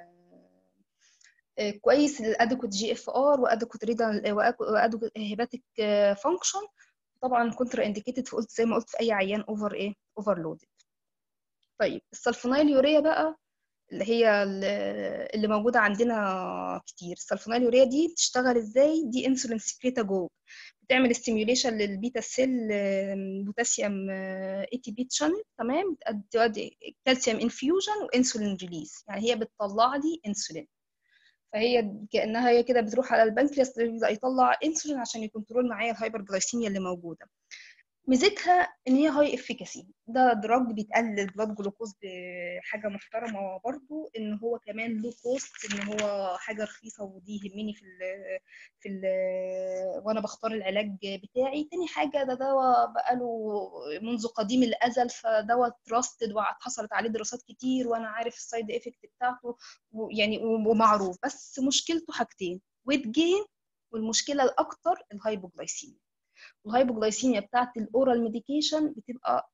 كويس الادكوت جي اف ار وادكوت ريدال وادكوت هيباتيك فانكشن طبعا كونترا انديكيتد فقلت زي ما قلت في اي عيان اوفر ايه اوفرلودد طيب السلفونيل يوريا بقى اللي هي اللي موجودة عندنا كتير السلفونيل يوريا دي بتشتغل ازاي دي انسولين سكريتاجوج بتعمل ستيميوليشن للبيتا سيل بوتاسيوم اي تي بي تشانل تمام بتؤدي كالسيوم انفيوجن وانسولين ريليز يعني هي بتطلع لي انسولين فهي كانها هي كده بتروح على البنكرياس يبدا يطلع انسولين عشان يكنترول معايا الهايبر جلايسيميا اللي موجوده ميزتها ان هي هاي افيكاسي ده دراج بيتقلل بلاد جلوكوز بحاجه محترمه برضو ان هو كمان له كوست ان هو حاجه رخيصه ودي يهمني في ال في ال وانا بختار العلاج بتاعي تاني حاجه ده دواء بقاله منذ قديم الازل فدواء تراستد وحصلت عليه دراسات كتير وانا عارف السايد افكت بتاعته يعني ومعروف بس مشكلته حاجتين ويت جين والمشكله الاكتر الهايبوجلايسيميا الهايبوجلايسيميا بتاعت الاورال ميديكيشن بتبقى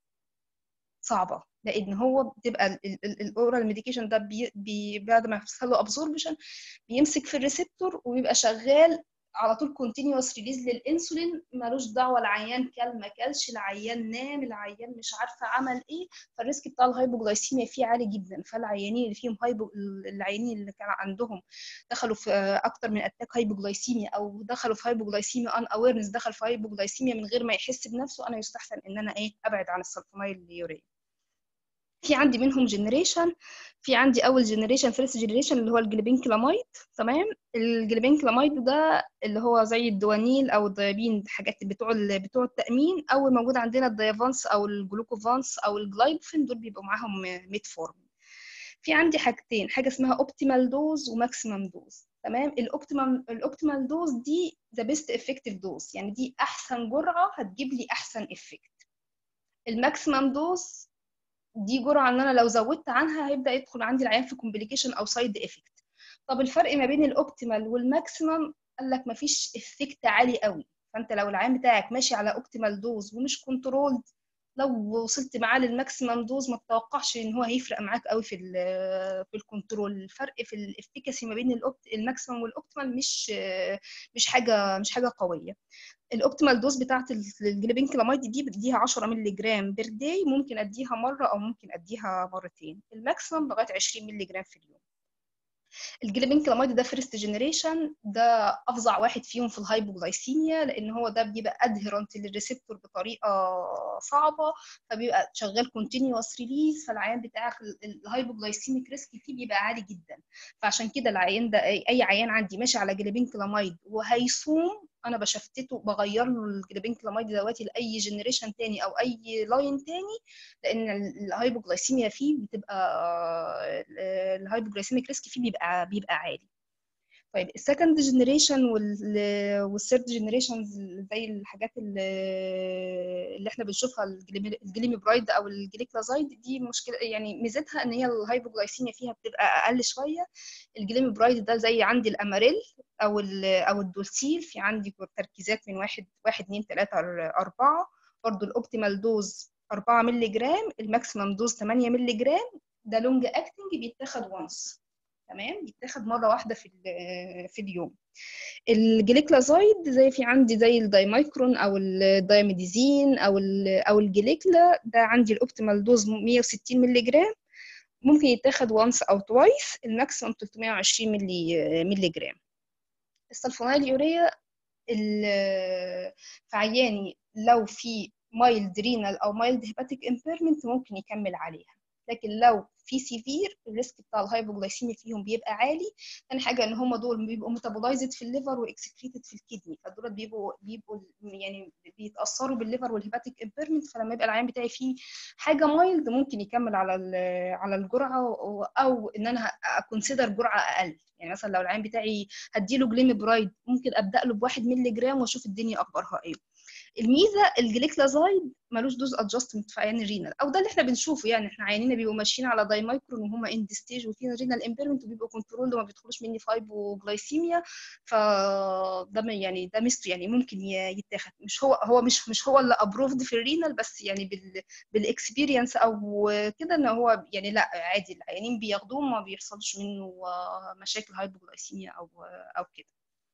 صعبه لان هو بتبقى الاورال ميديكيشن ده بي بي بعد ما يحصل له ابزوربشن بيمسك في الريسبتور وبيبقى شغال على طول كونتينيوس ريليز للانسولين ملوش دعوه العيان كل ما كلش العيان نام العيان مش عارفه عمل ايه فالريسك بتاع الهايبوجلايسيميا فيه عالي جدا فالعيانين اللي فيهم هايبو العيانين اللي كان عندهم دخلوا في اكتر من اتاك هايبوجلايسيميا او دخلوا في هايبوجلايسيميا ان اويرنس دخل في هايبوجلايسيميا من غير ما يحس بنفسه انا يستحسن ان انا ايه ابعد عن السلفونايل اليوريا في عندي منهم جنريشن في عندي اول جنريشن فيرست جنريشن اللي هو الجليبينكلاميد تمام الجليبينكلاميد ده اللي هو زي الدوانيل او الديابين حاجات بتوع بتوع التامين او موجود عندنا الديافانس او الجلوكوفانس او الجلايبفين دول بيبقوا معاهم ميتفورم في عندي حاجتين حاجه اسمها اوبتيمال دوز وماكسيمم دوز تمام الاوبتيمال الاوبتيمال دوز دي ذا بيست افكتيف دوز يعني دي احسن جرعه هتجيب لي احسن افكت الماكسيمم دوز دي جرعه ان انا لو زودت عنها هيبدا يدخل عندي العيان في كومبليكيشن او سايد افكت طب الفرق ما بين الاوبتيمال والماكسيمم قال لك مفيش افكت عالي قوي فانت لو العيان بتاعك ماشي على اوبتيمال دوز ومش كنترولد لو وصلت معاه للماكسيمم دوز ما تتوقعش ان هو هيفرق معاك قوي في في الكنترول الفرق في الافكاسي ما بين الماكسيمم والاوبتيمال مش مش حاجه مش حاجه قويه الاوبتيمال دوز بتاعت الجليبينكلاميد دي بديها 10 مللي جرام بير داي ممكن اديها مره او ممكن اديها مرتين الماكسيمم لغايه 20 مللي جرام في اليوم الجليبينكلاميد ده فيرست جنريشن ده افظع واحد فيهم في الهايبوجلايسيميا لان هو ده بيبقى ادهرنت للريسبتور بطريقه صعبه فبيبقى شغال كونتينيوس ريليز فالعيان بتاعك الهايبوجلايسيميك ريسك فيه بيبقى عالي جدا فعشان كده العيان ده اي عيان عندي ماشي على جليبينكلاميد وهيصوم انا بشفته بغير له الجليبينكلاميد دلوقتي لاي جنريشن تاني او اي لاين تاني لان الهايبوجلايسيميا فيه بتبقى الهايبوجلايسيميك ريسك فيه بيبقى بيبقى عالي طيب السكند جنريشن والثيرد جنريشن زي الحاجات اللي احنا بنشوفها الجليميبرايد او الجليكلازايد دي مشكله يعني ميزتها ان هي الهايبوجلايسيميا فيها بتبقى اقل شويه الجليميبرايد ده زي عندي الاماريل او او الدولسيل في عندي تركيزات من واحد واحد اتنين تلاته اربعه برضو الاوبتيمال دوز 4 مللي جرام الماكسيمم دوز 8 مللي جرام ده لونج اكتنج بيتاخد وانس تمام بيتاخد مره واحده في في اليوم الجليكلازايد زي في عندي زي الدايمايكرون او الدايميديزين او او الجليكلا ده عندي الاوبتيمال دوز 160 مللي جرام ممكن يتاخد وانس او توايس الماكسيمم 320 مللي مللي جرام السلفونيل يوريا في عياني لو في مايلد رينال او مايلد هيباتيك امبيرمنت ممكن يكمل عليها لكن لو في سيفير الريسك بتاع الهايبوجلايسيميا فيهم بيبقى عالي ثاني حاجه ان هم دول بيبقوا ميتابولايزد في الليفر واكسكريتد في الكدني فدول بيبقوا بيبقوا يعني بيتاثروا بالليفر والهيباتيك امبيرمنت فلما يبقى العيان بتاعي فيه حاجه مايلد ممكن يكمل على على الجرعه او ان انا اكونسيدر جرعه اقل يعني مثلا لو العيان بتاعي هديله جليميبرايد ممكن ابدا له بواحد مللي جرام واشوف الدنيا اخبارها ايه الميزه الجليكلازايد ملوش دوز ادجستمنت في عيان الرينال او ده اللي احنا بنشوفه يعني احنا عيانينا بيبقوا ماشيين على دايمايكرون وهم اند ستيج وفينا رينال امبيرمنت وبيبقوا كنترول وما بيدخلوش مني فايبوجلايسيميا فده يعني ده ميزته يعني ممكن يتاخد مش هو هو مش مش هو اللي ابروفد في الرينال بس يعني بال بالاكسبيرينس او كده ان هو يعني لا عادي العيانين بياخدوه ما بيحصلش منه مشاكل هايبوجلايسيميا او او كده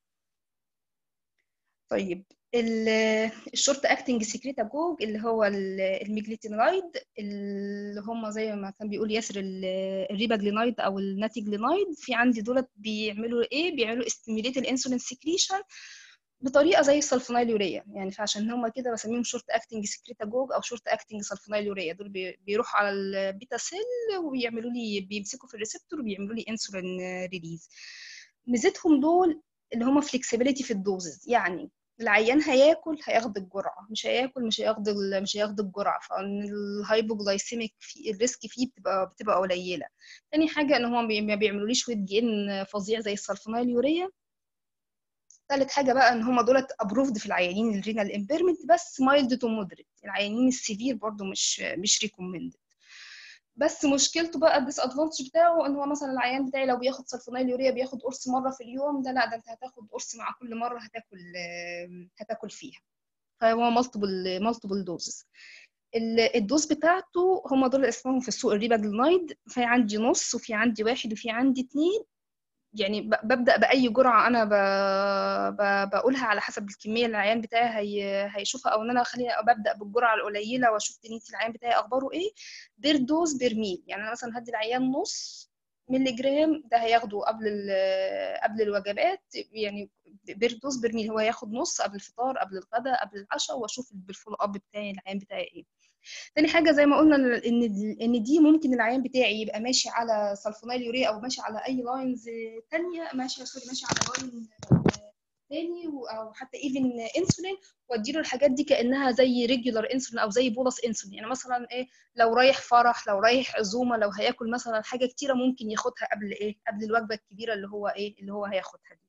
طيب الشورت اكتنج سكريتاجوج اللي هو الميجليتينايد اللي هم زي ما كان بيقول ياسر الريباجلينايد او الناتيجلينايد في عندي دولت بيعملوا ايه بيعملوا استيميليت الانسولين سكريشن بطريقه زي السلفونيل يوريا يعني فعشان هم كده بسميهم شورت اكتنج سكريتاجوج او شورت اكتنج سلفونيل يوريا دول بيروحوا على البيتا سيل وبيعملوا لي بيمسكوا في الريسبتور وبيعملوا لي انسولين ريليز ميزتهم دول اللي هم فليكسيبيليتي في الدوزز يعني العيان هياكل هياخد الجرعه مش هياكل مش هياخد ال- مش هياخد الجرعه فان الهايبوجلايسيميك في الريسك فيه بتبقى بتبقى قليله تاني حاجه ان هو ما بيعملوليش ويت جين فظيع زي السلفونيل يوريا تالت حاجه بقى ان هم دولت ابروفد في العيانين الرينال امبيرمنت بس مايلد تو مودريت العيانين السيفير برضو مش مش ريكومندد بس مشكلته بقى الديس ادفانتج بتاعه ان هو مثلا العيان بتاعي لو بياخد سلفونيل يوريا بياخد قرص مره في اليوم ده لا ده انت هتاخد قرص مع كل مره هتاكل آه، هتاكل فيها فهو مالتيبل مالتيبل دوزز الدوز بتاعته هم دول اسمهم في السوق الريباجلنايد في عندي نص وفي عندي واحد وفي عندي اتنين يعني ب- ببدأ بأي جرعة أنا ب... ب... بقولها على حسب الكمية اللي العيان بتاعي هي... هيشوفها أو إن أنا أخليها أو ببدأ بالجرعة القليلة وأشوف دنيتي العيان بتاعي أخباره إيه بير دوز بير ميل يعني أنا مثلا هدي العيان نص ملي جرام ده هياخده قبل ال... قبل الوجبات يعني بير دوز بير ميل هو هياخد نص قبل الفطار قبل الغداء قبل العشاء وأشوف بالفولو أب بتاعي العيان بتاعي إيه تاني حاجة زي ما قلنا ان ان دي ممكن العيان بتاعي يبقى ماشي على سلفونيل يوريا او ماشي على اي لاينز تانية ماشي سوري ماشي على لاين تاني و- او حتى ايفن انسولين واديله الحاجات دي كانها زي ريجولار انسولين او زي بولس انسولين يعني مثلا ايه لو رايح فرح لو رايح عزومه لو هياكل مثلا حاجه كتيره ممكن ياخدها قبل ايه قبل الوجبه الكبيره اللي هو ايه اللي هو هياخدها دي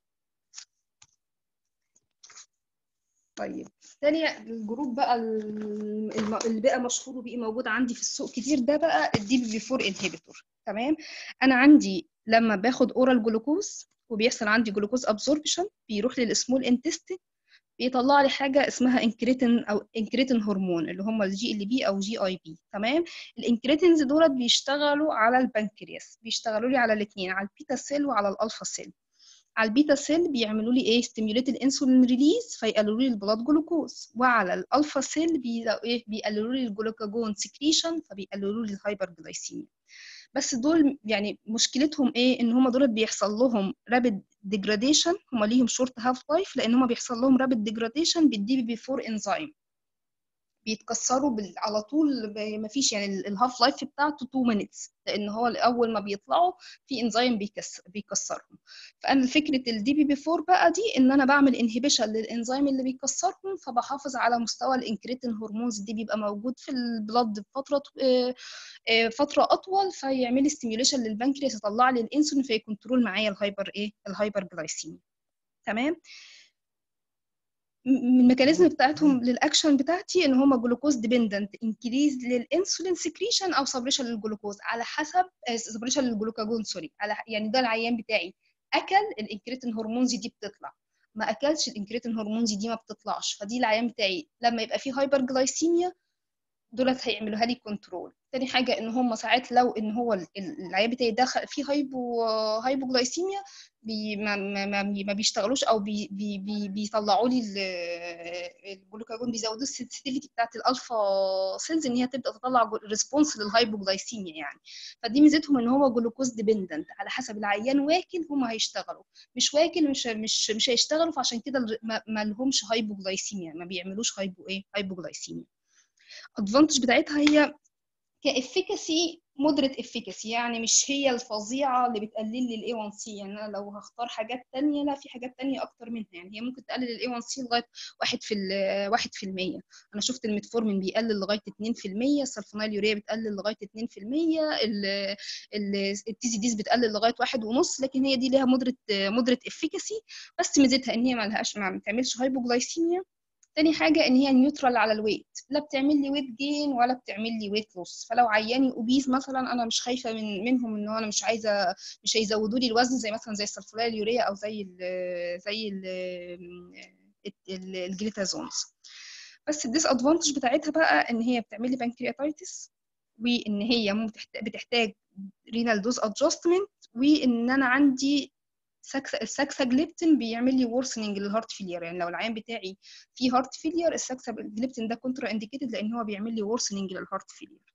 طيب تاني الجروب بقى الم- الم- اللي بقى مشهور وبقي موجود عندي في السوق كتير ده بقى الدي بي 4 انهبيتور تمام انا عندي لما باخد اورال جلوكوز وبيحصل عندي جلوكوز ابزوربشن بيروح للسمول انتستين بيطلع لي حاجه اسمها انكريتين او انكريتين هرمون اللي هم الجي ال بي او جي اي بي تمام الانكريتينز دولت بيشتغلوا على البنكرياس بيشتغلوا لي على الاثنين على البيتا سيل وعلى الالفا سيل على البيتا سيل بيعملوا لي ايه ستيميوليت الانسولين ريليز فيقللوا لي البلاد جلوكوز وعلى الالفا سيل بي ايه بيقللوا لي الجلوكاجون سكريشن فبيقللوا لي الهايبر جلايسيميا بس دول يعني مشكلتهم ايه ان هم دول بيحصل لهم رابيد ديجراديشن هم ليهم شورت هاف لايف لان هم بيحصل لهم رابيد ديجراديشن بالدي بي 4 انزيم بيتكسروا بال... على طول ما فيش يعني ال- الهاف لايف بتاعته 2 minutes لان هو اول ما بيطلعوا في انزيم بيكسر بيكسرهم فانا فكره الدي بي بي 4 بقى دي ان انا بعمل انهبيشن للانزيم اللي بيكسرهم فبحافظ على مستوى الانكريتين هرمونز دي بيبقى موجود في البلد بفتره ط- آه، آه، فتره اطول فيعمل لي ستيميوليشن للبنكرياس يطلع لي الانسولين فيكنترول معايا الهايبر ايه الهايبر جلايسيميا تمام من الميكانيزم بتاعتهم للاكشن بتاعتي ان هما جلوكوز ديبندنت انكريز للانسولين سكريشن او سبريشن للجلوكوز على حسب سبريشن للجلوكاجون سوري على يعني ده العيان بتاعي اكل الانكريتين هرمونز دي بتطلع ما اكلش الانكريتين هرمونز دي ما بتطلعش فدي العيان بتاعي لما يبقى فيه هايبر جلايسيميا دولت هيعملوها لي كنترول تاني حاجة ان هم ساعات لو ان هو ال- ال- العيان بتاعي دخل فيه هايبو هايبوجلايسيميا بي ما, ما, ما, ما بيشتغلوش او بي بي بي بيطلعوا لي ال- الجلوكاجون بيزودوا السنسيتيفيتي بتاعت الالفا سيلز ان هي تبدا تطلع ريسبونس للهايبوجلايسيميا يعني فدي ميزتهم ان هو جلوكوز ديبندنت على حسب العيان واكل هم هيشتغلوا مش واكل مش مش مش هيشتغلوا فعشان كده الر- ما, ما لهمش هايبوجلايسيميا ما بيعملوش هايبو ايه هايبوجلايسيميا الادفانتج بتاعتها هي كافيكاسي مودريت افيكاسي يعني مش هي الفظيعه اللي بتقلل لي الاي 1 سي يعني انا لو هختار حاجات تانية لا في حاجات تانية اكتر منها يعني هي ممكن تقلل الاي 1 سي لغايه 1 في ال 1 في المية انا شفت الميتفورمين بيقلل لغايه 2 في المية السلفونيل يوريا بتقلل لغايه 2 في المية التي سي ديز بتقلل لغايه واحد ونص لكن هي دي ليها مودريت مودريت افيكاسي بس ميزتها ان هي ما لهاش ما بتعملش هايبوجلايسيميا تاني حاجة إن هي نيوترال على الويت لا بتعمل لي ويت جين ولا بتعمل لي ويت لوس فلو عياني أوبيز مثلا أنا مش خايفة من منهم إن هو أنا مش عايزة مش هيزودوا لي الوزن زي مثلا زي السلفونيل يوريا أو زي ال زي ال ال- الجليتازونز بس الديس ادفانتج بتاعتها بقى إن هي بتعمل لي بانكرياتايتس وإن هي متحت- بتحتاج رينال دوز ادجستمنت وإن أنا عندي ساكس الساكساجليبتين بيعمل لي worsening للهارت فيلير يعني لو العيان بتاعي فيه هارت فيلير الساكساجليبتين ده كونترا انديكيتد لان هو بيعمل لي worsening للهارت فيلير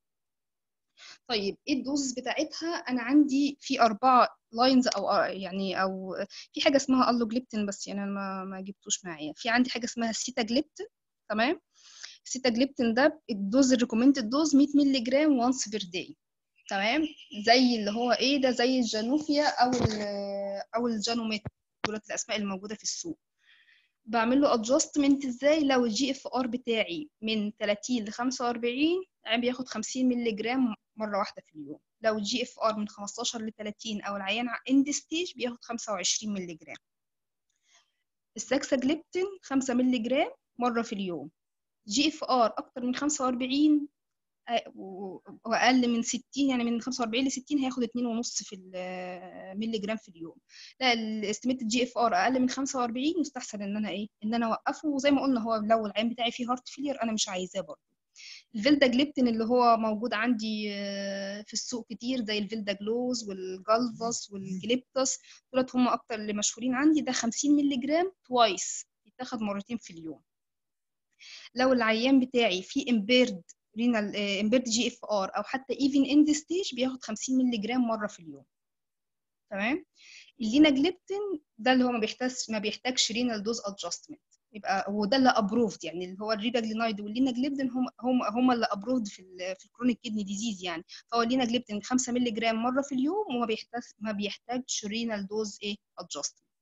طيب ايه الدوز بتاعتها انا عندي في اربعه لاينز او يعني او في حاجه اسمها الوجليبتين بس يعني انا ما ما جبتوش معايا في عندي حاجه اسمها السيتاجليبتين تمام السيتاجليبتين ده الدوز الريكومندد دوز 100 مللي جرام وانس بير داي تمام زي اللي هو ايه ده زي الجانوفيا او ال او الجانوميت دولت الاسماء الموجوده في السوق بعمل له ادجستمنت ازاي لو الجي اف ار بتاعي من 30 ل 45 العيان بياخد 50 مللي جرام مره واحده في اليوم لو الجي اف ار من 15 ل 30 او العيان اند ستيج بياخد 25 مللي جرام الساكساجليبتين 5 مللي جرام مره في اليوم جي اف ار اكتر من 45 آه، و- واقل من 60 يعني من 45 ل 60 هياخد 2.5 في المللي جرام في اليوم لا الاستيميتد جي اف ار اقل من 45 يستحسن ان انا ايه ان انا اوقفه وزي ما قلنا هو لو العين بتاعي فيه هارت فيلير انا مش عايزاه برضه الفيلداجليبتين اللي هو موجود عندي آه، في السوق كتير زي الفيلداجلوز والجالفاس والجليبتاس دولت هم اكتر اللي مشهورين عندي ده 50 مللي جرام توايس يتاخد مرتين في اليوم لو العيان بتاعي فيه امبيرد رينال امبيرد جي اف ار او حتى ايفن اند ستيج بياخد 50 مللي جرام مره في اليوم تمام الليناجليبتين ده اللي هو ما بيحتاجش ما بيحتاجش رينال دوز ادجستمنت يبقى هو ده اللي ابروفد يعني اللي هو الريباجلينايد والليناجليبتين هم هم هم اللي ابروفد في ال في الكرونيك كيدني ديزيز يعني فهو الليناجليبتين 5 مللي جرام مره في اليوم وما بيحتاج ما بيحتاجش رينال دوز ايه ادجستمنت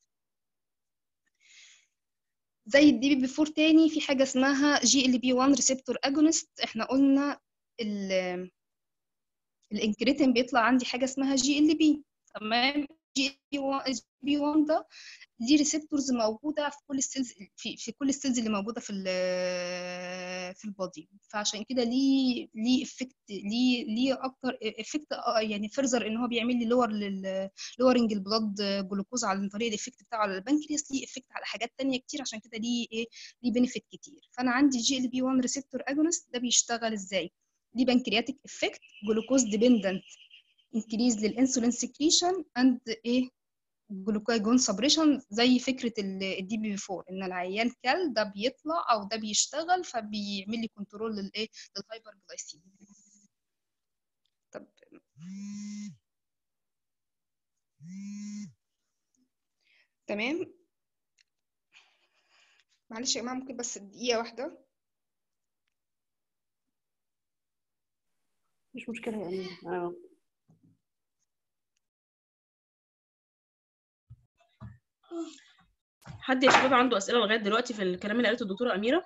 زي الدي بي بي 4 تاني في حاجه اسمها جي ال بي 1 ريسبتور اجونست احنا قلنا ال الانكريتين بيطلع عندي حاجه اسمها جي ال بي تمام جي بي 1 ده دي ريسبتورز موجوده في كل السيلز في في كل السيلز اللي موجوده في ال في البادي فعشان كده ليه ليه افكت ليه ليه اكتر افكت يعني فرزر ان هو بيعمل لي لور لورنج البلاد جلوكوز عن طريق الافكت بتاعه على البنكرياس ليه افكت على حاجات تانية كتير عشان كده ليه ايه ليه بنفيت كتير فانا عندي جي ال بي 1 ريسبتور اجونست ده بيشتغل ازاي ليه بنكرياتيك افكت جلوكوز ديبندنت انكريز للانسولين سكريشن اند ايه جلوكاجون سبريشن زي فكره الدي بي 4 ان العيان كل ده بيطلع او ده بيشتغل فبيعمل لي كنترول للايه للهايبر جلايسيميا طب تمام معلش يا جماعه ممكن بس دقيقه واحده مش مشكلة يعني أنا حد يا شباب عنده اسئله لغايه دلوقتي في الكلام اللي قالته الدكتوره اميره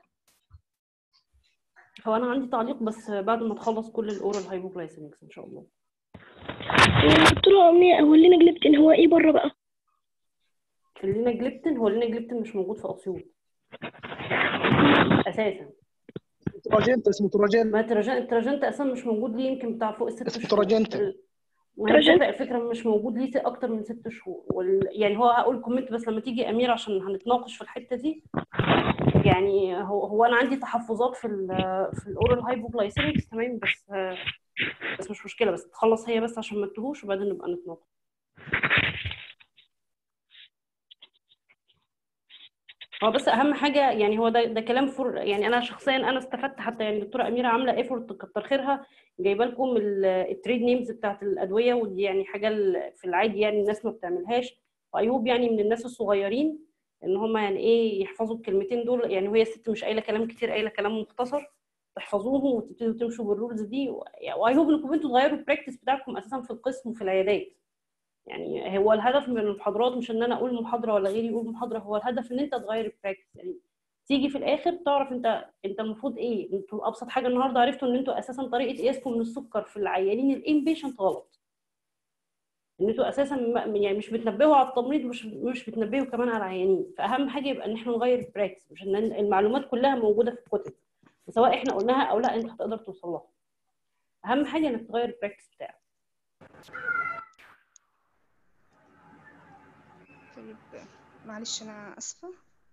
هو أنا عندي تعليق بس بعد ما تخلص كل الأورال هايبوجلايسيميكس إن شاء الله دكتورة أمنية هو اللي جلبتين هو إيه بره بقى؟ اللينا جليبتين هو اللينا جليبتين مش موجود في أسيوط أساسا تراجنت اسمه تراجنت ما تراجنت التراجنت أساسا مش موجود ليه يمكن بتاع فوق الست اسمه شهور تراجنت وهي الفكرة الفكرة مش موجود ليه أكتر من ست شهور وال... يعني هو هقول كومنت بس لما تيجي أمير عشان هنتناقش في الحتة دي يعني هو هو أنا عندي تحفظات في ال في الأورال هايبوجلايسيميكس تمام بس بس مش مشكلة بس تخلص هي بس عشان ما تتوهوش وبعدين نبقى نتناقش هو بس اهم حاجه يعني هو ده ده كلام فر يعني انا شخصيا انا استفدت حتى يعني الدكتوره اميره عامله ايفورت كتر خيرها جايبه لكم التريد نيمز بتاعت الادويه ودي يعني حاجه ال- في العادي يعني الناس ما بتعملهاش وايوب يعني من الناس الصغيرين ان هم يعني ايه يحفظوا الكلمتين دول يعني وهي الست مش قايله كلام كتير قايله كلام مختصر تحفظوهم وتبتدوا تمشوا بالرولز دي وايوب انكم انتوا تغيروا البراكتس بتاعكم اساسا في القسم وفي العيادات يعني هو الهدف من المحاضرات مش ان انا اقول محاضره ولا غيري يقول محاضره هو الهدف ان انت تغير البراكتس يعني تيجي في الاخر تعرف انت انت المفروض ايه انتوا ابسط حاجه النهارده عرفتوا ان انتوا اساسا طريقه قياسكم من السكر في العيانين الانبيشنت غلط ان انتوا اساسا م- يعني مش بتنبهوا على التمريض ومش مش بتنبهوا كمان على العيانين فاهم حاجه يبقى ان احنا نغير البراكتس مش ان المعلومات كلها موجوده في الكتب وسواء احنا قلناها او لا انت هتقدر توصل لها اهم حاجه انك تغير البراكتس بتاعك طيب معلش انا اسفه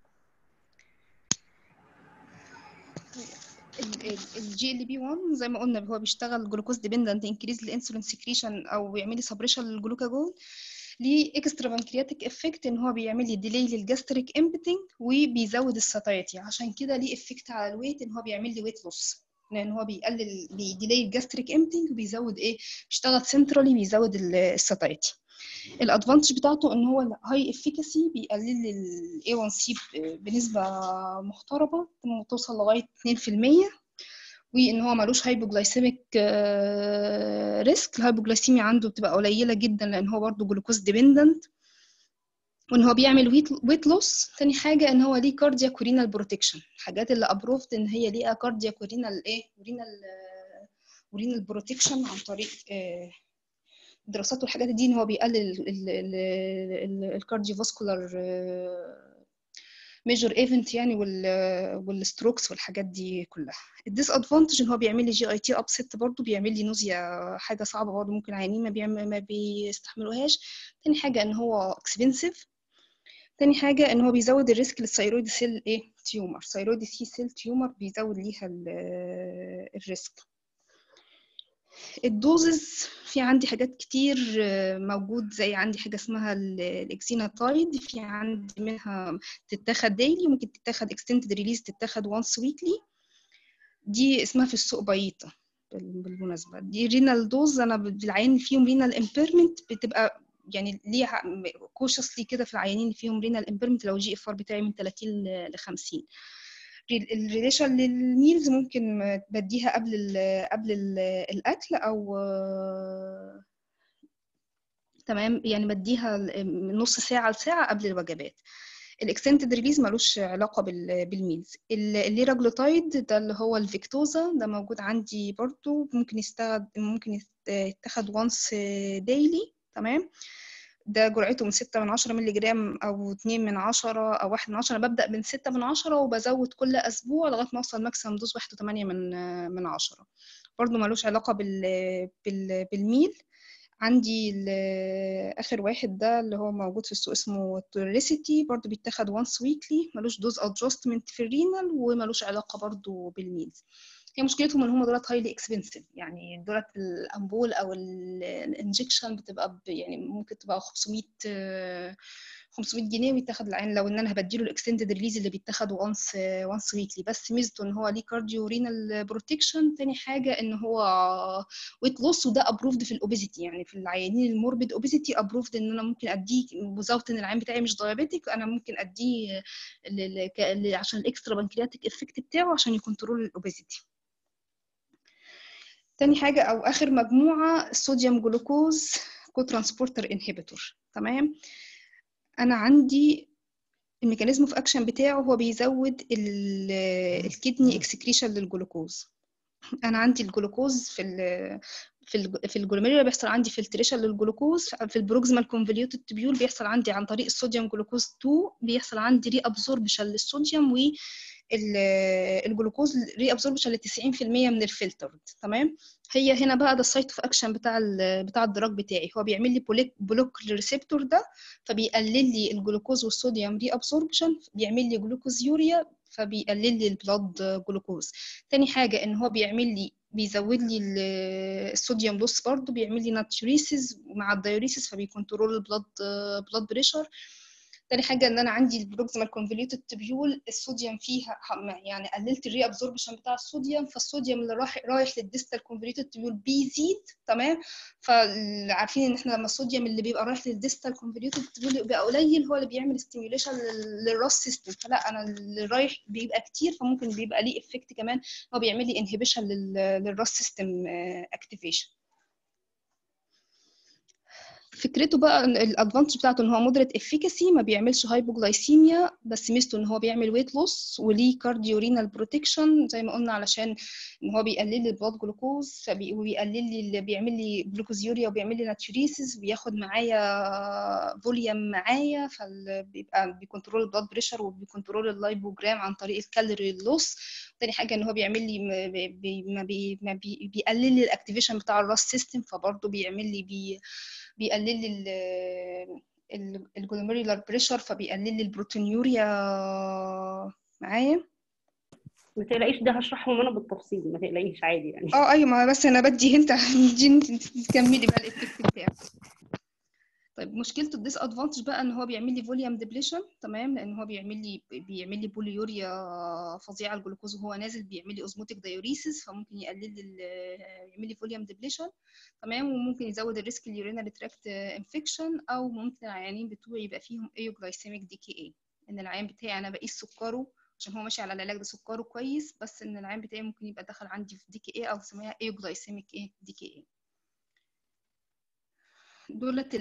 الجي ال بي 1 زي ما قلنا هو بيشتغل جلوكوز ديبندنت انكريز الانسولين سكريشن او بيعمل لي سبريشن للجلوكاجون ليه اكسترا بانكرياتيك افكت ان هو بيعمل لي ديلي للجاستريك امبتنج وبيزود الساتايتي عشان كده ليه افكت على الويت ان هو بيعمل لي ويت لوس لان هو بيقلل بيديلي الجاستريك امبتنج وبيزود ايه بيشتغل سنترالي بيزود الساتايتي الادفانتج بتاعته ان هو هاي افيكاسي بيقلل ال A1C ب- بنسبة محترمة توصل لغاية 2% وان هو ملوش هايبوجلايسيميك ريسك الهايبوجلايسيميا عنده بتبقى قليلة جدا لان هو برضه جلوكوز ديبندنت وان هو بيعمل ويت لوس تاني حاجه ان هو ليه كاردياك ورينال بروتكشن الحاجات اللي ابروفد ان هي ليها كاردياك ورينال ايه ورينال ورينال بروتكشن عن طريق آه، الدراسات والحاجات دي ان هو بيقلل الكارديو فاسكولار ميجور ايفنت يعني وال والستروكس والحاجات دي كلها الديس ادفانتج ان هو بيعمل لي جي اي تي ابسيت برضه بيعمل لي نوزيا حاجه صعبه برضه ممكن عيانين ما بيعمل ما بيستحملوهاش تاني حاجه ان هو اكسبنسيف تاني حاجة إن هو بيزود الريسك للثيرويد سيل إيه تيومر ثيرويد سي سيل تيومر بيزود ليها ال- الريسك الدوزز في عندي حاجات كتير آه، موجود زي عندي حاجة اسمها ال- الاكسيناتايد في عندي منها تتاخد ديلي ممكن تتاخد اكستنتد ريليز تتاخد وانس ويكلي دي اسمها في السوق بايطة بال- بالمناسبة دي رينال دوز أنا بالعيان اللي فيهم رينال امبيرمنت بتبقى يعني ليها كوشسلي كده في العيانين اللي فيهم رينال امبيرمنت لو جي اف ار بتاعي من 30 ل 50 الريليشن للميلز ممكن بديها قبل ال قبل ال الاكل او تمام يعني بديها من نص ساعه لساعه قبل الوجبات الاكستنتد ريليز ملوش علاقه بال- بالميلز ال- الليراجلوتايد ده اللي هو الفيكتوزا ده موجود عندي برضو ممكن يستخد ممكن يست- يتاخد وانس ديلي تمام ده جرعته من ستة من عشرة مللي جرام أو اتنين من عشرة أو واحد من عشرة أنا ببدأ من ستة من عشرة وبزود كل أسبوع لغاية ما أوصل ماكسيمم دوز واحد وتمانية من من عشرة برضو ملوش علاقة بال بال بالميل عندي ال- آخر واحد ده اللي هو موجود في السوق اسمه توريسيتي برضو بيتاخد وانس ويكلي ملوش دوز ادجستمنت في الرينال وملوش علاقة برضو بالميلز هي مشكلتهم ان هم دولت هايلي اكسبنسيف يعني دولت الامبول او الانجكشن بتبقى ب- يعني ممكن تبقى 500 آه، 500 جنيه ويتاخد العين لو ان انا هبديله الاكستندد ريليز اللي بيتاخد وانس وانس ويكلي بس ميزته ان هو ليه كارديو رينال بروتكشن تاني حاجه ان هو ويت لوس وده ابروفد في الاوبيزيتي يعني في العيانين الموربيد اوبيزيتي ابروفد ان انا ممكن اديه وزاوت ان العين بتاعي مش دايابيتك انا ممكن اديه ل- ل- ك- ل- عشان الاكسترا بانكرياتيك افكت بتاعه عشان يكنترول الاوبيزيتي تاني حاجة أو آخر مجموعة الصوديوم جلوكوز كو ترانسبورتر انهبيتور تمام أنا عندي الميكانيزم اوف اكشن بتاعه هو بيزود ال- الكدني اكسكريشن للجلوكوز انا عندي الجلوكوز في ال في ال في الجلوميريولا بيحصل عندي فلتريشن للجلوكوز في البروكسيمال كونفوليوتد تبيول بيحصل عندي عن طريق الصوديوم جلوكوز 2 بيحصل عندي ري ابزوربشن للصوديوم و ال- الجلوكوز ري ابزوربشن ل 90% من الفلتر تمام هي هنا بقى ده السايت اوف اكشن بتاع ال بتاع الدراج بتاعي هو بيعمل لي بوليك بلوك للريسبتور ده فبيقلل لي الجلوكوز والصوديوم ري ابزوربشن بيعمل لي جلوكوز يوريا فبيقلل لي البلاد جلوكوز تاني حاجة ان هو بيعمل لي بيزود لي ال- الصوديوم لوس برضه بيعمل لي ناتريسيس مع الدايوريسيس فبيكنترول البلاد بلاد بريشر تاني حاجة ان انا عندي البروكسيمال كونفوليوتد تبيول الصوديوم فيها ح- يعني قللت الري ابزوربشن بتاع الصوديوم فالصوديوم اللي رايح رايح للديستال كونفوليوتد تبيول بيزيد تمام فعارفين ان احنا لما الصوديوم اللي بيبقى رايح للديستال كونفوليوتد تبيول يبقى قليل هو اللي بيعمل ستيميوليشن للراس سيستم فلا انا اللي رايح بيبقى كتير فممكن بيبقى ليه افكت كمان هو بيعمل لي انهبيشن للراس سيستم اكتيفيشن فكرته بقى الادفانتج بتاعته ان هو مودريت افيكاسي ما بيعملش هايبوجلايسيميا بس ميزته ان هو بيعمل ويت لوس وليه كارديو رينال بروتكشن زي ما قلنا علشان ان هو بيقلل لي البلاد جلوكوز فبي- وبيقلل لي اللي بيعمل لي جلوكوز يوريا وبيعمل لي ناتريسيس بياخد معايا فوليوم معايا فبيبقى بيكنترول البلاد بريشر وبيكنترول اللايبوجرام عن طريق الكالوري لوس تاني حاجه ان هو بيعمل لي م- بي- بي- ما بي ما بي بيقلل لي الاكتيفيشن بتاع الراس سيستم فبرضه بيعمل لي بي بيقلل لي ال- ال- الجلوميرولار بريشر فبيقلل لي البروتينيوريا معايا ما تقلقيش ده هشرحه انا بالتفصيل ما تقلقيش عادي يعني اه ايوه ما بس انا بدي انت دي انت تكملي بقى الافكت بتاعك طيب مشكلته الديس ادفانتج بقى ان هو بيعمل لي فوليوم ديبليشن تمام لان هو بيعمل لي بيعمل لي بوليوريا فظيعه الجلوكوز وهو نازل بيعمل لي اوزموتيك دايوريسيس فممكن يقلل لي ال- يعمل لي فوليوم ديبليشن تمام وممكن يزود الريسك اليورينال تراكت انفكشن او ممكن العيانين بتوعي يبقى فيهم ايوجلايسيميك دي كي اي ان العيان بتاعي انا بقيس سكره عشان هو ماشي على العلاج ده سكره كويس بس ان العيان بتاعي ممكن يبقى دخل عندي في دي كي اي او اسميها ايوجلايسيميك ايه دي كي اي دولت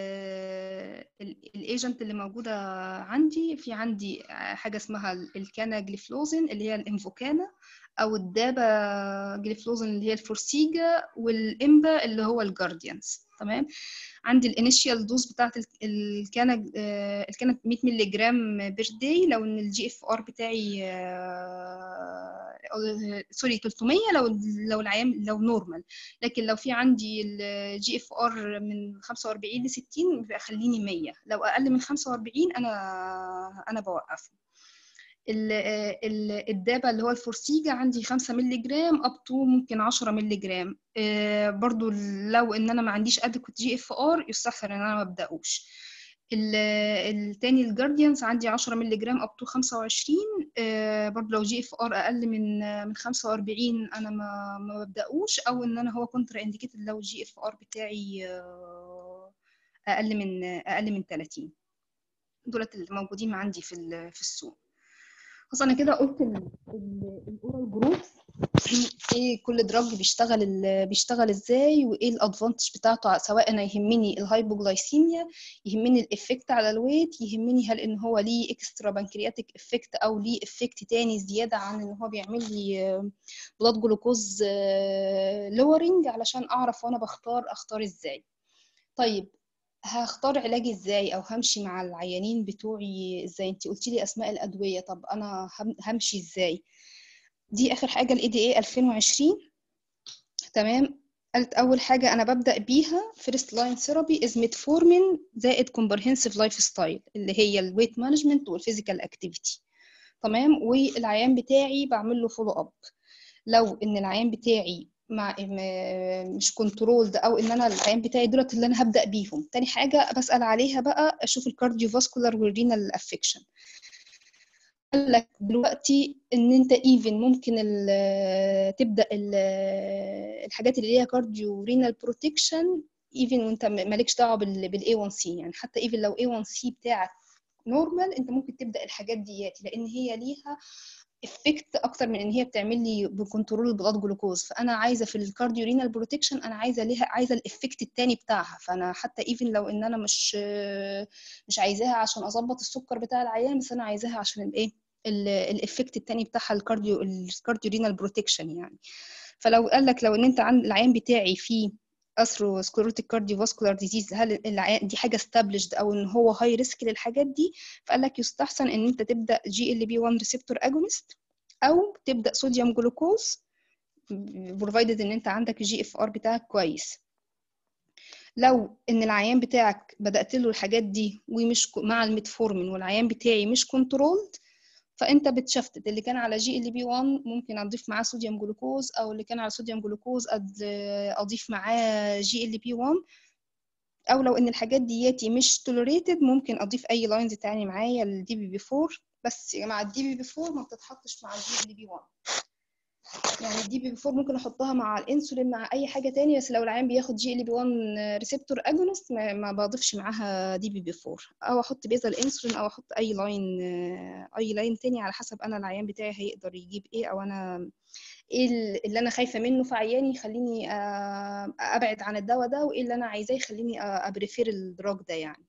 الايجنت اللي موجوده عندي في عندي حاجه اسمها الكاناجليفلوزين اللي هي الانفوكانا او الدابا جليفلوزين اللي هي الفورسيجا والامبا اللي هو الجارديانز تمام عندي الانيشيال دوز بتاعت الكانة الكانة 100 مللي جرام بير داي لو ان الجي اف ار بتاعي سوري 300 لو لو العيان لو نورمال لكن لو في عندي الجي اف ار من 45 ل 60 بيبقى خليني 100 لو اقل من 45 انا انا بوقفه الدابة اللي هو الفورسيجا عندي 5 مللي جرام اب تو ممكن 10 مللي جرام برضو لو ان انا ما عنديش ادكوت جي اف ار يستحسن ان انا ما ابداوش التاني الجارديانز عندي 10 مللي جرام اب تو 25 برضو لو جي اف ار اقل من من 45 انا ما ما ببداوش او ان انا هو كونترا انديكيتد لو الجي اف ار بتاعي اقل من اقل من 30 دولت اللي موجودين عندي في في السوق خلاص انا كده قلت الاورال جروبس ايه كل دراج بيشتغل بيشتغل ازاي وايه الادفانتج بتاعته سواء انا يهمني الهايبوجلايسيميا يهمني الافكت على الويت يهمني هل ان هو ليه اكسترا بنكرياتيك افكت او ليه افكت تاني زياده عن ان هو بيعمل لي بلاد جلوكوز لورنج علشان اعرف وانا بختار اختار ازاي طيب هختار علاجي ازاي او همشي مع العيانين بتوعي ازاي انت قلتي لي اسماء الادويه طب انا همشي ازاي دي اخر حاجه الاي دي اي 2020 تمام قالت اول حاجه انا ببدا بيها فيرست لاين ثيرابي از ميتفورمين زائد كومبرهنسيف لايف ستايل اللي هي الويت مانجمنت والفيزيكال اكتيفيتي تمام والعيان بتاعي بعمل له فولو اب لو ان العيان بتاعي مع مش كنترولد او ان انا العيان بتاعي دولت اللي انا هبدا بيهم تاني حاجه بسال عليها بقى اشوف الكارديو فاسكولار والرينال افكشن قال لك دلوقتي ان انت ايفن ممكن ال تبدا ال الحاجات اللي هي كارديو رينال بروتكشن ايفن وانت مالكش دعوه بالاي 1 سي يعني حتى ايفن لو اي 1 سي بتاعك نورمال انت ممكن تبدا الحاجات دياتي لان هي ليها افكت اكتر من ان هي بتعمل لي بكنترول البلاد جلوكوز فانا عايزه في الكارديو رينال بروتكشن انا عايزه ليها عايزه الافكت التاني بتاعها فانا حتى ايفن لو ان انا مش مش عايزاها عشان اظبط السكر بتاع العيان بس انا عايزاها عشان الايه الافكت التاني بتاعها الكارديو الكارديو رينال بروتكشن يعني فلو قال لك لو ان انت عند العيان بتاعي فيه اثروسكليروتيك كارديوفاسكولار ديزيز هل العيان دي حاجه استابليشد او ان هو هاي ريسك للحاجات دي فقال لك يستحسن ان انت تبدا جي ال بي 1 ريسبتور اجونست او تبدا صوديوم جلوكوز بروفايدد ان انت عندك الجي اف ار بتاعك كويس لو ان العيان بتاعك بدات له الحاجات دي ومش مع الميتفورمين والعيان بتاعي مش كنترولد فانت بتشفتت اللي كان على جي ال بي 1 ممكن اضيف معاه صوديوم جلوكوز او اللي كان على صوديوم جلوكوز اضيف معاه جي ال بي 1 او لو ان الحاجات دياتي مش توليريتد ممكن اضيف اي لاينز تاني معايا الدي بي بي 4 بس يا جماعه الدي بي بي 4 ما بتتحطش مع الجي ال بي 1 يعني الدي بي بي 4 ممكن احطها مع الانسولين مع اي حاجه تانية بس لو العيان بياخد جي ال بي 1 ريسبتور اجونست ما, ما بضيفش معاها دي بي بي 4 او احط بيزا الانسولين او احط اي لاين اي لاين تاني على حسب انا العيان بتاعي هيقدر يجيب ايه او انا ايه اللي انا خايفه منه في عياني يخليني ابعد عن الدواء ده وايه اللي انا عايزاه يخليني ابريفير الدراج ده يعني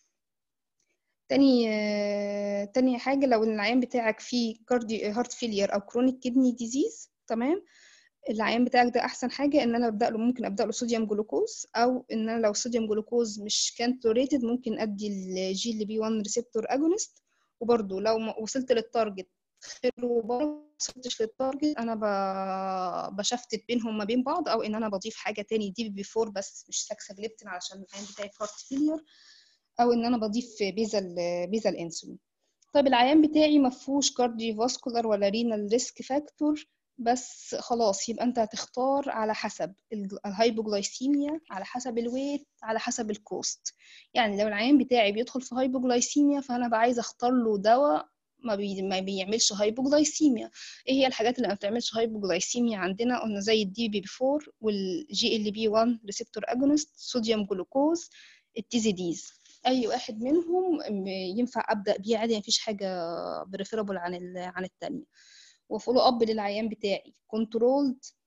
تاني تاني حاجه لو العيان بتاعك فيه كارديو هارت فيلير او كرونيك كدني ديزيز تمام العيان بتاعك ده احسن حاجه ان انا ابدا له ممكن ابدا له صوديوم جلوكوز او ان انا لو صوديوم جلوكوز مش كان توليريتد ممكن ادي الجي اللي بي 1 ريسبتور اجونست وبرده لو ما وصلت للتارجت خير وبركه ما وصلتش للتارجت انا ب... بشفتت بينهم ما بين بعض او ان انا بضيف حاجه تاني دي بي 4 بس مش ساكساجليبتين علشان العيان بتاعي في هارت فيلير او ان انا بضيف بيزا بيزا الانسولين طيب العيان بتاعي ما فيهوش كارديو فاسكولار ولا رينال ريسك فاكتور بس خلاص يبقى انت هتختار على حسب الهايبوجلايسيميا على حسب الويت على حسب الكوست يعني لو العيان بتاعي بيدخل في هايبوجلايسيميا فانا بقى عايزه اختار له دواء ما, بي... ما بيعملش هايبوجلايسيميا ايه هي الحاجات اللي ما بتعملش هايبوجلايسيميا عندنا قلنا زي الدي بي 4 والجي ال بي 1 ريسبتور اجونست صوديوم جلوكوز التيزيديز اي واحد منهم ينفع ابدا بيه عادي مفيش حاجه بريفيرابل عن ال... عن التانية وفولو اب للعيان بتاعي كنترولد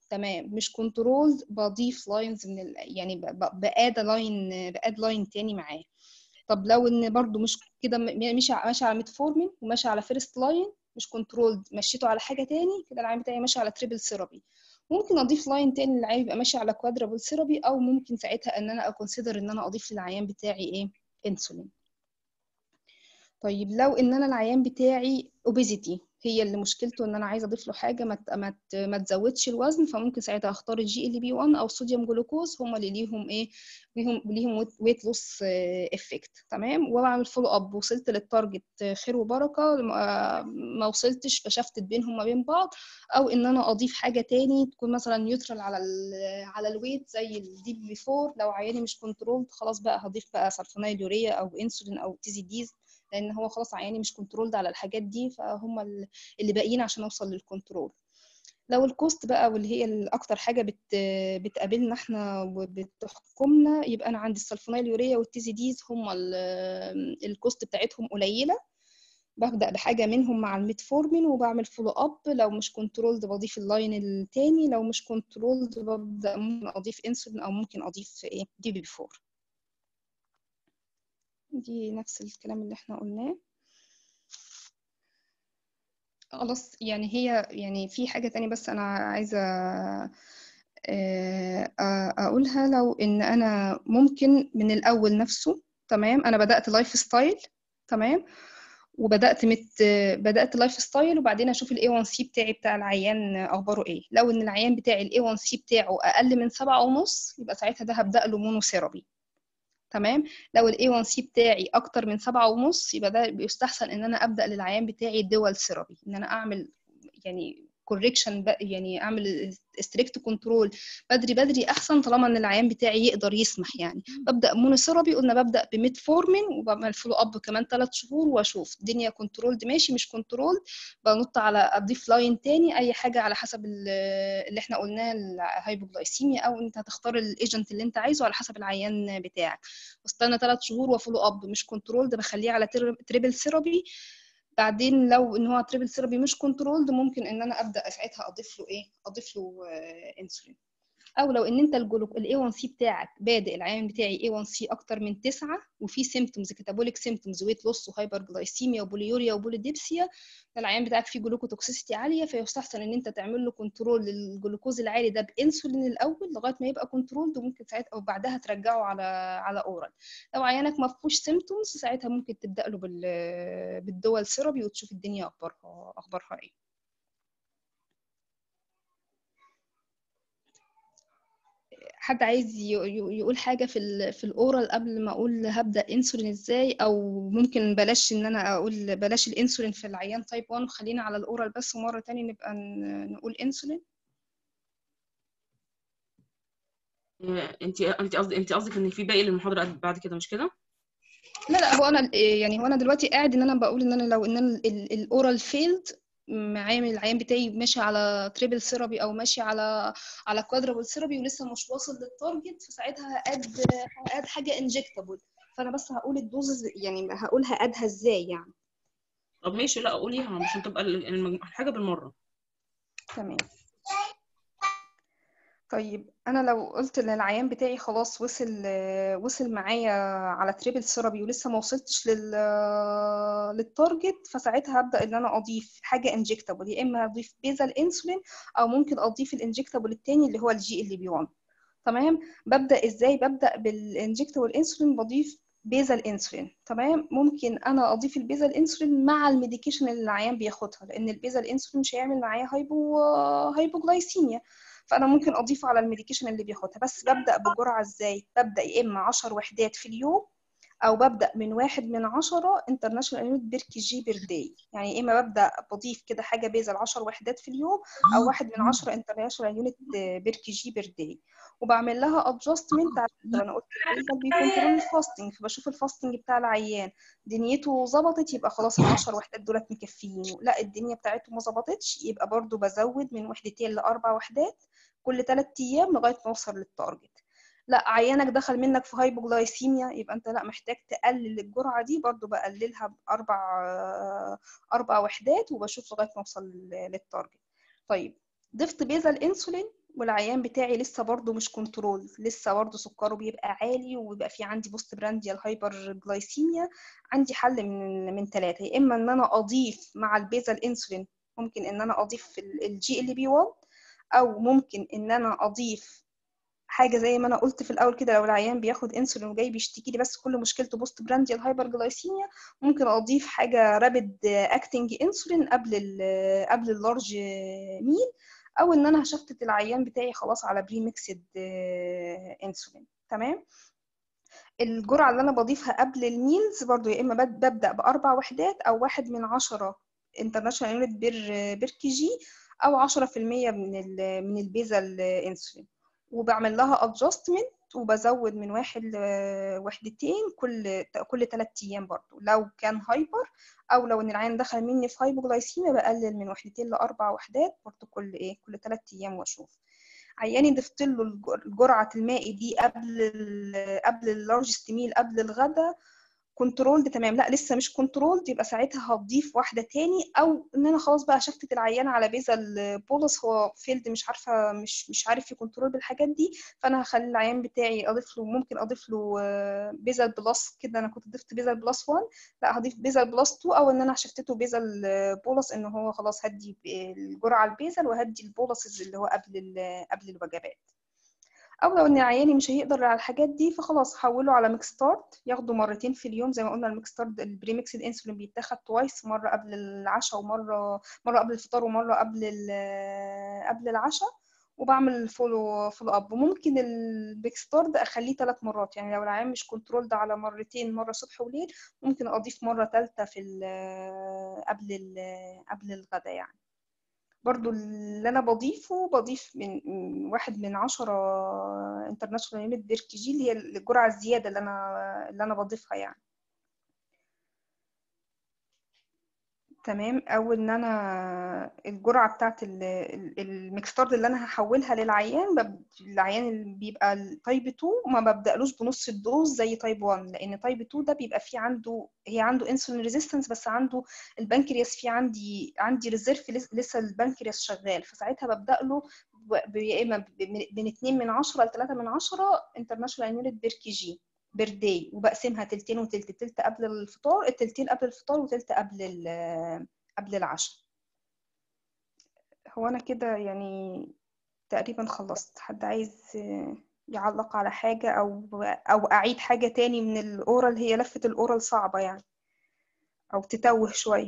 تمام مش كنترول بضيف لاينز من ال... يعني ب- ب- باد لاين باد لاين تاني معاه طب لو ان برضو مش كده م- ماشي ع- ماشي على ميتفورمين وماشي على فيرست لاين مش كنترول مشيته على حاجه تاني كده العين بتاعي ماشي على تريبل ثيرابي ممكن اضيف لاين تاني للعيان يبقى ماشي على كوادرابل ثيرابي او ممكن ساعتها ان انا اكونسيدر ان انا اضيف للعيان بتاعي ايه انسولين طيب لو ان انا العيان بتاعي اوبيزيتي هي اللي مشكلته ان انا عايزه اضيف له حاجه ما ت- ما ت- ما تزودش الوزن فممكن ساعتها اختار الجي ال بي 1 او الصوديوم جلوكوز هم اللي ليهم ايه ليهم ليهم ويت لوس افكت تمام وبعمل فولو اب وصلت للتارجت آه، خير وبركه ما ما وصلتش فشفتت بينهم وما بين بعض او ان انا اضيف حاجه تاني تكون مثلا نيوترال على ال على الويت زي الدي بي 4 لو عياني مش كنترول خلاص بقى هضيف بقى سلفونيل يوريا او انسولين او تي زي ديز لان هو خلاص عياني مش كنترولد على الحاجات دي فهم ال- اللي باقيين عشان اوصل للكنترول لو الكوست بقى واللي هي الاكتر حاجه بت بتقابلنا احنا وبتحكمنا يبقى انا عندي السلفونيل يوريا والتيزي ديز هم ال- الكوست بتاعتهم قليله ببدا بحاجه منهم مع الميتفورمين وبعمل فولو اب لو مش كنترولد بضيف اللاين التاني لو مش كنترولد ببدا ممكن اضيف انسولين او ممكن اضيف ايه دي بي 4 دي نفس الكلام اللي احنا قلناه خلاص يعني هي يعني في حاجة تانية بس أنا عايزة آه، آه، أقولها لو إن أنا ممكن من الأول نفسه تمام أنا بدأت لايف ستايل تمام وبدأت مت بدأت لايف ستايل وبعدين أشوف ال A1C بتاعي بتاع العيان أخباره إيه لو إن العيان بتاعي ال A1C بتاعه أقل من سبعة ونص يبقى ساعتها ده هبدأ له مونوثيرابي تمام لو ال A1C بتاعي اكتر من سبعة ونص يبقى ده بيستحسن ان انا ابدا للعيان بتاعي دول ثيرابي ان انا اعمل يعني كوريكشن يعني اعمل ستريكت كنترول بدري بدري احسن طالما ان العيان بتاعي يقدر يسمح يعني ببدا مونوثيرابي قلنا ببدا بميتفورمين وبعمل فولو اب كمان ثلاث شهور واشوف الدنيا كنترولد ماشي مش كنترول بنط على اضيف لاين تاني اي حاجه على حسب ال- اللي احنا قلناه الهايبوجلايسيميا او انت هتختار الايجنت اللي انت عايزه على حسب العيان بتاعك واستنى ثلاث شهور وفولو اب مش كنترول ده بخليه على تر- تريبل ثيرابي بعدين لو ان هو تريبل ثيرابي مش كنترولد ممكن ان انا ابدا ساعتها اضيف له ايه اضيف له آه، انسولين او لو ان انت الجلوك الاي 1 سي بتاعك بادئ العيان بتاعي اي 1 سي اكتر من 9 وفي سيمتومز كاتابوليك سيمتومز ويت لوس وهايبر جلايسيميا وبوليوريا وبوليديبسيا العيان بتاعك فيه جلوكوتوكسيستي عاليه فيستحسن ان انت تعمل له كنترول للجلوكوز العالي ده بانسولين الاول لغايه ما يبقى كنترول وممكن ساعتها او بعدها ترجعه على على اورال لو عيانك ما فيهوش سيمتومز ساعتها ممكن تبدا له بال بالدول ثيرابي وتشوف الدنيا اخبارها اخبارها ايه حد عايز ي- ي- يقول حاجة في ال في الأورال قبل ما أقول هبدأ إنسولين إزاي أو ممكن بلاش إن أنا أقول بلاش الإنسولين في العيان تايب 1 وخلينا على الأورال بس ومرة تاني نبقى ن- نقول إنسولين انت انت قصدي انت قصدك ان في باقي للمحاضره بعد كده مش كده لا لا هو أنا يعني هو أنا دلوقتي قاعد إن أنا بقول إن أنا لو إن أنا ال- الأورال فيلد معايا من العيان بتاعي ماشي على تريبل ثيرابي او ماشي على على كوادرابل ثيرابي ولسه مش واصل للتارجت فساعتها هاد هاد حاجه انجكتابل فانا بس هقول الدوزز يعني هقول هادها ازاي يعني طب ماشي لا قوليها عشان تبقى ال- المج- الحاجه بالمره تمام طيب انا لو قلت ان العيان بتاعي خلاص وصل وصل معايا على تريبل ثيرابي ولسه ما وصلتش لل للتارجت فساعتها هبدا ان انا اضيف حاجه انجكتابل يا اما اضيف بيزل انسولين او ممكن اضيف الانجكتابل التاني اللي هو الجي ال بي 1 تمام ببدا ازاي ببدا بالانجكتابل انسولين بضيف بيزل انسولين تمام ممكن انا اضيف البيزل انسولين مع الميديكيشن اللي العيان بياخدها لان البيزل انسولين مش هيعمل معايا هايبو هايبوجلايسيميا فانا ممكن اضيفه على الميديكيشن اللي بياخدها بس ببدا بجرعه ازاي ببدا يا اما 10 وحدات في اليوم او ببدا من واحد من عشرة انترناشونال يونت بير كي جي بير داي يعني يا اما ببدا بضيف كده حاجه بيزل 10 وحدات في اليوم او واحد من عشرة انترناشونال يونت بير كي جي بير داي وبعمل لها ادجستمنت على حسب انا قلت البيزل بيكنترول الفاستنج فبشوف الفاستنج بتاع العيان دنيته ظبطت يبقى خلاص ال 10 وحدات دولت مكفيين لا الدنيا بتاعته ما ظبطتش يبقى برضو بزود من وحدتين لاربع وحدات كل ثلاث ايام لغايه ما اوصل للتارجت لا عيانك دخل منك في هايبوجلايسيميا يبقى انت لا محتاج تقلل الجرعه دي برضو بقللها باربع اربع وحدات وبشوف لغايه ما اوصل للتارجت طيب ضفت بيزل انسولين والعيان بتاعي لسه برضه مش كنترول لسه برضه سكره بيبقى عالي وبيبقى في عندي بوست برانديال هايبر جلايسيميا عندي حل من من ثلاثة يا إما إن أنا أضيف مع البيزال إنسولين ممكن إن أنا أضيف الجي ال بي 1 أو ممكن إن أنا أضيف حاجة زي ما أنا قلت في الأول كده لو العيان بياخد إنسولين وجاي بيشتكي لي بس كل مشكلته بوست برانديال هايبر جلايسيميا ممكن أضيف حاجة رابد أكتنج إنسولين قبل ال قبل اللارج ميل او ان انا هشتت العيان بتاعي خلاص على بري ميكسد انسولين تمام الجرعه اللي انا بضيفها قبل الميلز برضو يا اما ببدا باربع وحدات او واحد من عشرة انترناشونال يونت بير بير كي جي او 10% من ال من البيزل انسولين وبعمل لها ادجستمنت وبزود من واحد لوحدتين كل كل 3 ايام برضو لو كان هايبر او لو ان العين دخل مني في هايبوجلايسيميا بقلل من وحدتين لاربع وحدات برضو كل ايه كل 3 ايام واشوف عياني ضفت له جرعه الماء دي قبل قبل اللارج ميل قبل الغدا كنترولد تمام لا لسه مش كنترولد يبقى ساعتها هضيف واحده تاني او ان انا خلاص بقى شفتت العيان على بيزل بولس هو فيلد مش عارفه مش مش عارف يكنترول بالحاجات دي فانا هخلي العيان بتاعي اضيف له ممكن اضيف له بيزل بلس كده انا كنت ضفت بيزل بلس 1 لا هضيف بيزل بلس 2 او ان انا شفتته بيزل بولس ان هو خلاص هدي الجرعه البيزل وهدي البولس اللي هو قبل قبل الوجبات او لو ان عياني مش هيقدر على الحاجات دي فخلاص حوله على ميكستارد ياخده مرتين في اليوم زي ما قلنا الميكستارد البريميكس الانسولين بيتاخد توايس مره قبل العشاء ومره مره قبل الفطار ومره قبل قبل العشاء وبعمل فولو فولو اب وممكن البيكستارد اخليه ثلاث مرات يعني لو العيان مش كنترول ده على مرتين مره صبح وليل ممكن اضيف مره ثالثه في قبل قبل الغداء يعني برضو اللي انا بضيفه بضيف من واحد من عشرة انترناشونال يونت بير كي جي اللي هي الجرعة الزيادة اللي انا اللي انا بضيفها يعني تمام او ان انا الجرعه بتاعت الميكستارد اللي انا هحولها للعيان بب... العيان اللي بيبقى التايب 2 ما ببدالوش بنص الدوز زي تايب 1 لان تايب 2 ده بيبقى فيه عنده هي عنده انسولين ريزيستنس بس عنده البنكرياس فيه عندي عندي ريزيرف لسه البنكرياس شغال فساعتها ببدا له يا اما من 2 من 10 ل 3 من 10 انترناشونال يونت بير كي جي بير داي وبقسمها تلتين وتلت تلت قبل الفطار التلتين قبل الفطار وتلت قبل قبل العشاء هو انا كده يعني تقريبا خلصت حد عايز يعلق على حاجة أو أو أعيد حاجة تاني من الأورال هي لفة الأورال صعبة يعني أو تتوه شوية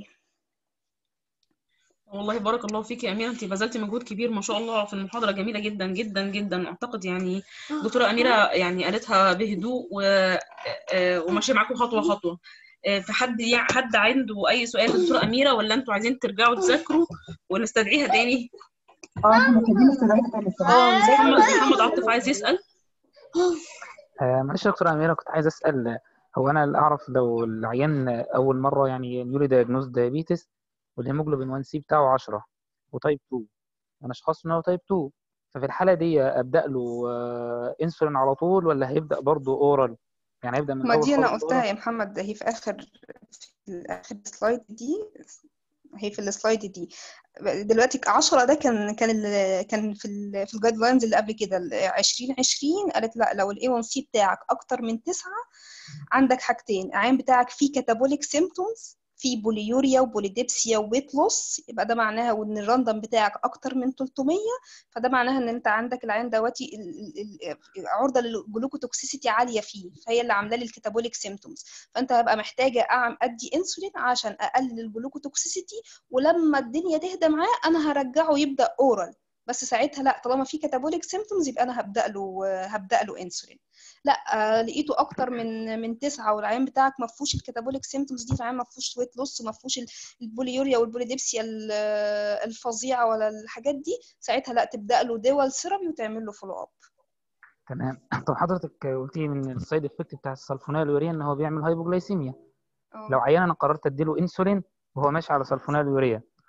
والله بارك الله فيك يا أميرة أنت بذلتي مجهود كبير ما شاء الله في المحاضرة جميلة جدا جدا جدا أعتقد يعني دكتورة أميرة يعني قالتها بهدوء و... وماشية معاكم خطوة خطوة فحد يعني حد عنده أي سؤال للدكتورة أميرة ولا أنتوا عايزين ترجعوا تذاكروا ونستدعيها تاني؟ اه احنا محتاجين نستدعيها تاني اه محمد محمد عاطف عايز يسأل آه معلش يا دكتورة أميرة كنت عايز أسأل هو أنا اللي أعرف لو العيان أول مرة يعني نيولي دايجنوز دايابيتس والهيموجلوبين 1 سي بتاعه 10 وتايب 2 أنا شخصت إن هو تايب 2 ففي الحالة دي أبدأ له آه انسولين على طول ولا هيبدأ برضه أورال يعني هيبدأ من ما أول دي أنا خالص قلتها أورال يا محمد ده هي في آخر في آخر سلايد دي هي في السلايد دي دلوقتي 10 ده كان كان ال كان في ال في الجايد لاينز اللي قبل كده 2020 قالت لا لو الاي 1 سي بتاعك اكتر من 9 عندك حاجتين العين بتاعك فيه كاتابوليك سيمبتومز في بوليوريا وبوليديبسيا وويت لوس يبقى ده معناها وان الراندم بتاعك اكتر من 300 فده معناها ان انت عندك العين دواتي ال- ال- ال- عرضه للجلوكوتوكسيسيتي عاليه فيه فهي اللي عامله لي الكاتابوليك سيمبتومز فانت هبقى محتاجه أعم ادي انسولين عشان اقلل الجلوكوتوكسيسيتي ولما الدنيا تهدى معاه انا هرجعه يبدا اورال بس ساعتها لا طالما في كاتابوليك سيمبتومز يبقى انا هبدا له هبدا له انسولين لا آه لقيته اكتر من من تسعه والعيان بتاعك ما فيهوش الكاتابوليك سيمبتومز دي العيان ما فيهوش ويت لوس وما فيهوش البوليوريا والبوليديبسيا ال- الفظيعه ولا الحاجات دي ساعتها لا تبدا له دول سيرابي وتعمل له فولو اب تمام طب حضرتك قلتي من السايد افكت بتاع السلفونيلوريا ان هو بيعمل هايبوجلايسيميا اه لو عيان انا قررت اديله انسولين وهو ماشي على سلفونيلوريا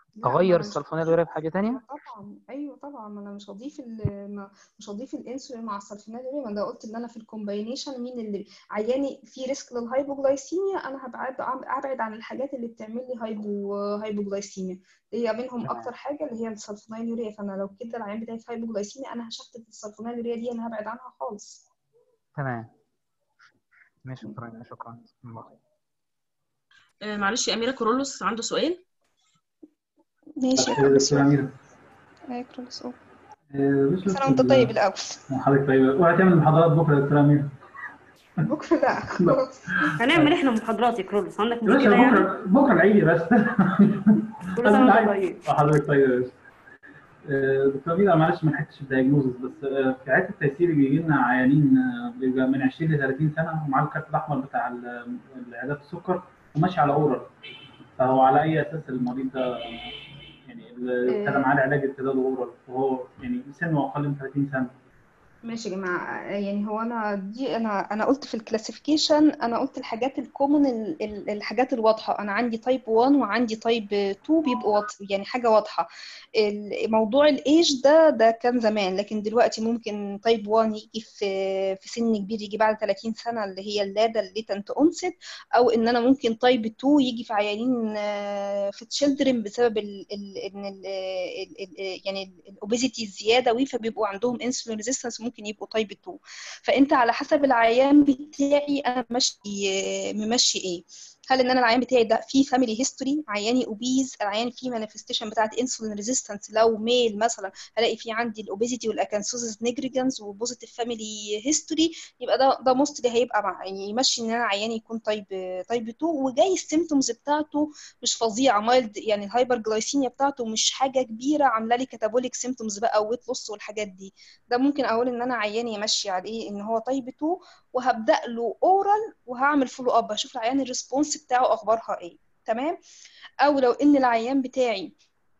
لا ما اغير انا مش السلفونيلوريا بحاجه تانية ايوه طبعا ايوه طبعا ما انا مش هضيف ال- ما- مش هضيف الانسولين مع السلفونيلوريا ما انا قلت ان انا في الكومباينيشن مين اللي عياني في ريسك للهايبوجلايسيميا انا هبعد ابعد عن الحاجات اللي بتعمل لي هايبو هايبوجلايسيميا هي منهم تمام اكتر حاجه اللي هي السلفونيلوريا فانا لو كده العيان بتاعي في هايبوجلايسيميا انا هشتت السلفونيلوريا دي انا هبعد عنها خالص تمام ماشي دكتورة أميرة شكرا الله خير. آه، معلش يا أميرة كورولوس عنده سؤال ماشي يا خير كرولوس دكتورة أميرة يا كرولوس أوه. آه، بس بشوف انا وانت طيب الاول حضرتك طيبة اوعي تعمل محاضرات بكرة يا دكتورة أميرة بكره لا خلاص هنعمل احنا محاضرات يا كرولوس عندك يا باشا مشكلة يعني بكرة بكرة العيد يا باشا كل سنة أنت وانت عايز طيب آه، حضرتك طيب يا باشا آه، دكتورة أميرة معلش ما لحقتش الدايجنوزس بس آه، في عيادة التيسير بيجي لنا عيانين آه، بيبقى من 20 ل 30 سنة ومعاه الكارت الأحمر بتاع ال- العيادات السكر وماشي على أورال فهو على أي أساس المريض ده يعني اللي ابتدى معاه العلاج ابتدى له أورال وهو يعني سنه أقل من 30 سنة ماشي يا جماعة يعني هو أنا دي أنا أنا قلت في الكلاسيفيكيشن أنا قلت الحاجات الكومن ال- ال- الحاجات الواضحة أنا عندي تايب 1 وعندي تايب 2 بيبقوا واضح يعني حاجة واضحة ال- موضوع الإيج ده ده كان زمان لكن دلوقتي ممكن تايب 1 يجي في في سن كبير يجي بعد 30 سنة اللي هي اللادا الليتنت أونست أو إن أنا ممكن تايب 2 يجي في عيانين آه، في تشيلدرن بسبب ال ال إن ال ال ال يعني الأوبيزيتي الزيادة وي فبيبقوا عندهم انسولين ريزيستنس ممكن يبقوا تايب 2 فانت على حسب العيان بتاعي انا ماشي ممشي ايه هل ان انا العيان بتاعي ده فيه فاميلي هيستوري عياني اوبيز العيان فيه مانيفستيشن بتاعت انسولين ريزيستنس لو ميل مثلا هلاقي فيه عندي الاوبيزيتي والاكانسوزس نيجريجنز وبوزيتيف فاميلي هيستوري يبقى ده ده موستلي هيبقى مع يعني يمشي ان انا عياني يكون تايب تايب 2 وجاي السيمتومز بتاعته مش فظيعه مايلد يعني الهايبر جلايسيميا بتاعته مش حاجه كبيره عامله لي كاتابوليك سيمتومز بقى ويت لوس والحاجات دي ده ممكن اقول ان انا عياني يمشي عليه ان هو تايب 2 وهبدا له اورال وهعمل فولو اب هشوف العيان الريسبونس بتاعه اخبارها ايه تمام او لو ان العيان بتاعي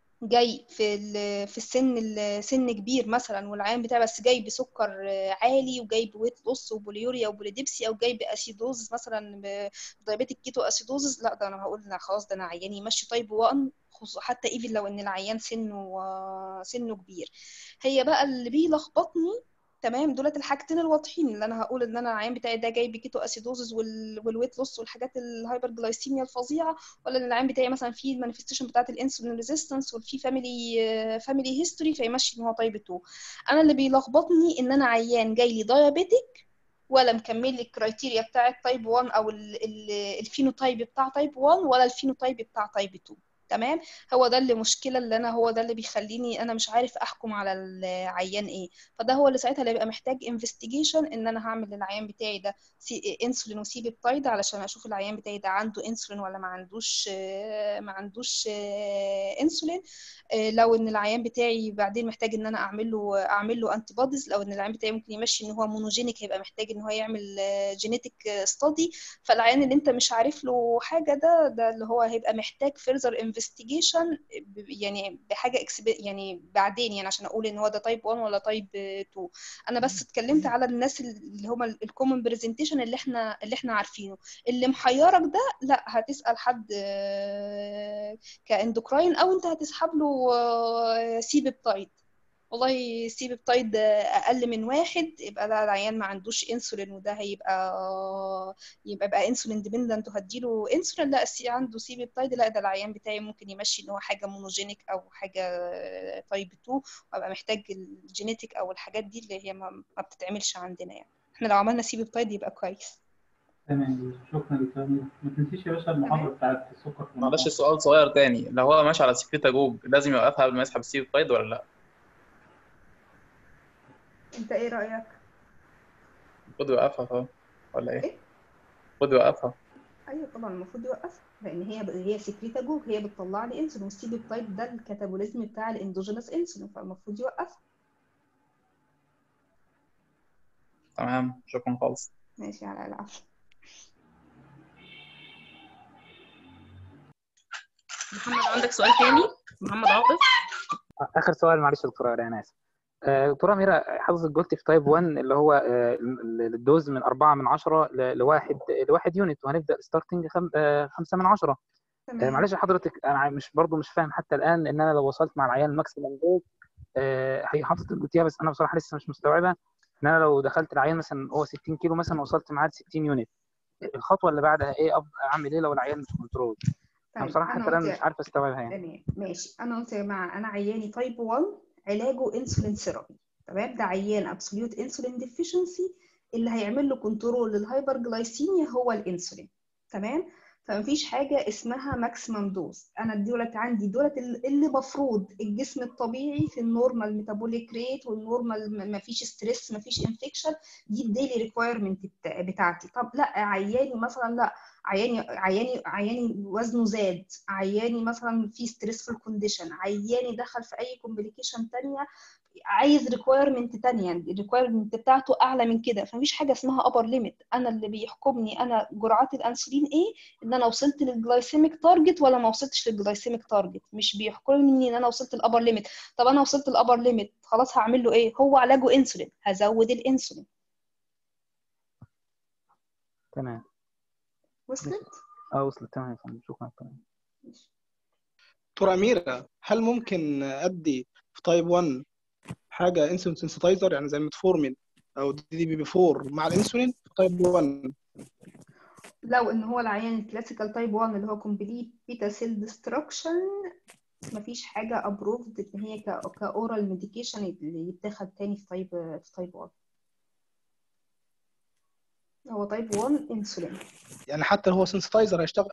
جاي في ال- في السن السن كبير مثلا والعيان بتاعي بس جاي بسكر عالي وجاي بويت لوس وبوليوريا وبوليديبسي او جاي باسيدوز مثلا بدايابيتيك كيتو اسيدوزز لا ده انا هقول لا خلاص ده انا عياني يمشي تايب 1 خصوصا حتى ايفن لو ان العيان سنه سنه كبير هي بقى اللي بيلخبطني تمام دولت الحاجتين الواضحين اللي انا هقول ان انا العيان بتاعي ده جاي بكيتو اسيدوزز وال... والويت لوس والحاجات الهايبر جلايسيميا الفظيعه ولا ان العيان بتاعي مثلا فيه المانيفستيشن بتاعت الانسولين ريزيستنس وفي فاميلي فاميلي هيستوري فيمشي ان هو تايب 2 انا اللي بيلخبطني ان انا عيان جاي لي دايابيتيك ولا مكمل لي الكرايتيريا بتاعت تايب 1 او ال- ال- الفينوتايب بتاع تايب 1 ولا الفينوتايب بتاع تايب 2 تمام هو ده اللي مشكلة اللي انا هو ده اللي بيخليني انا مش عارف احكم على العيان ايه فده هو اللي ساعتها اللي هيبقى محتاج انفستيجيشن ان انا هعمل للعيان بتاعي ده سي انسولين وسي بيبتايد علشان اشوف العيان بتاعي ده عنده انسولين ولا ما عندوش آه، ما عندوش آه، انسولين آه، لو ان العيان بتاعي بعدين محتاج ان انا اعمل له اعمل له انتي بوديز لو ان العيان بتاعي ممكن يمشي ان هو مونوجينيك هيبقى محتاج ان هو يعمل جينيتك ستادي فالعيان اللي انت مش عارف له حاجه ده ده اللي هو هيبقى محتاج فيرذر انفستيجيشن يعني بحاجه اكسب يعني بعدين يعني عشان اقول ان هو ده تايب 1 ولا تايب 2 انا بس اتكلمت على الناس اللي هم الكومن برزنتيشن اللي احنا اللي احنا عارفينه اللي محيرك ده لا هتسال حد آه، كاندوكراين او انت هتسحب له آه، سي بيبتايد والله سي بيبتايد اقل من واحد يبقى ده العيان ما عندوش انسولين وده هيبقى يبقى بقى انسولين ديبندنت وهديله انسولين لا السي عنده سي بيبتايد لا ده العيان بتاعي ممكن يمشي ان هو حاجه مونوجينيك او حاجه تايب 2 وابقى محتاج الجينيتك او الحاجات دي اللي هي ما ما بتتعملش عندنا يعني احنا لو عملنا سي بيبتايد يبقى كويس تمام شكرا دكتور أميرة ما تنسيش يا باشا المحاضرة بتاعت السكر في معلش رمضان سؤال صغير تاني لو هو ماشي على سكريتا جوج لازم يوقفها قبل ما يسحب السي فايد ولا لا؟ انت ايه رايك المفروض يوقفها طبعا ولا ايه؟ ايه المفروض يوقفها ايوه طبعا المفروض يوقفها لان هي هي سكريتاجوج هي بتطلع لي انسولين والسي بيبتايد ده الكاتابوليزم بتاع الاندوجينوس انسولين فالمفروض يوقفها تمام شكرا خالص ماشي على العفو محمد عندك سؤال تاني محمد عاطف اخر سؤال معلش يا دكتوره انا اسف آه، دكتوره اميره حضرتك قلت في تايب 1 اللي هو آه، ال- الدوز من 4 من 10 ل- لواحد لواحد يونت وهنبدا ستارتنج 5 من 10 آه، تمام معلش حضرتك انا مش برضو مش فاهم حتى الان ان انا لو وصلت مع العيان الماكسيمم دوز آه، هي حضرتك قلتيها بس انا بصراحه لسه مش مستوعبها ان انا لو دخلت العيان مثلا هو 60 كيلو مثلا وصلت معاه ل 60 يونت الخطوه اللي بعدها ايه أب- اعمل ايه لو العيان مش كنترول انا طيب بصراحه انا حتى الان قلت مش عارف استوعبها يعني تمام ماشي انا قلت يا جماعه انا عياني تايب 1 علاجه انسولين ثيرابي تمام ده عيان ابسوليوت انسولين ديفيشنسي اللي هيعمل له كنترول للهايبر جلايسيميا هو الانسولين تمام فمفيش حاجه اسمها ماكسيمم دوز انا دولت عندي دولت اللي مفروض الجسم الطبيعي في النورمال ميتابوليك ريت والنورمال مفيش ستريس مفيش انفكشن دي الديلي ريكويرمنت بتاعتي طب لا عياني مثلا لا عياني عياني عياني وزنه زاد عياني مثلا في ستريسفul كونديشن عياني دخل في اي كومبليكيشن تانية عايز ريكويرمنت تانية يعني الريكويرمنت بتاعته اعلى من كده فمفيش حاجه اسمها ابر ليميت انا اللي بيحكمني انا جرعات الانسولين ايه ان انا وصلت للجلايسيميك تارجت ولا ما وصلتش للجلايسيميك تارجت مش بيحكمني ان انا وصلت الابر ليميت طب انا وصلت الابر ليميت خلاص هعمل له ايه هو علاجه انسولين هزود الانسولين تمام وصلت اه وصلت تمام يا فندم شكرا تمام دكتورة أميرة هل ممكن أدي في تايب 1 حاجة انسولين سنسيتايزر يعني زي ميتفورمين أو دي دي بي 4 مع الانسولين في تايب 1 لو ان هو العيان الكلاسيكال تايب 1 اللي هو كومبليت بيتا سيل ديستركشن مفيش حاجه ابروفد ان هي كاورال ميديكيشن اللي يتاخد تاني في تايب في تايب 1 هو تايب 1 انسولين يعني حتى لو هو سنسيتايزر هيشتغل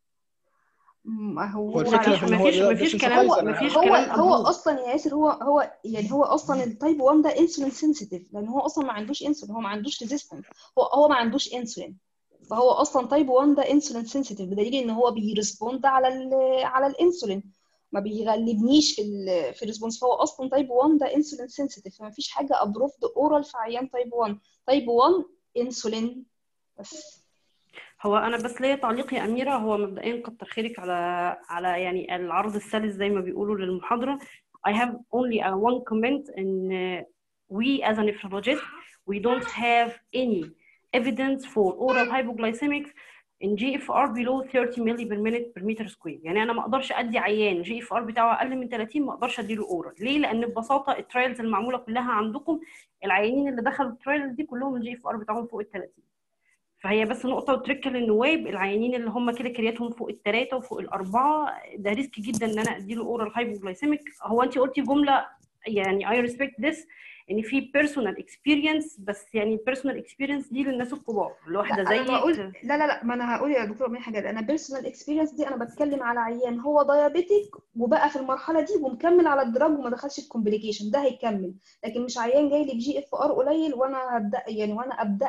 ما هو هو الفكرة في إن هو مفيش ده- ده مفيش كلام sensitizer. مفيش هو كلام هو ابروف اصلا يا ياسر هو هو يعني هو اصلا التايب 1 ده انسولين سنسيتيف لان هو اصلا ما عندوش انسولين هو ما عندوش ريزيستنس هو هو ما عندوش انسولين فهو اصلا تايب 1 ده انسولين سنسيتيف بدليل ان هو بيرسبوند على ال على الانسولين ما بيغلبنيش في ال في الريسبونس فهو اصلا تايب 1 ده انسولين سنسيتيف فما فيش حاجه ابروفد اورال في عيان تايب 1 تايب 1 انسولين بس هو انا بس ليا تعليق يا اميره هو مبدئيا كتر خيرك على على يعني العرض السلس زي ما بيقولوا للمحاضره I have only a one comment in uh, we as a nephrologist we don't have any evidence for oral hypoglycemics in GFR below 30 milli per minute per meter square يعني انا ما اقدرش ادي عيان جي اف ار بتاعه اقل من 30 ما اقدرش اديله اورال ليه لان ببساطه الترايلز المعموله كلها عندكم العيانين اللي دخلوا الترايلز دي كلهم الجي اف ار بتاعهم فوق ال 30 فهي بس نقطة وتركة للنواب العيانين اللي هم كده كرياتهم فوق الثلاثة وفوق الأربعة ده ريسك جدا إن أنا أديله أورال هايبوجلايسيميك هو أنت قلتي جملة يعني I respect this إن في بيرسونال اكسبيرينس بس يعني البيرسونال اكسبيرينس دي للناس الكبار لا الواحدة انا زيك بقول لا لا لا ما انا هقول يا دكتور من حاجه انا بيرسونال اكسبيرينس دي انا بتكلم على عيان هو دايابيتيك وبقى في المرحله دي ومكمل على الدراج وما دخلش في كومبليكيشن ده هيكمل لكن مش عيان جاي لي بجي اف ار قليل وانا هبدا يعني وانا ابدا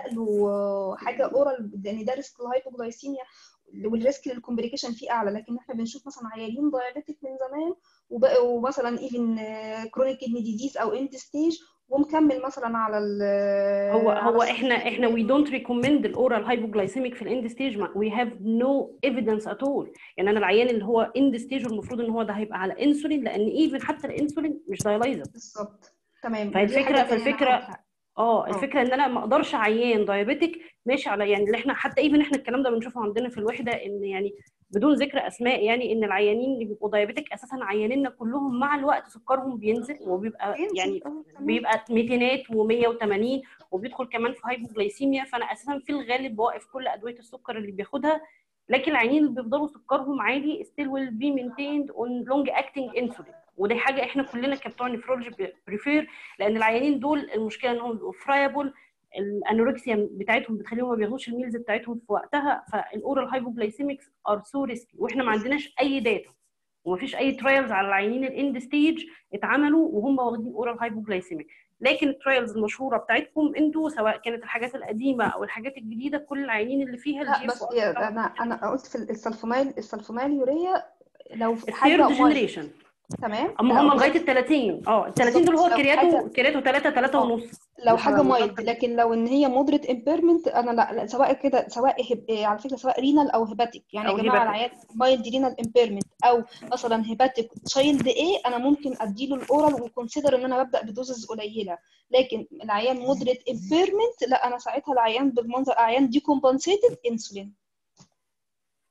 له حاجه اورال لان ده ريسك الهايبوجلايسيميا والريسك للكومبليكيشن فيه اعلى لكن احنا بنشوف مثلا عيانين دايابيتيك من زمان وبقوا مثلا ايفن كرونيك كدني ديزيز او اند ستيج ومكمل مثلا على ال هو على هو السي احنا احنا we don't recommend الاورال هايبوجلايسيميك في الاند ستيج we have no evidence at all يعني انا العيان اللي هو اند ستيج المفروض ان هو ده هيبقى على انسولين لان ايفن حتى الانسولين مش دايلايزر بالظبط تمام فهي دي الفكره حاجه تانية انا فالفكره هقولها اه اه الفكره ان انا ما اقدرش عيان دايابيتك ماشي على يعني اللي احنا حتى ايفن احنا الكلام ده بنشوفه عندنا في الوحده ان يعني بدون ذكر اسماء يعني ان العيانين اللي بيبقوا دايابيتك اساسا عيانيننا كلهم مع الوقت سكرهم بينزل وبيبقى بينزل يعني اه تمام بيبقى 200 و180 وبيدخل كمان في هايبوجلايسيميا فانا اساسا في الغالب بوقف كل ادويه السكر اللي بياخدها لكن العيانين اللي بيفضلوا سكرهم عالي still will be maintained on long acting insulin ودي حاجه احنا كلنا كبتوع نفرولوجي بريفير لان العيانين دول المشكله انهم بيبقوا فرايبل الانوركسيا بتاعتهم بتخليهم ما بياخدوش الميلز بتاعتهم في وقتها فالاورال هايبوجلايسيميكس ار سو ريسكي واحنا ما عندناش اي داتا ومفيش اي ترايلز على العيانين الاند ستيج اتعملوا وهم واخدين اورال هايبوجلايسيميك لكن الترايلز المشهوره بتاعتكم انتوا سواء كانت الحاجات القديمه او الحاجات الجديده كل العيانين اللي فيها لا الجي بس اف ار يا بتاعهم انا انا قلت في السلفونيل السلفونيل يوريا لو في حاجه الثيرد مايل جنريشن تمام اما لو هم لو لغايه ال 30 اه ال 30 دول بالظبط هو لو كرياتو حاجه كرياتو 3 3 اه ونص لو مش حاجه مش مايلد اكتر لكن لو ان هي مودريت امبيرمنت انا لا, لا سواء كده سواء هب... على فكره سواء رينال او هيباتيك يعني او يا جماعه هيباتيك العيان مايلد رينال امبيرمنت او مثلا هيباتيك تشايلد ايه انا ممكن اديله الاورال وكونسيدر ان انا ببدا بدوزز قليله لكن العيان مودريت امبيرمنت لا انا ساعتها العيان بالمنظر عيان ديكومبنسيتد انسولين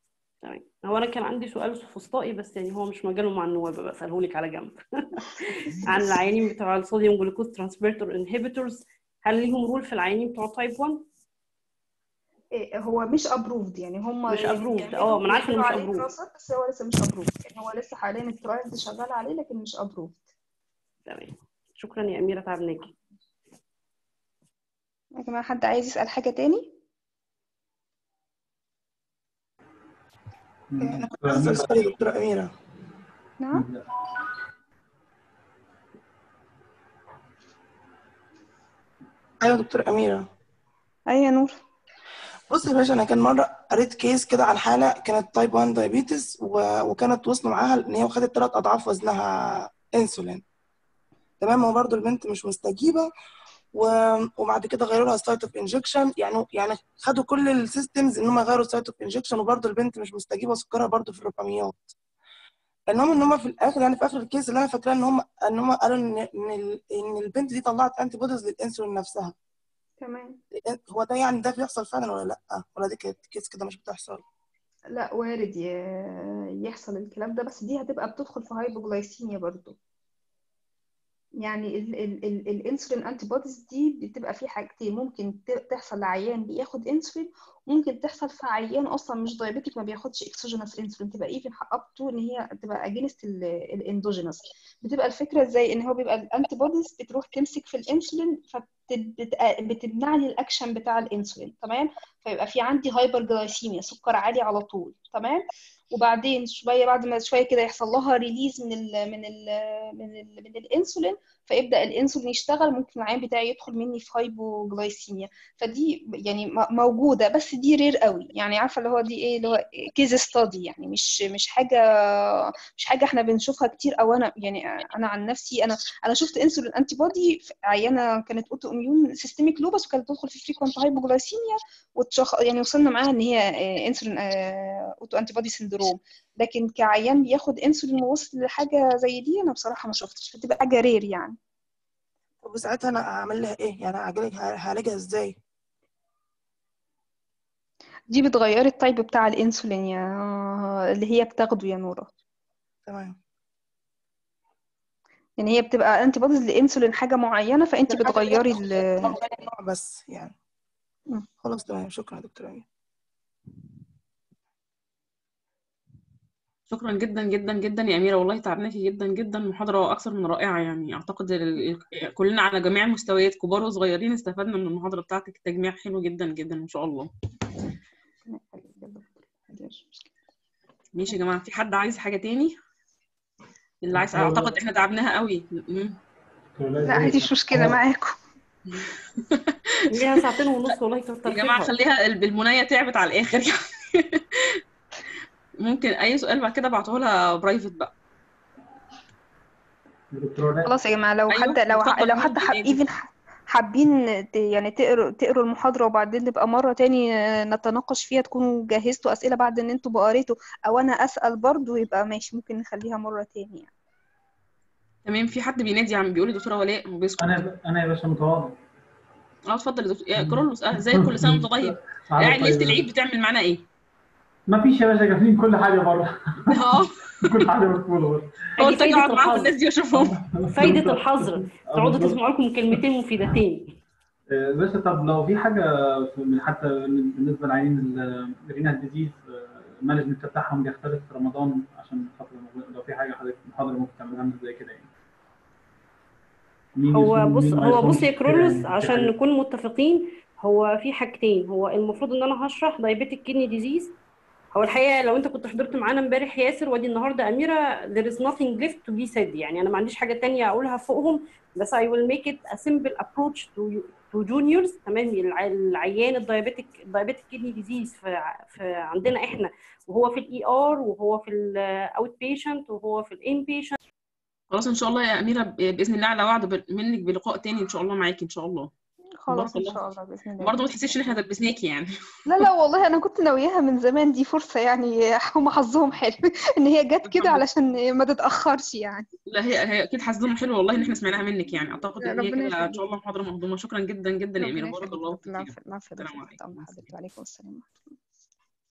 تمام هو انا كان عندي سؤال فسطائي بس يعني هو مش مجاله مع النواب بساله لك على جنب عن العيانين بتوع الصوديوم جلوكوز ترانسبيرتور انهبيتورز هل ليهم رول في العيانين بتوع تايب 1 إيه، هو مش ابروفد يعني هم مش approved. اه، ما انا عارفة إنه مش عليه approved. دراسات بس هو لسه مش ابروفد يعني هو لسه حاليا الترايلز شغاله عليه لكن مش ابروفد تمام شكرا يا اميره تعبناكي يا جماعه حد عايز يسال حاجه تاني انا كنت عايزه اسال يا دكتوره اميره نعم ايوه دكتوره اميره ايوه يا نور بص يا باشا انا كان مره قريت كيس كده عن حاله كانت تايب 1 دايابيتس و... وكانت وصلوا معاها ان هي خدت ثلاث اضعاف وزنها انسولين تمام هو برضه البنت مش مستجيبه و... وبعد كده غيروا لها سايت اوف انجكشن يعني يعني خدوا كل السيستمز ان هم يغيروا سايت اوف انجكشن وبرضه البنت مش مستجيبه وسكرها برضه في الرقميات المهم ان هم في الاخر يعني في اخر الكيس اللي انا فاكراه ان هم ان هم قالوا ان ان, ال... إن البنت دي طلعت انتي بوديز للانسولين نفسها تمام هو ده يعني ده بيحصل فعلا ولا لا ولا دي كانت كيس كده مش بتحصل لا وارد ي- يحصل الكلام ده بس دي هتبقى بتدخل في هايبوجلايسيميا برضو يعني ال ال ال الانسولين انتي بوديز دي بتبقى في حاجتين ممكن ت- تحصل لعيان بياخد انسولين ممكن تحصل في عيان اصلا مش دايابيتيك ما بياخدش اكسوجينوس انسولين تبقى ايفن اب تو ان هي تبقى اجينست الاندوجينوس بتبقى الفكره ازاي ان هو بيبقى الانتي بوديز بتروح تمسك في الانسولين فبتمنع لي الاكشن بتاع الانسولين تمام فيبقى في عندي هايبر جلايسيميا سكر عالي على طول تمام وبعدين شويه بعد ما شويه كده يحصل لها ريليز من ال من ال من ال من الانسولين فيبدا الانسولين يشتغل ممكن العين بتاعي يدخل مني في هايبوجلايسيميا فدي يعني م- موجوده بس دي رير قوي يعني عارفه اللي هو دي ايه اللي هو كيز ستادي يعني مش مش حاجه مش حاجه احنا بنشوفها كتير او انا يعني انا عن نفسي انا انا شفت انسولين انتي بودي في عيانه كانت اوتو اميون سيستميك لوبس وكانت بتدخل في فريكوينت هايبوجلايسيميا وتشخ... يعني وصلنا معاها ان هي آه، انسولين آه، اوتو انتي بودي سندروم لكن كعيان بياخد انسولين ووصل لحاجه زي دي انا بصراحه ما شفتش فتبقى حاجه رير يعني طب وساعتها انا اعمل لها ايه يعني هعالج- هعالجها ازاي دي بتغيري التايب بتاع الانسولين يا اللي هي بتاخده يا نورة تمام يعني هي بتبقى انتي بوديز لانسولين حاجه معينه فانت الحاجة اللي هي بتغيري ال نوع بس يعني مم. خلاص تمام شكرا يا دكتوره اميره شكرا جدا جدا جدا يا أميرة والله تعبناكي جدا جدا محاضرة أكثر من رائعة يعني أعتقد ال- ال- كلنا على جميع المستويات كبار وصغيرين استفدنا من المحاضرة بتاعتك تجميع حلو جدا جدا إن شاء الله ماشي يا جماعة في حد عايز حاجة تاني اللي عايز أعتقد إحنا تعبناها قوي مم. لا عادي مش مشكله معاكم ليها ساعتين ونص والله كتر يا جماعة خيرها خليها ال- المناية تعبت على الآخر يعني ممكن أي سؤال بعد كده ابعته لها برايفت بقى خلاص يا جماعه لو أيوه حد لو اتفضل لو مين حد حب بينادي ايفن حابين ت- يعني تقروا تقروا المحاضره وبعدين نبقى مره تاني آه، نتناقش فيها تكونوا جهزتوا اسئله بعد ان انتوا بقى قريتوا او انا اسال برضو يبقى ماشي ممكن نخليها مره تاني يعني تمام في حد بينادي عم بيقول لي دكتورة ولاء وبيسكت انا انا يا باشا متواضع اه اتفضل يا دكتور يا كرولوس اه ازيك كل سنة وانت طيب عامل قاعد ليلة طيب. العيد بتعمل معانا ايه؟ ما فيش يا باشا جاهزين كل حاجه بره اه كل حاجه مقفوله بره قلت اجي فايدة اقعد معاكم الحظر. الناس دي واشوفهم فايدة الحظر تقعدوا بالظبط. تسمعوا لكم كلمتين مفيدتين آه، باشا طب لو في حاجه في- من حتى بالنسبه للعيانين الرينال ديزيز المانجمنت بتاعهم بيختلف في رمضان عشان خاطر لو في حاجه حضرتك محاضره ممكن تعملها لنا زي كده يعني مين هو يصوم بص مين ما هو بص يصومش يا كده كرولوس يعني في عشان حاجات نكون متفقين هو في حاجتين هو المفروض ان انا هشرح دايبيتك كيدني ديزيز هو الحقيقه لو انت كنت حضرت معانا امبارح ياسر وادي النهارده اميره there is nothing left to be said يعني انا ما عنديش حاجه تانية اقولها فوقهم بس I will make it a simple approach to to juniors تمام الع- العيان الدايابيتك الدايابيتك كيدني ديزيز في في عندنا احنا وهو في الاي ار وهو في الاوت بيشنت وهو في الان بيشنت خلاص ان شاء الله يا اميره ب- باذن الله على وعد ب- منك بلقاء تاني ان شاء الله معاكي ان شاء الله خلاص ان بارك شاء الله باذن الله برضه ما تحسيش ان احنا دبسناكي يعني لا لا والله انا كنت ناوياها من زمان دي فرصه يعني هم حظهم حلو ان هي جت كده علشان ما تتاخرش يعني لا هي هي اكيد حظهم حلو والله ان احنا سمعناها منك يعني اعتقد لا، ان هي ربنا كده ان يخليك. شاء الله محاضره مهضومه شكرا جدا جدا يا اميره ربنا بارك يخليك الله العفو فيك العفو السلام العفو عليكم طبعا حضرتك وعليكم السلام